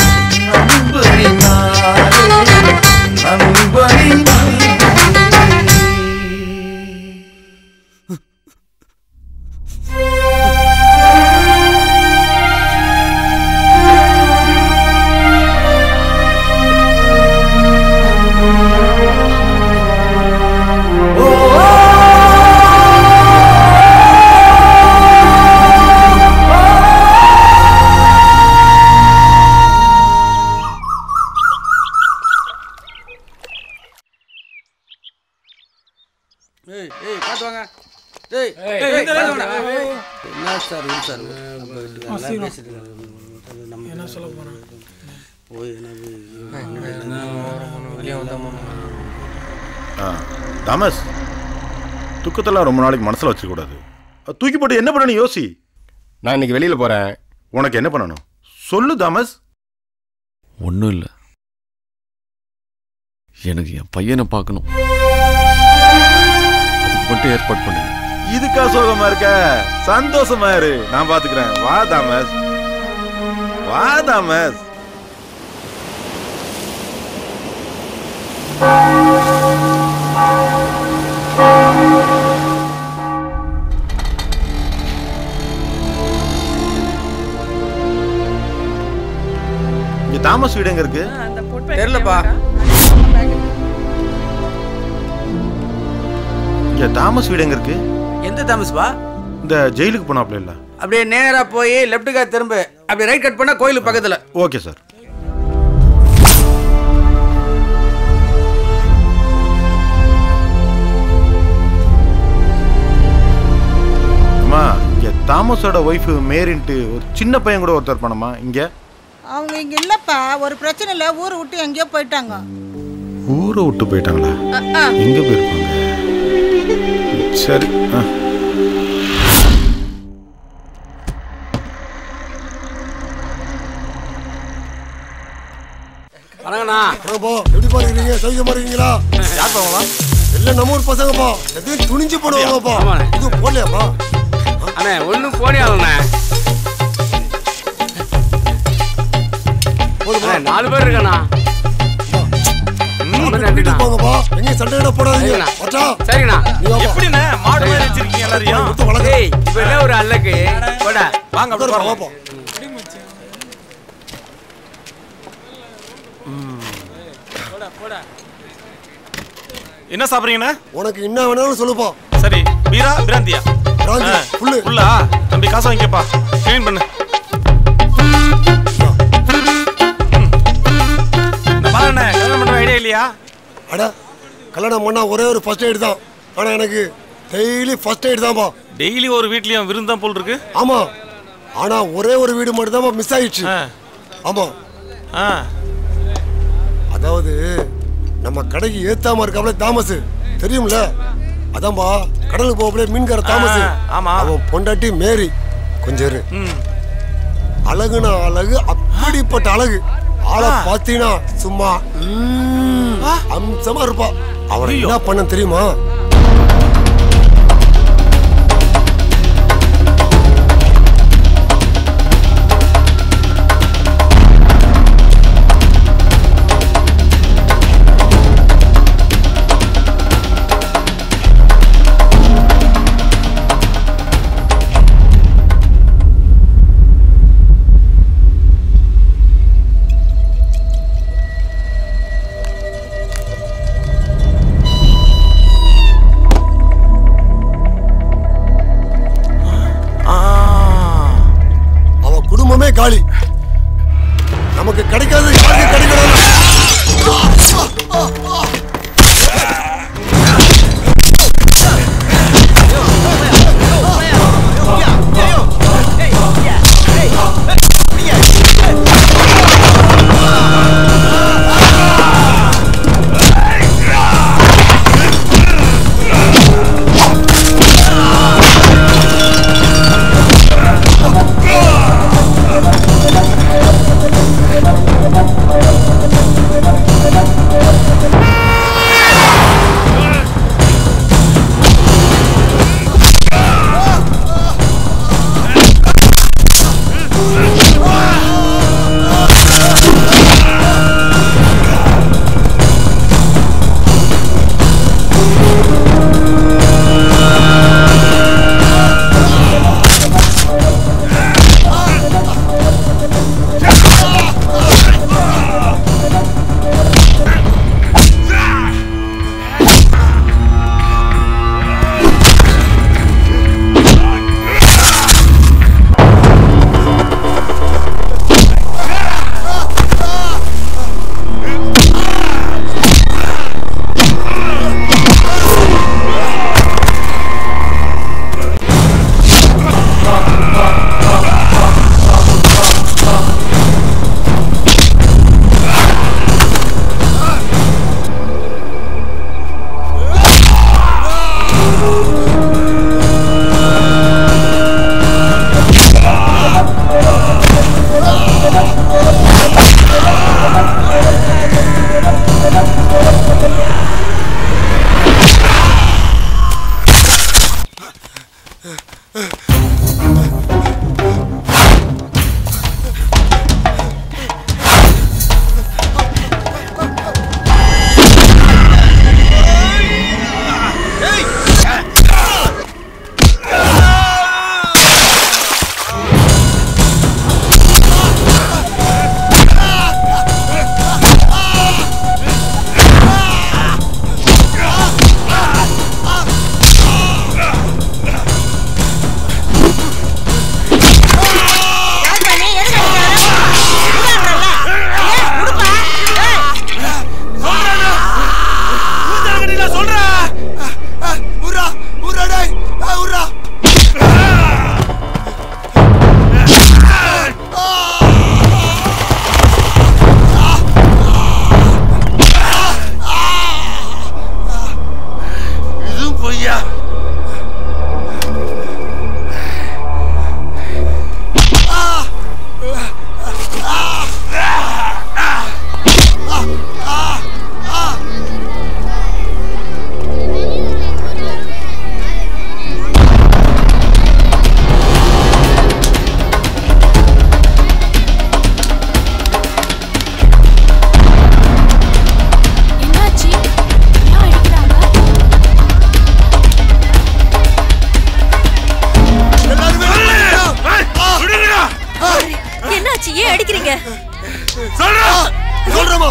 நண்பனினாலே நண்பனினாலே ஏய் ஏய் பாத்து வாங்க டேய் ஏய், ஏய், இந்த பாத்து வாங்க. வாங்க. ஏய். என்ன சார் இது சார் நம்ம வீட்டுக்கு நல்லா அசிங்கம். பேசிட்டு இருக்காங்க. நம்ம என்ன சொல்ல போறான்? போய் என்ன ஆ, தாமஸ் துக்கத்தெல்லாம் ரொம்ப நாளைக்கு மனசில் வச்சுக்கூடாது தூக்கி போட்டு என்ன பண்ணணும் யோசி நான் இன்னைக்கு வெளியில போறேன் உனக்கு என்ன பண்ணணும் சொல்லு தாமஸ் ஒன்றும் இல்லை எனக்கு என் பையனை பார்க்கணும் அதுக்கு மட்டும் ஏற்பாடு பண்ணுங்க இதுக்கா சோகமா இருக்க சந்தோஷமா இரு நான் பாத்துக்கிறேன் வா தாமஸ் வா தாமஸ் இங்க தாமஸ் வீடு எங்க இருக்கு தெரியலப்பா இங்க தாமஸ் வீடு எங்க இருக்கு எந்த தாமஸ்பா இந்த ஜெயிலுக்கு போனாப்ல இல்ல அப்படியே நேரா போய் லெஃப்ட்டுக்கா திரும்ப அப்படியே ரைட் கட் பண்ணா கோயிலுக்கு பக்கத்துல ஓகே சார் அம்மா இங்க தாமஸோட ஒய்ஃப் மேரின்ட்டு ஒரு சின்ன பையன் கூட ஒருத்தர் பண்ணமா இங்க அவங்க இங்க இல்லப்பா ஒரு பிரச்சனை இல்ல ஊரை விட்டு எங்கேயோ போயிட்டாங்க ஊரை விட்டு போயிட்டாங்களா அஹ், அஹ். எங்க போயிருப்பாங்க சரி ஆ. வணங்கண்ணா வணக்கம்ப்பா எப்படி பாருக்கிறீங்க சௌக்கியமா இருக்கீங்களா யார் பாவங்களா எல்லாம் நம்ம ஊர் பசங்கப்பா எதையும் துணிஞ்சு போடுவாங்கப்பா இது போடலையாப்பா அண்ணே ஒன்றும் போனே ஆகலண்ணே அண்ணே, நாலு பேர் இருக்கண்ணா ரொம்ப நன்றிண்ணா போங்கப்பா எங்க சண்டை கிட்ட போடாதீங்க மச்சா சரிண்ணா எப்படிண்ணே மாடு மாதிரி வச்சிருக்கீங்க எல்லாரையும் ஏய் இப்போ என்ன ஒரு அல்லக்கு போடா வாங்க அப்படி வாப்பா என்ன சாப்பிடுறீங்கண்ணா உனக்கு என்ன வேணாலும் சொல்லுப்பா சரி பீரா பிராந்தியா பிராந்தியா, புல்லு. புல்லா தம்பி காசு வாங்கிக்கப்பா க்ளீன் பண்ணு பாருண்ணே கல்யாணம் பண்ற ஐடியா இல்லையா அட கல்யாணம் பண்ணா ஒரே ஒரு ஃபர்ஸ்ட் எய்ட் தான் ஆனா எனக்கு டெய்லி ஃபர்ஸ்ட் எய்ட் தான்ப்பா டெய்லி ஒரு வீட்லயும் விருந்தம் போல் இருக்கு ஆமா ஆனா ஒரே ஒரு வீடு மட்டும் தான் மிஸ் ஆயிடுச்சு ஆமா அதாவது நம்ம கடைக்கு ஏத்தாம இருக்காப்ல தாமஸ் தெரியும்ல அதான்பா கடலுக்கு போகப்பலே மீன்கார தாமஸ் ஆ, ஆமா. அவன் பொண்டாட்டி மேரி கொஞ்சம் இரு அழகுனா அழகு அப்படிப்பட்ட அழகு ஆளை பார்த்தீங்கன்னா சும்மா ம், அம்சமா இருப்பா அவரை என்ன பண்ண தெரியுமா அவ குடும்பமே காலி நமக்கு கிடைக்காது யாருக்கு கிடைக்கணும் Ah!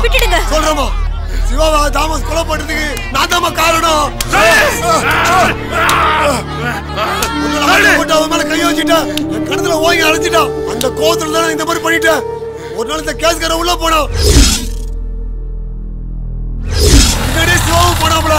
விட்டுடுங்க சொல்றமா சிவாவா தாமஸ் கொலை பண்றதுக்கு நான் தாமா காரணம் உங்களை அடிச்சு போட்டு அவன் மேல கை வச்சுட்டேன் என் கணத்துல ஓங்கி அழைச்சிட்டான் அந்த கோவத்துல தான் நான் இந்த மாதிரி பண்ணிட்டேன் ஒரு நாள் இந்த கேஸ்கார உள்ள போனான் பின்னாடியே சிவாவும் போனாப்ல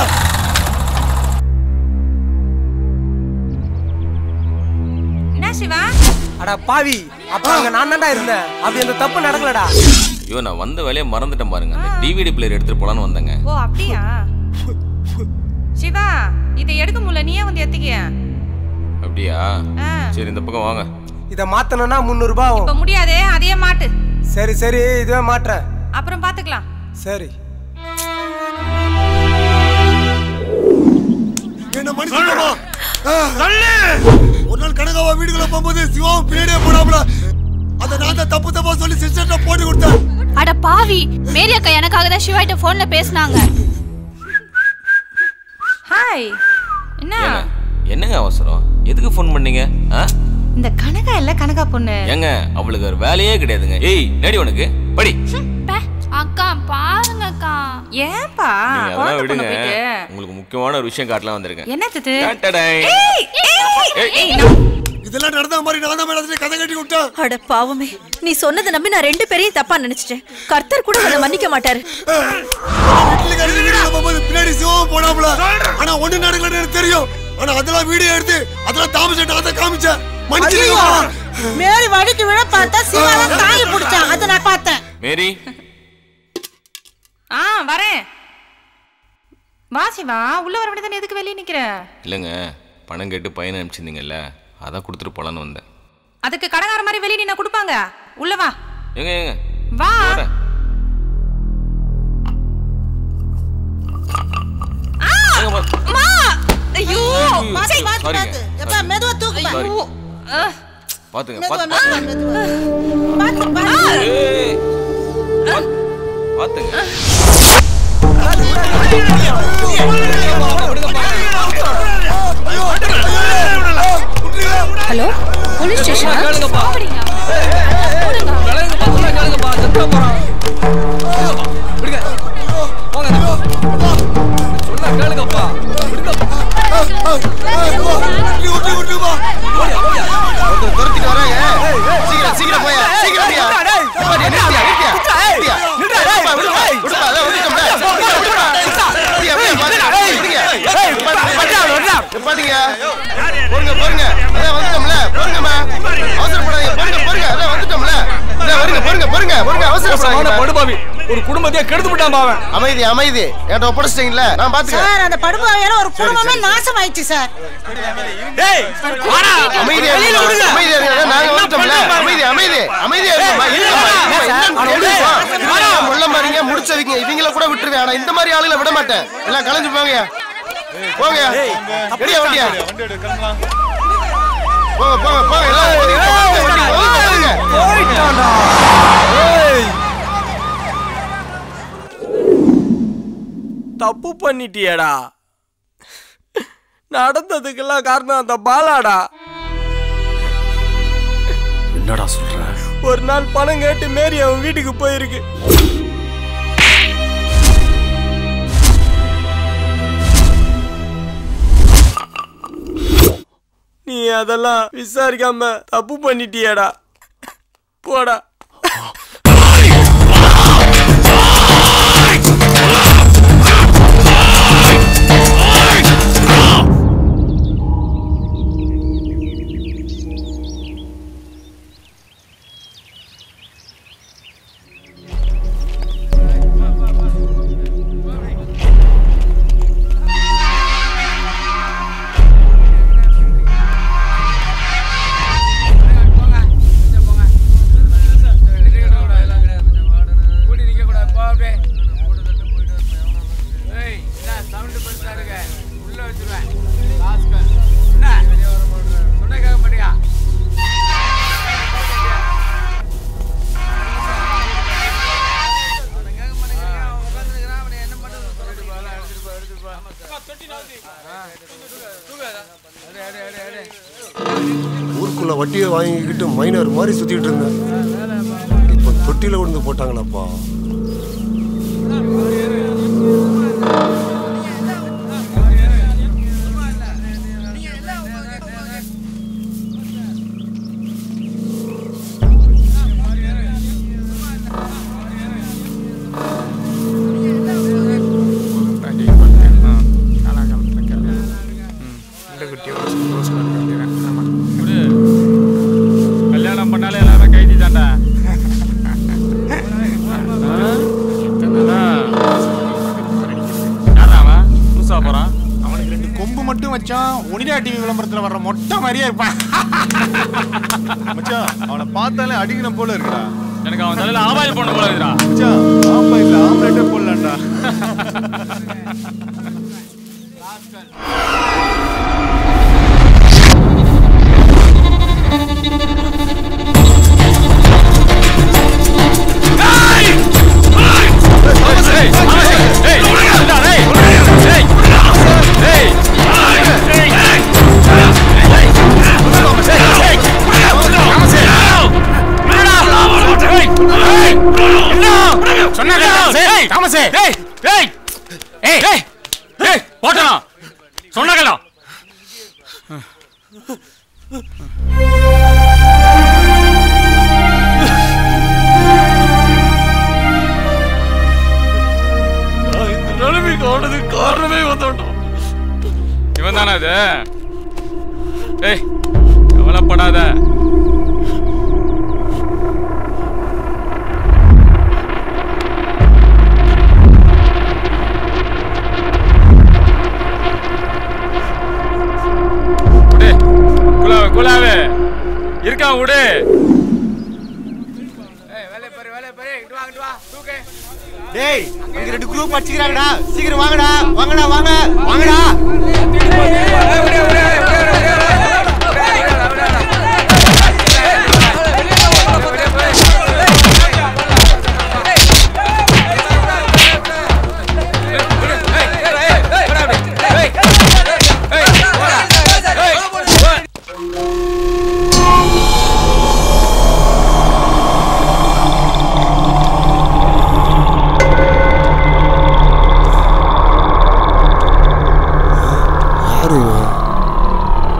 என்ன சிவா அட பாவி அப்ப அங்க நான் தான்டா இருந்தேன் அப்படி அந்த தப்பு நடக்கலடா ஐயோ நான் வந்த வேலையை மறந்துட்டேன் பாருங்க அந்த டிவிடி பிளேயர் எடுத்துட்டு போலான்னு வந்தேங்க ஓ அப்படியா சிவா இதை எடுக்க முடியல நீயே வந்து எத்திக்க அப்படியா சரி இந்த பக்கம் வாங்க இத மாத்தணும்னா முந்நூறு ரூபாய் இப்ப ஆகும் முடியாதே அதையே மாட்டு சரி சரி இதுவே மாட்டுறேன் அப்புறம் பாத்துக்கலாம் சரி என்ன மன்னிச்சுக்கோமா ஒரு நாள் கனகாவா வீடுகளை போகும்போது சிவாவும் பின்னாடியே போனாப்ல அதை நான் தான் தப்பு தப்பா சொல்லி சிஸ்டர்ட்ட போட்டு கொடுத்தேன் அட பாவி மேரி அக்கா எனக்காக தான் சிவாயிட்ட போன்ல பேசுனாங்க ஹாய் என்ன ஏங்க என்னங்க அவசரம் எதுக்கு ஃபோன் பண்ணீங்க ஆ இந்த கனகா இல்ல கனகா பொண்ணு ஏங்க அவளுக்கு ஒரு வேலையே கிடையாதுங்க ஏய் நடி உனக்கு படி அக்கா பாருங்க அக்கா ஏன்பா நீங்க குழந்தை அதெல்லாம் பொண்ணு விடுங்க போயிட்டு உங்களுக்கு முக்கியமான ஒரு விஷயம் காட்டலாம் வந்திருக்கேன் என்னது டாட்டடாய். ஏய் ஏய் ஏய் இதெல்லாம் நடந்த மாதிரி நான் தான் மேல கதை கட்டி விட்டேன் அட பாவமே நீ சொன்னதை நம்பி நான் ரெண்டு பேரையும் தப்பா நினைச்சிட்டேன் கர்த்தர் கூட உன்னை மன்னிக்க மாட்டாரு இட்லிக்காரி வீடுகளை போகும்போது பின்னாடி சிவாவும் போனாப்ல ஆனா ஒண்ணு நடக்கலன்னு எனக்கு தெரியும் ஆனா அதெல்லாம் வீடியோ எடுத்து அதெல்லாம் தாமஸ் நான் தான் காமிச்சேன் மன்னிச்சிருக்கா மேரி வடிக்கு விழ பார்த்தா சிவாலாம் தாங்கி பிடிச்சான் அதை நான் பார்த்தேன் மேரி ஆ வரேன் வா சிவா உள்ள வர வேண்டியதானே எதுக்கு வெளியே நிக்கிற இல்லைங்க பணம் கேட்டு பையனை அனுப்பிச்சிருந்தீங்கல்ல அதான் கொடுத்துட்டு போலான்னு வந்தேன் அதுக்கு கடைக்கார மாதிரி வெளியே நின்னா கொடுப்பாங்க உள்ள வா ஏங்க ஏங்க வா வரேன். அம்மா ஐயோ பாத்து சீ. பாத்து சாரிங்க. பாத்து எப்பா மெதுவா தூக்கு பா. சாரி. அஹ், பாத்துங்க மெதுவா பாத்து மெதுவா மெதுவா பாத்து பாத்து ஏய். பாத்து- பாத்துங்க ஹலோ போலீஸ் ஸ்டேஷன் துரத்திட்டு வராங்க சீக்கிரம் சீக்கிரம் போயா சீக்கிரம் போயா நிப்பாட்டியா, நிறுத்தியா, நிறுத்தியா, நிறுத்தியா. விடுப்பா, விடுப்பா, விடுப்பா, அதான் வந்துட்டோம்ல. விடுப்பா, விடுப்பா. விடுங்க, விடுங்க, விடுங்க, விடுங்க. நிப்பாட்டுங்க. பொறுங்க, பொறுங்க. அதான் வந்துட்டோம்ல. பொறுங்கம்மா. அவசரப்படாதீங்க. பொறுங்க, பொறுங்க. அதான் வந்துட்டோம்ல. அதான் வருங்க, பொறுங்க, பொறுங்க, பொறுங்க. அவசரப்படாதீங்க. படுபாவி ஒரு குடும்பத்தையே கெடுத்து விட்டான் அவன் அமைதி அமைதி என்கிட்ட ஒப்படைச்சிட்டீங்களா நான் பாத்துக்கிறேன் சார் அந்த படுபாவையால ஒரு குடும்பமே நாசம் ஆயிடுச்சு சார் அமைதியா வெளியில இருங்க. விடுங்க. அமைதியா இருங்க. நாங்க வந்துட்டோம்ல. அமைதி, அமைதி. அமைதியா இருங்கம்மா. இருங்கம்மா. இருங்கம்மா. என்னன்னு கேளுப்பா. இவங்க முள்ள மாதிரிங்க, முடிச்சவங்க. இவங்கள கூட விட்டுருவேன். ஆனா இந்த மாதிரி ஆளுகளை விட மாட்டேன். எல்லாம் கலைஞ்சு போங்கயா. போங்கயா. ரெடியா, வண்டியா? போங்க, போங்க, போங்க. எல்லாம் ஒதுங்க, ஒதுங்க, வண்டி, ஒதுங்க, ஒதுங்க. தப்பு பண்ணிட்டியேடா நடந்ததுக்கெல்லாம் காரணம் அந்த பாலாடா என்னடா சொல்ற ஒரு நாள் பணம் கேட்டு மேரி அவன் வீட்டுக்கு போயிருக்கு நீ அதெல்லாம் விசாரிக்காம தப்பு பண்ணிட்டியேடா போடா ஊருக்குள்ள வட்டியை வாங்கிக்கிட்டு மைனர் மாதிரி சுத்திட்டு இருந்தேன் இப்ப தொட்டில விழுந்து போட்டாங்களப்பா கல்யாணம் பண்ணாலே எல்லாமே கைதி தாண்டா யாரா அவன் புதுசா போறான் அவனுக்கு ரெண்டு கொம்பு மட்டும் வச்சான் ஒனிடா டிவி விளம்பரத்துல வர்ற மொட்டை மாதிரியே இருப்பான் மச்சான் அவனை பார்த்தாலே அடிக்கணும் போல இருக்குடா எனக்கு அவன் தலையில ஆவாயில் போன போல இருக்குடா மச்சான் ஆமா இல்ல ஆம்லெட்டே போடலாம்டா தாமசே ஏய் ஏய் ஏய் ஏய் ஏய் போட்டனா சொன்னாங்களா இந்த நிலைமைக்கு ஆனது காரணமே வந்தோம் இவன் தானே அது ஏய் கவலைப்படாத விடு குலாவே குலாவே இருக்கான் விடு டேய் அங்க ரெண்டு குரூப் அடிச்சுக்கிறாங்கடா சீக்கிரம் வாங்கடா வாங்கடா வாங்க வாங்கடா யாரு இவன்?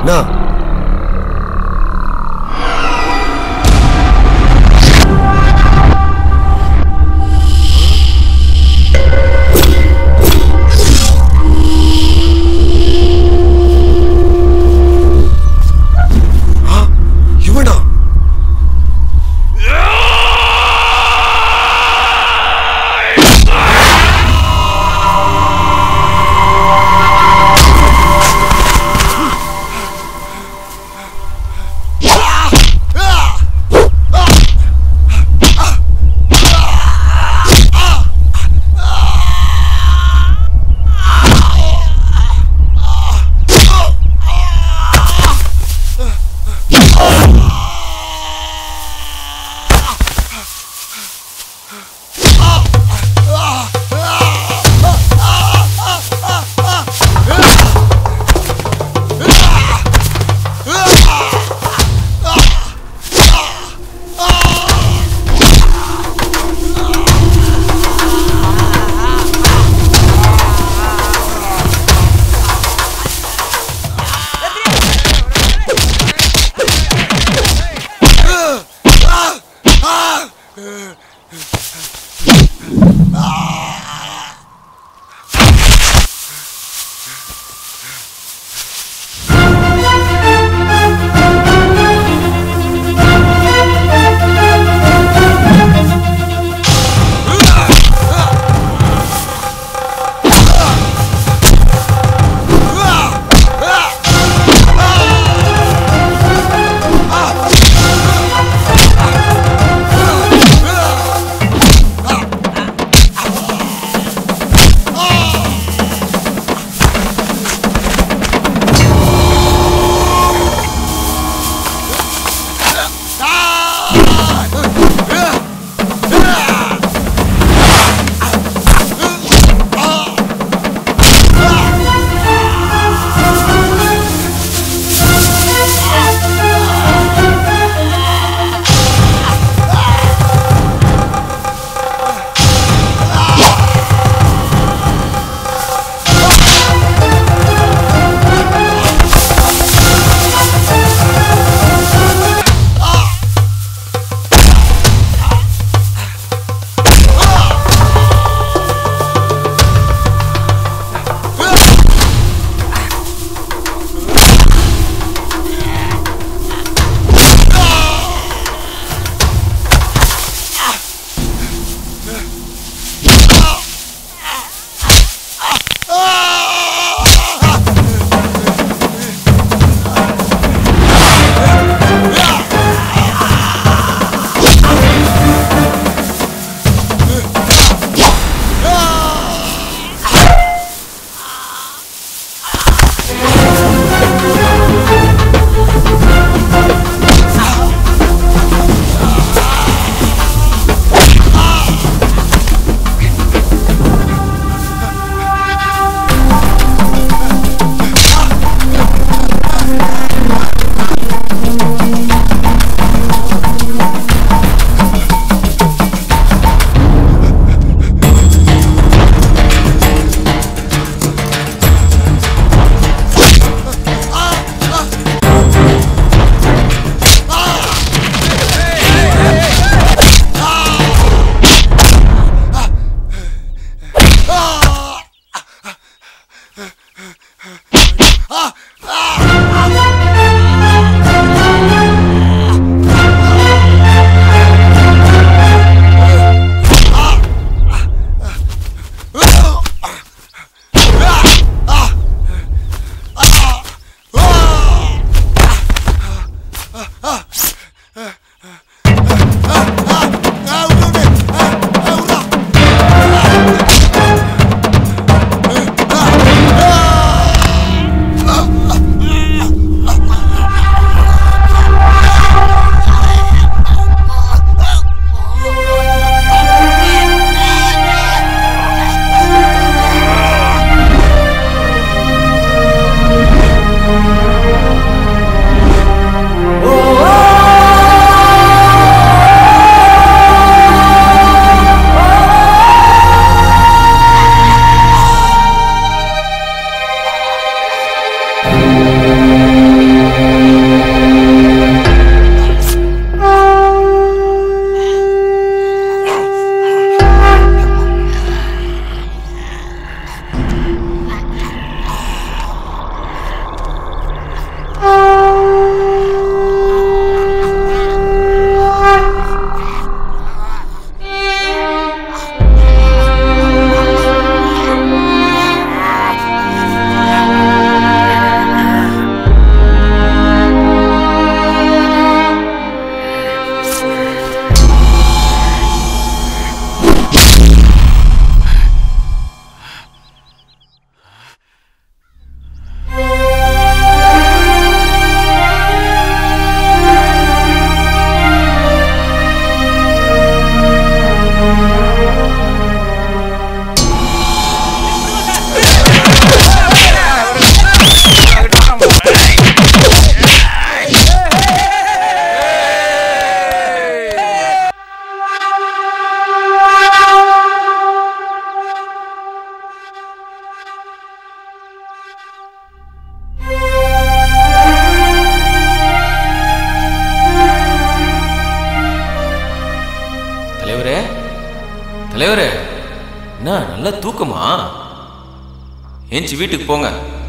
தலைவரே என்ன நல்ல தூக்கமா ஏஞ்சி வீட்டுக்கு போங்க